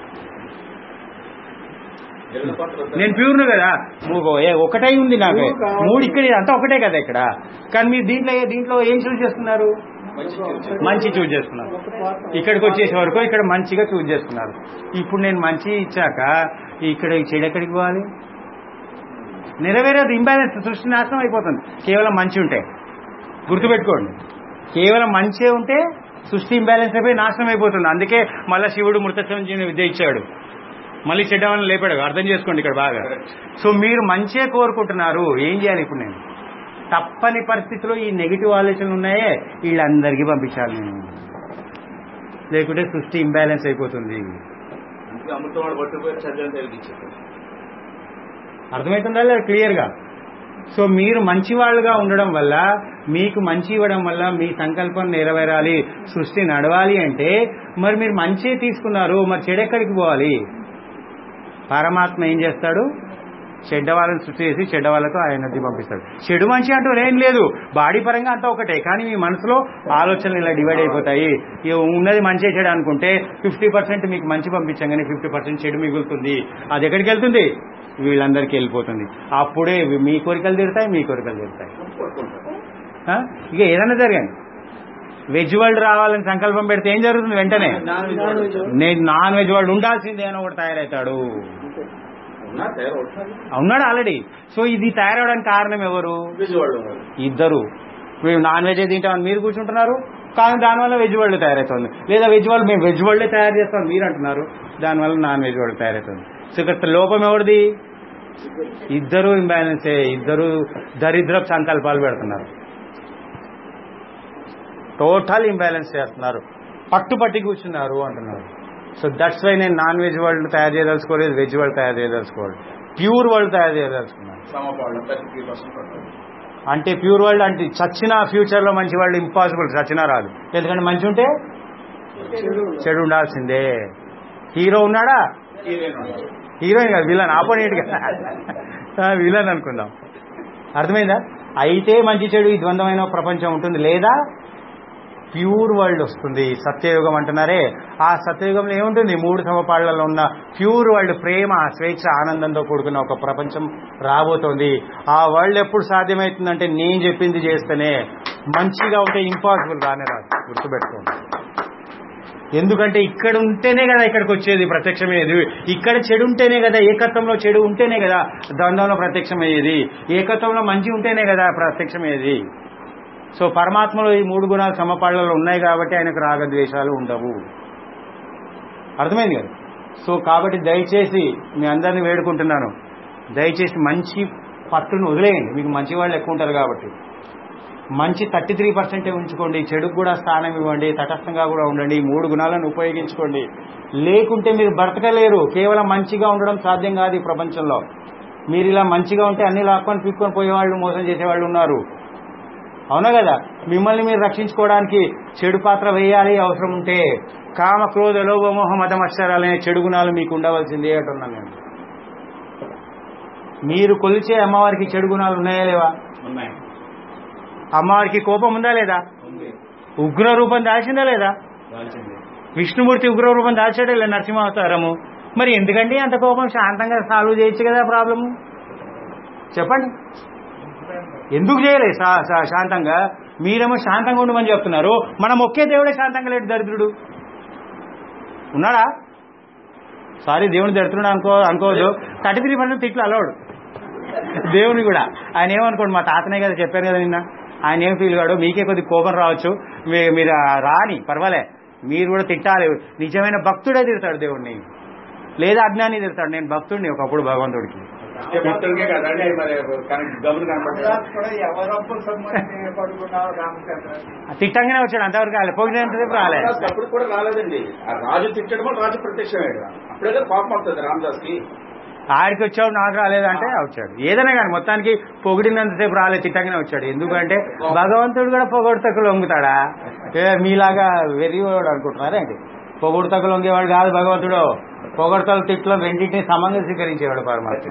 [SPEAKER 3] గెలిచిన పాత్ర వద్దా?
[SPEAKER 1] నేను ప్యూర్ను కదా మూగో ఏ ఒకటే ఉంది నాకు మూడు ఇక్కడ అంతా ఒకటే కదా ఇక్కడ కానీ మీరు దీంట్లో దీంట్లో ఏం చూస్ చేస్తున్నారు
[SPEAKER 3] మంచి చేర్చారు.
[SPEAKER 1] మంచి చూస్ చేస్తున్నారు ఇక్కడికి వచ్చేసే వరకు ఇక్కడ మంచిగా చూస్ చేస్తున్నారు ఇప్పుడు నేను మంచి ఇచ్చాక ఇక్కడ ఈ చెడు ఎక్కడికి పోవాలి నెరవేరేది ఇంబ్యాలెన్స్ సృష్టి నాశనం అయిపోతుంది కేవలం మంచి ఉంటే గుర్తుపెట్టుకోండి కేవలం మంచే ఉంటే సృష్టి ఇంబ్యాలెన్స్ అయిపోయి నాశనం అయిపోతుంది అందుకే మళ్ళీ శివుడు మృత సంజీవిని విద్య ఇచ్చాడు మళ్ళీ చెడ్డవాళ్ళని లేపాడు అర్థం చేసుకోండి ఇక్కడ బాగా సో మీరు మంచే కోరుకుంటున్నారు ఏం చేయాలి ఇప్పుడు నేను తప్పని పరిస్థితిలో ఈ నెగిటివ్ ఆలోచనలు ఉన్నాయే వీళ్ళందరికీ పంపించాలి నేను లేకుంటే సృష్టి ఇంబ్యాలెన్స్ అయిపోతుంది
[SPEAKER 3] అందుకే అమృతం వాడు పట్టుకుపోయి చదివిన తెలిగించారు
[SPEAKER 1] అర్థమవుతుందా లేదా క్లియర్గా సో మీరు మంచి వాళ్ళుగా ఉండడం వల్ల మీకు మంచి ఇవ్వడం వల్ల మీ సంకల్పం నెరవేరాలి సృష్టి నడవాలి అంటే మరి మీరు మంచి తీసుకున్నారు మరి చెడెక్కడికి పోవాలి పరమాత్మ ఏం చేస్తాడు చెడ్డ వాళ్ళని సృష్టి చేసి చెడ్డ వాళ్ళకు ఆయనది పంపిస్తాడు చెడు మంచి అంటూ ఏం లేదు బాడీ పరంగా అంతా ఒకటే కానీ మీ మనసులో ఆలోచనలు ఇలా డివైడ్ అయిపోతాయి ఇక ఉన్నది మంచి చెడు అనుకుంటే ఫిఫ్టీ పర్సెంట్ మీకు మంచి పంపించగానే ఫిఫ్టీ పర్సెంట్ చెడు మిగులుతుంది అది ఎక్కడికి వెళ్తుంది వీళ్ళందరికీ వెళ్ళిపోతుంది అప్పుడే మీ కోరికలు తీరుతాయి మీ కోరికలు తీరుతాయి ఆ? ఇక ఏదైనా జరగండి వెజ్ వరల్డ్ రావాలని సంకల్పం పెడితే ఏం జరుగుతుంది వెంటనే నేను నాన్ వెజ్ వరల్డ్ ఉండాల్సిందే అని ఒకటి తయారవుతాడు
[SPEAKER 3] ఉన్నా తయారవుతారు
[SPEAKER 1] ఉన్నాడు ఆల్రెడీ సో ఇది తయారవడానికి కారణం ఎవరు
[SPEAKER 3] విజయవాడలో
[SPEAKER 1] ఇద్దరు మేము నాన్ వెజ్ తింటామని మీరు కూర్చుంటున్నారు కానీ దానివల్ల వెజ్ వరల్డ్ తయారవుతుంది లేదా వెజ్ వరల్డ్ మేము వెజ్ వరల్డే తయారు చేస్తాం మీరు అంటున్నారు దానివల్ల నాన్ వెజ్ వరల్డ్ తయారవుతుంది సో ఇక్కడ లోపం ఎవరిది ఇద్దరు ఇంబ్యాలెన్సే ఇద్దరు దరిద్రపు సంకల్పాలు పెడుతున్నారు టోటల్ ఇంబ్యాలెన్స్ చేస్తున్నారు పట్టు పట్టి కూర్చున్నారు అంటున్నారు సో దట్స్ వై నేను నాన్ వెజ్ వరల్డ్ తయారు చేయదలుచుకోలేదు వెజ్ వరల్డ్ తయారు చేయదలుచుకోవాలి ప్యూర్ వరల్డ్ తయారు చేయదలుచుకున్నాను
[SPEAKER 3] సమపాళ్ళు థర్టీ త్రీ పర్సెంట్ పడతారు
[SPEAKER 1] అంటే ప్యూర్ వరల్డ్ అంటే చచ్చిన ఫ్యూచర్ లో మంచి వాళ్ళు ఇంపాసిబుల్ చచ్చినా రాదు ఎందుకంటే మంచి ఉంటే చెడు ఉండాల్సిందే హీరో ఉన్నాడా
[SPEAKER 3] హీరోయిన్ ఉన్నారు
[SPEAKER 1] హీరోయిన్ కాదు విలన్ ఆపోజిట్ గా విలన్ అనుకుందాం అర్థమైందా అయితే మంచి చెడు ఈ ద్వంద్వమైన ప్రపంచం ఉంటుంది లేదా ప్యూర్ వరల్డ్ వస్తుంది సత్యయుగం అంటున్నారే ఆ సత్యయుగంలో ఏముంటుంది మూడు సమపాళ్లలో ఉన్న ప్యూర్ వరల్డ్ ప్రేమ స్వేచ్ఛ ఆనందంతో కూడుకున్న ఒక ప్రపంచం రాబోతోంది ఆ వరల్డ్ ఎప్పుడు సాధ్యమవుతుందంటే నేను చెప్పింది చేస్తేనే మంచిగా ఉంటే ఇంపాసిబుల్ రానే రాదు గుర్తుపెట్టుకోండి ఎందుకంటే ఇక్కడ ఉంటేనే కదా ఇక్కడికి వచ్చేది ప్రత్యక్షమయ్యేది ఇక్కడ చెడు ఉంటేనే కదా ఏకత్వంలో చెడు ఉంటేనే కదా ద్వంద్వంలో ప్రత్యక్షమయ్యేది ఏకత్వంలో మంచి ఉంటేనే కదా ప్రత్యక్షమయ్యేది సో పరమాత్మలో ఈ మూడు గుణాలు సమపాళ్లలో ఉన్నాయి కాబట్టి ఆయనకు రాగద్వేషాలు ఉండవు అర్థమైంది కదా సో కాబట్టి దయచేసి మీ అందరిని వేడుకుంటున్నాను దయచేసి మంచి పట్టును వదిలేయండి మీకు మంచి వాళ్ళు ఎక్కువ ఉంటారు కాబట్టి మంచి థర్టీ త్రీ పర్సెంటే ఉంచుకోండి చెడుకు కూడా స్థానం ఇవ్వండి తటస్థంగా కూడా ఉండండి ఈ మూడు గుణాలను ఉపయోగించుకోండి లేకుంటే మీరు బ్రతకలేరు కేవలం మంచిగా ఉండడం సాధ్యం కాదు ఈ ప్రపంచంలో మీరు ఇలా మంచిగా ఉంటే అన్ని లాక్కొని పీక్కొని పోయేవాళ్ళు మోసం చేసేవాళ్ళు ఉన్నారు అవునా కదా మిమ్మల్ని మీరు రక్షించుకోవడానికి చెడు పాత్ర వేయాలి అవసరం ఉంటే కామ క్రోధ లోభమోహ మతం అక్షరాలనే చెడు గుణాలు మీకు ఉండవలసిందే అంటున్నాను నేను మీరు కొలిచే అమ్మవారికి చెడు గుణాలు ఉన్నాయా లేవా
[SPEAKER 3] ఉన్నాయి
[SPEAKER 1] అమ్మవారికి కోపం ఉందా లేదా
[SPEAKER 3] ఉంది
[SPEAKER 1] ఉగ్ర రూపం దాల్చిందా లేదా
[SPEAKER 3] దాల్చింది
[SPEAKER 1] విష్ణుమూర్తి ఉగ్ర రూపం దాల్చాడే లేదా నరసింహావతారము మరి ఎందుకండి అంత కోపం శాంతంగా సాల్వ్ చేయొచ్చు కదా ప్రాబ్లము చెప్పండి ఎందుకు చేయలే శా- శా- శాంతంగా మీరేమో శాంతంగా ఉండమని చెప్తున్నారు మనం ఒకే దేవుడే శాంతంగా లేడు దరిద్రుడు ఉన్నాడా సారీ దేవుని దరిద్రుడు అనుకో అనుకోవద్దు థర్టీ త్రీ పర్సెంట్ తిట్లు అలవాడు దేవుని కూడా ఆయన ఏమనుకోండి మా తాతనే కదా చెప్పారు కదా నిన్న ఆయన ఏం ఫీల్ కాడు మీకే కొద్ది కోపం రావచ్చు మీ- మీరు ఆ రాని పర్వాలే మీరు కూడా తిట్టాలి నిజమైన భక్తుడే తిడతాడు దేవుడిని లేదా అజ్ఞాని తిడతాడు నేను భక్తుడిని ఒకప్పుడు భగవంతుడికి
[SPEAKER 3] అంటే భక్తులకే కదండి మరి కరెంట్ గమని కనపడతారు
[SPEAKER 7] కూడా ఎవరప్పు సంబంధించి పడుకున్నావు రామచంద్ర
[SPEAKER 1] తిట్టంగానే వచ్చాడు అంతవరకు రాలే పోయినంతసేపు రాలే
[SPEAKER 3] అప్పుడు కూడా రాలేదండి ఆ రాజు తిట్టడం రాజు ప్రత్యక్షమయ్యాడు అప్పుడే కదా కోపం వస్తుంది రామదాస్ కి
[SPEAKER 1] ఆడికి వచ్చాడు నాకు రాలేదంటే వచ్చాడు ఏదైనా కానీ మొత్తానికి పొగిడినంతసేపు రాలే తిట్టంగానే వచ్చాడు ఎందుకంటే భగవంతుడు కూడా పొగడతకు లొంగుతాడా ఏ మీలాగా వెర్రివాడు అనుకుంటున్నారా ఏంటి పొగుడుతకు లొంగేవాడు కాదు భగవంతుడు పొగడతలు తిట్లు రెండింటిని సమంగా స్వీకరించేవాడు పరమాత్మ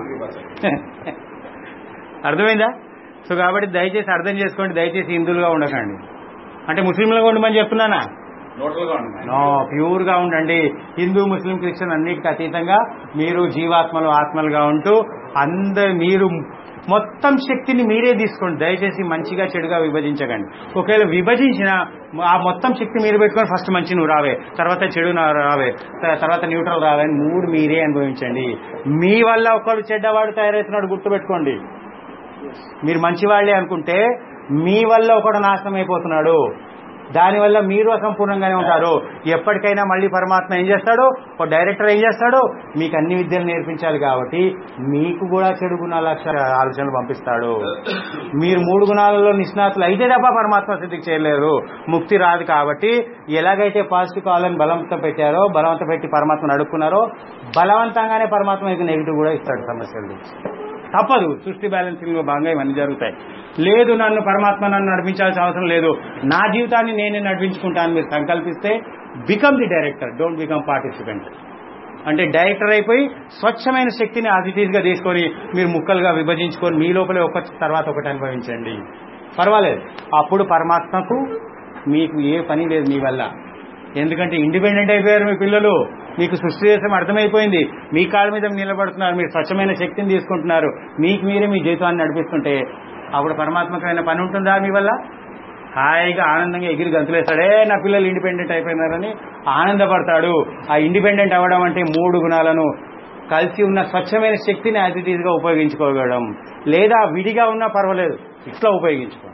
[SPEAKER 1] అర్థమైందా సో కాబట్టి దయచేసి అర్థం చేసుకోండి దయచేసి హిందువులుగా ఉండకండి అంటే ముస్లింలుగా ఉండమని చెప్తున్నానా
[SPEAKER 3] న్యూట్రల్ గా ఉండండి
[SPEAKER 1] నో ప్యూర్ గా ఉండండి హిందూ ముస్లిం క్రిస్టియన్ అన్నిటికీ అతీతంగా మీరు జీవాత్మలు ఆత్మలుగా ఉంటూ అందరు మీరు మొత్తం శక్తిని మీరే తీసుకోండి దయచేసి మంచిగా చెడుగా విభజించకండి ఒకవేళ విభజించిన ఆ మొత్తం శక్తి మీరు పెట్టుకొని ఫస్ట్ మంచి నువ్వు రావే తర్వాత చెడు నా రావే త- తర్వాత న్యూట్రల్ రావే అని మూడు మీరే అనుభవించండి మీ వల్ల ఒకడు చెడ్డవాడు తయారవుతున్నాడు గుర్తుపెట్టుకోండి మీరు మంచివాళ్లే అనుకుంటే మీ వల్ల ఒకడు నాశనం అయిపోతున్నాడు దానివల్ల మీరు అసంపూర్ణంగానే ఉంటారు ఎప్పటికైనా మళ్ళీ పరమాత్మ ఏం చేస్తాడు ఒక డైరెక్టర్ ఏం చేస్తాడు మీకు అన్ని విద్యలు నేర్పించాలి కాబట్టి మీకు కూడా చెడు గుణాల ఆలోచనలు పంపిస్తాడు మీరు మూడు గుణాలలో నిష్ణాతులు అయితే తప్ప పరమాత్మ స్థితికి చేయలేరు ముక్తి రాదు కాబట్టి ఎలాగైతే పాజిటివ్ కావాలని బలవంతం పెట్టారో బలవంతం పెట్టి పరమాత్మను అడుక్కున్నారో బలవంతంగానే పరమాత్మ మీకు నెగిటివ్ కూడా ఇస్తాడు సమస్యలు తప్పదు సృష్టి బ్యాలెన్సింగ్ లో భాగంగా ఇవన్నీ జరుగుతాయి లేదు నన్ను పరమాత్మ నన్ను నడిపించాల్సిన అవసరం లేదు నా జీవితాన్ని నేనే నడిపించుకుంటాను మీరు సంకల్పిస్తే become the director don't become participant అంటే డైరెక్టర్ అయిపోయి స్వచ్ఛమైన శక్తిని as గా తీసుకొని మీరు ముక్కలుగా విభజించుకొని మీ లోపలే ఒక తర్వాత ఒకటి అనుభవించండి పర్వాలేదు అప్పుడు పరమాత్మకు మీకు ఏ పని లేదు మీ వల్ల ఎందుకంటే ఇండిపెండెంట్ అయిపోయారు మీ పిల్లలు మీకు సృష్టి చేసం అర్థమైపోయింది మీ కాళ్ళ మీద నిలబడుతున్నారు మీరు స్వచ్ఛమైన శక్తిని తీసుకుంటున్నారు మీకు మీరే మీ జీవితాన్ని నడిపిస్తుంటే అప్పుడు పరమాత్మకమైన పని ఉంటుందా మీ వల్ల హాయిగా ఆనందంగా ఎగిరి గంతులేస్తాడే నా పిల్లలు ఇండిపెండెంట్ అయిపోయినారని ఆనందపడతాడు ఆ ఇండిపెండెంట్ అవ్వడం అంటే మూడు గుణాలను కలిసి ఉన్న స్వచ్ఛమైన శక్తిని యాజ్ ఇట్ ఈజ్గా ఉపయోగించుకోగలడం లేదా విడిగా ఉన్నా పర్వాలేదు ఇట్లా ఉపయోగించుకోండి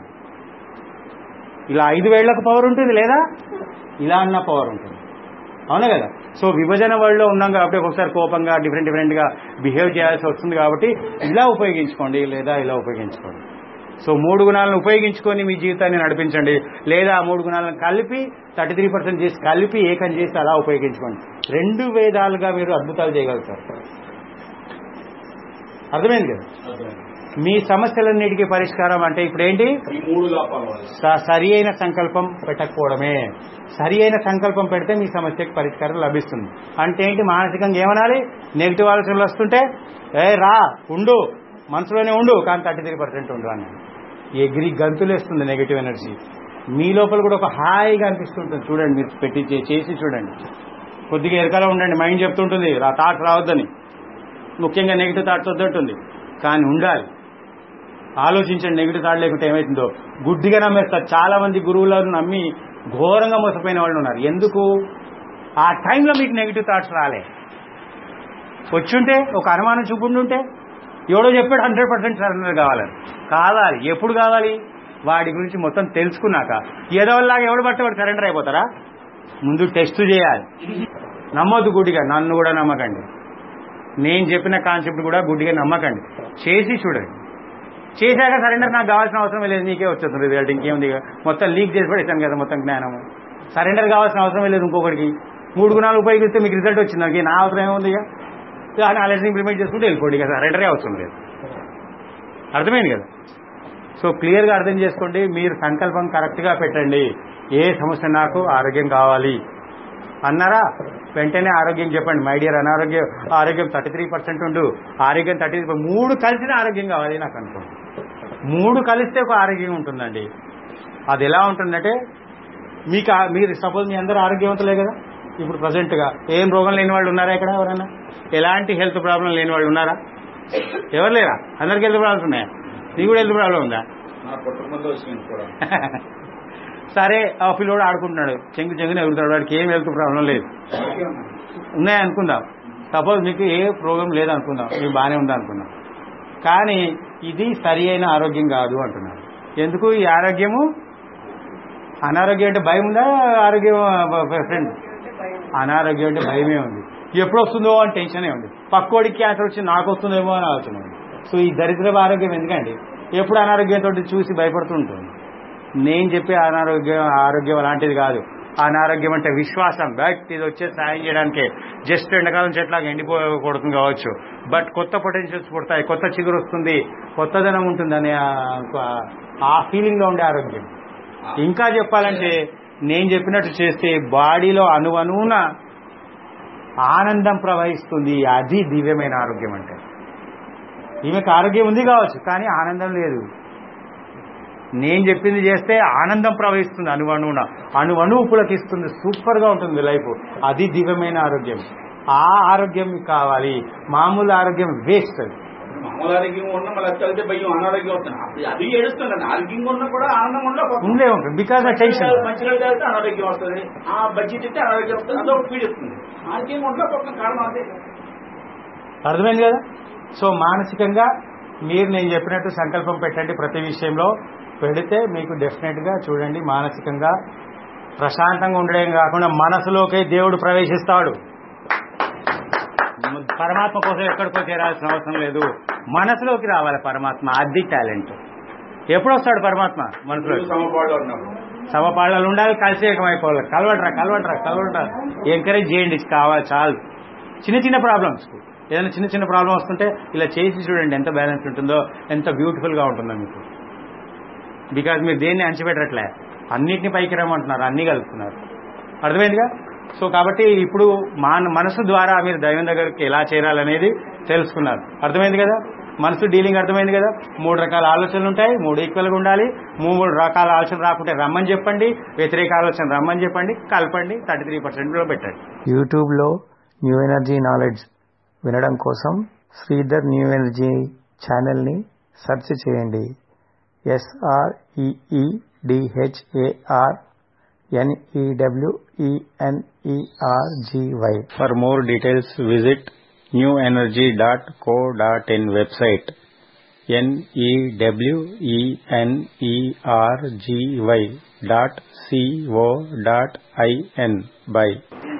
[SPEAKER 1] ఇలా ఐదు వేళ్లకు పవర్ ఉంటుంది లేదా ఇలా అన్న పవర్ ఉంటుంది అవునా కదా సో విభజన వరల్డ్లో ఉన్నాం కాబట్టి ఒకసారి కోపంగా డిఫరెంట్ డిఫరెంట్గా బిహేవ్ చేయాల్సి వస్తుంది కాబట్టి ఇలా ఉపయోగించుకోండి లేదా ఇలా ఉపయోగించుకోండి సో మూడు గుణాలను ఉపయోగించుకొని మీ జీవితాన్ని నడిపించండి లేదా ఆ మూడు గుణాలను కలిపి థర్టీ త్రీ పర్సెంట్ చేసి కలిపి ఏకం చేసి అలా ఉపయోగించుకోండి రెండు వేదాలుగా మీరు అద్భుతాలు చేయగలుగుతారు అర్థమైంది కదా మీ సమస్యలన్నిటికీ పరిష్కారం అంటే ఇప్పుడు ఏంటి
[SPEAKER 3] ఈ మూడు లోపాల వల్ల
[SPEAKER 1] స- సరి అయిన సంకల్పం పెట్టకపోవడమే సరి అయిన సంకల్పం పెడితే మీ సమస్యకి పరిష్కారం లభిస్తుంది అంటే ఏంటి మానసికంగా ఏమనాలి నెగిటివ్ ఆలోచనలు వస్తుంటే ఏ రా ఉండు మనసులోనే ఉండు కానీ థర్టీ త్రీ పర్సెంట్ ఉండు అని ఎగిరి గంతులేస్తుంది నెగిటివ్ ఎనర్జీ మీ లోపల కూడా ఒక హాయిగా అనిపిస్తుంటుంది చూడండి మీరు పెట్టి చే- చేసి చూడండి కొద్దిగా ఎరకలో ఉండండి మైండ్ చెప్తుంటుంది రా థాట్ రావద్దని ముఖ్యంగా నెగిటివ్ థాట్స్ వద్దంటుంది కానీ ఉండాలి ఆలోచించండి నెగిటివ్ థాట్ లేకుంటే ఏమవుతుందో గుడ్డిగా నమ్మేస్తారు చాలా మంది గురువులను నమ్మి ఘోరంగా మోసపోయిన వాళ్ళు ఉన్నారు ఎందుకు ఆ టైంలో మీకు నెగిటివ్ థాట్స్ రాలే వచ్చుంటే ఒక అనుమానం చూపుండుంటే ఎవడో చెప్పాడు హండ్రెడ్ పర్సెంట్ సరెండర్ కావాలని కావాలి ఎప్పుడు కావాలి వాడి గురించి మొత్తం తెలుసుకున్నాక ఏదో లాగా ఎవడు పట్టే వాడు సరెండర్ అయిపోతారా ముందు టెస్ట్ చేయాలి నమ్మొద్దు గుడ్డిగా నన్ను కూడా నమ్మకండి నేను చెప్పిన కాన్సెప్ట్ కూడా గుడ్డిగా నమ్మకండి చేసి చూడండి చేశాక సరెండర్ నాకు కావాల్సిన అవసరం లేదు నీకే వచ్చేస్తుంది రిజల్ట్ ఇంకేముంది ఇక. మొత్తం లీక్ చేసి పడేసాను కదా మొత్తం జ్ఞానము సరెండర్ కావాల్సిన అవసరం లేదు ఇంకొకటికి మూడు గుణాలు ఉపయోగిస్తే మీకు రిజల్ట్ వచ్చింది నాకు నా అవసరం ఏముంది ఇక దాని నాలెడ్జ్ ఇంప్లిమెంట్ చేసుకుంటే వెళ్ళిపోండి ఇక సరెండరే అవసరం లేదు అర్థమైంది కదా సో క్లియర్గా అర్థం చేసుకోండి మీరు సంకల్పం కరెక్ట్గా పెట్టండి ఏ సమస్య నాకు ఆరోగ్యం కావాలి అన్నారా వెంటనే ఆరోగ్యం చెప్పండి మై డియర్ అనారోగ్యం ఆరోగ్యం థర్టీ త్రీ పర్సెంట్ ఉండు ఆరోగ్యం థర్టీ మూడు కలిసిన ఆరోగ్యం కావాలి నాకు అనుకోండి మూడు కలిస్తే ఒక ఆరోగ్యం ఉంటుందండి అది ఎలా ఉంటుందంటే మీకు ఆ- మీరు సపోజ్ మీ అందరూ ఆరోగ్యవంతులే కదా ఇప్పుడు ప్రజెంట్గా ఏం రోగం లేని వాళ్ళు ఉన్నారా ఇక్కడ ఎవరైనా ఎలాంటి హెల్త్ ప్రాబ్లం లేని వాళ్ళు ఉన్నారా ఎవరు లేరా అందరికి హెల్త్ ప్రాబ్లమ్స్ ఉన్నాయా నీకు కూడా హెల్త్ ప్రాబ్లం ఉందా
[SPEAKER 3] నా కుటుంబంలో వచ్చింది కూడా
[SPEAKER 1] సరే ఆ పిల్లోడు ఆడుకుంటున్నాడు చెంగు చెంగుని ఎగురుతాడు వాడికి ఏం హెల్త్ ప్రాబ్లం లేదు ఉన్నాయి అనుకుందాం సపోజ్ మీకు ఏ ప్రోగ్రాం లేదు అనుకుందాం మీకు బాగానే ఉంది అనుకుందాం కానీ ఇది సరి అయిన ఆరోగ్యం కాదు అంటున్నారు ఎందుకు ఈ ఆరోగ్యము అనారోగ్యం అంటే భయం ఉందా ఆరోగ్యం ఫ్రెండ్ అనారోగ్యం అంటే భయమే ఉంది ఎప్పుడు వస్తుందో అని టెన్షనే ఉంది పక్కోడికి క్యాన్సర్ వచ్చి నాకు వస్తుందేమో అని ఆలోచన ఉంది సో ఈ దరిద్రపు ఆరోగ్యం ఎందుకండి ఎప్పుడు అనారోగ్యంతో చూసి భయపడుతూ ఉంటుంది నేను చెప్పే అనారోగ్యం ఆరోగ్యం అలాంటిది కాదు అనారోగ్యం అంటే విశ్వాసం బట్ ఇది వచ్చే సాయం చేయడానికే జస్ట్ ఎండాకాలం చెట్లాగా ఎండిపోకూడదు కావచ్చు బట్ కొత్త పొటెన్షియల్స్ పుడతాయి కొత్త చిగురు వస్తుంది కొత్తదనం ఉంటుందనే ఆ- ఆ ఫీలింగ్ లో ఉండే ఆరోగ్యం ఇంకా చెప్పాలంటే నేను చెప్పినట్టు చేస్తే బాడీలో అణువణువున ఆనందం ప్రవహిస్తుంది అది దివ్యమైన ఆరోగ్యం అంటే ఈమెకు ఆరోగ్యం ఉంది కావచ్చు కానీ ఆనందం లేదు నేను చెప్పింది చేస్తే ఆనందం ప్రవహిస్తుంది అణువణువున అణువణువు పులకిస్తుంది సూపర్ గా ఉంటుంది లైఫ్ అది దివ్యమైన ఆరోగ్యం ఆ ఆరోగ్యం మీకు కావాలి మామూలు ఆరోగ్యం వేస్ట్ అది
[SPEAKER 3] మామూలు ఆరోగ్యం ఉన్న మళ్ళీ అది కలిగితే భయం అనారోగ్యం వస్తుంది అప్పుడు అది ఏడుస్తుంది ఆరోగ్యంగా ఉన్నా కూడా ఆనందం ఉండలో
[SPEAKER 1] ఉండే ఉంటుంది బికాస్ ఆ టెన్షన్
[SPEAKER 3] మంచిగా తాగితే అనారోగ్యం వస్తుంది ఆ బజ్జీ తింటే అనారోగ్యం వస్తుంది అదొక పీడిస్తుంది ఆరోగ్యంగా ఉండలో పక్కన కారణం అదే
[SPEAKER 1] అర్థమైంది కదా సో మానసికంగా మీరు నేను చెప్పినట్టు సంకల్పం పెట్టండి ప్రతి విషయంలో పెడితే మీకు డెఫినెట్ గా చూడండి మానసికంగా ప్రశాంతంగా ఉండడం కాకుండా మనసులోకి దేవుడు ప్రవేశిస్తాడు పరమాత్మ కోసం ఎక్కడికో చేరాల్సిన అవసరం లేదు మనసులోకి రావాలి పరమాత్మ అది టాలెంట్ ఎప్పుడు వస్తాడు పరమాత్మ మనసులో
[SPEAKER 3] సమపాడులో ఉన్నప్పుడు
[SPEAKER 1] సమపాళ్ళలు ఉండాలి కలిసి ఏకమైపోవాలి కలవట్రా కలవట్రా కలవట్రా ఎంకరేజ్ చేయండి కావాలి చాలు చిన్న చిన్న ప్రాబ్లమ్స్ ఏదైనా చిన్న చిన్న ప్రాబ్లం వస్తుంటే ఇలా చేసి చూడండి ఎంత బ్యాలెన్స్ ఉంటుందో ఎంత బ్యూటిఫుల్ గా ఉంటుందో మీకు బికాజ్ మీరు దేన్ని అంచిపెట్టట్లే అన్నిటిని పైకి రమ్మంటున్నారు అన్ని కలుపుతున్నారు అర్థమైందిగా సో కాబట్టి ఇప్పుడు మన మనసు ద్వారా మీరు దైవం దగ్గరికి ఎలా చేరాలనేది తెలుసుకున్నారు అర్థమైంది కదా మనసు డీలింగ్ అర్థమైంది కదా మూడు రకాల ఆలోచనలు ఉంటాయి మూడు ఈక్వల్గా ఉండాలి మూడు రకాల ఆలోచన రాకుంటే రమ్మని చెప్పండి వ్యతిరేక ఆలోచన రమ్మని చెప్పండి కలపండి థర్టీ త్రీ పర్సెంట్లో పెట్టండి
[SPEAKER 8] యూట్యూబ్లో న్యూ ఎనర్జీ నాలెడ్జ్ వినడం కోసం శ్రీధర్ న్యూ ఎనర్జీ ఛానల్ని సెర్చ్ చేయండి ఎస్ఆర్ఈఈడిహెచ్ఏఆర్ NEWENERGY
[SPEAKER 1] for more details visit newenergy.co.in website newenergy dot co dot in by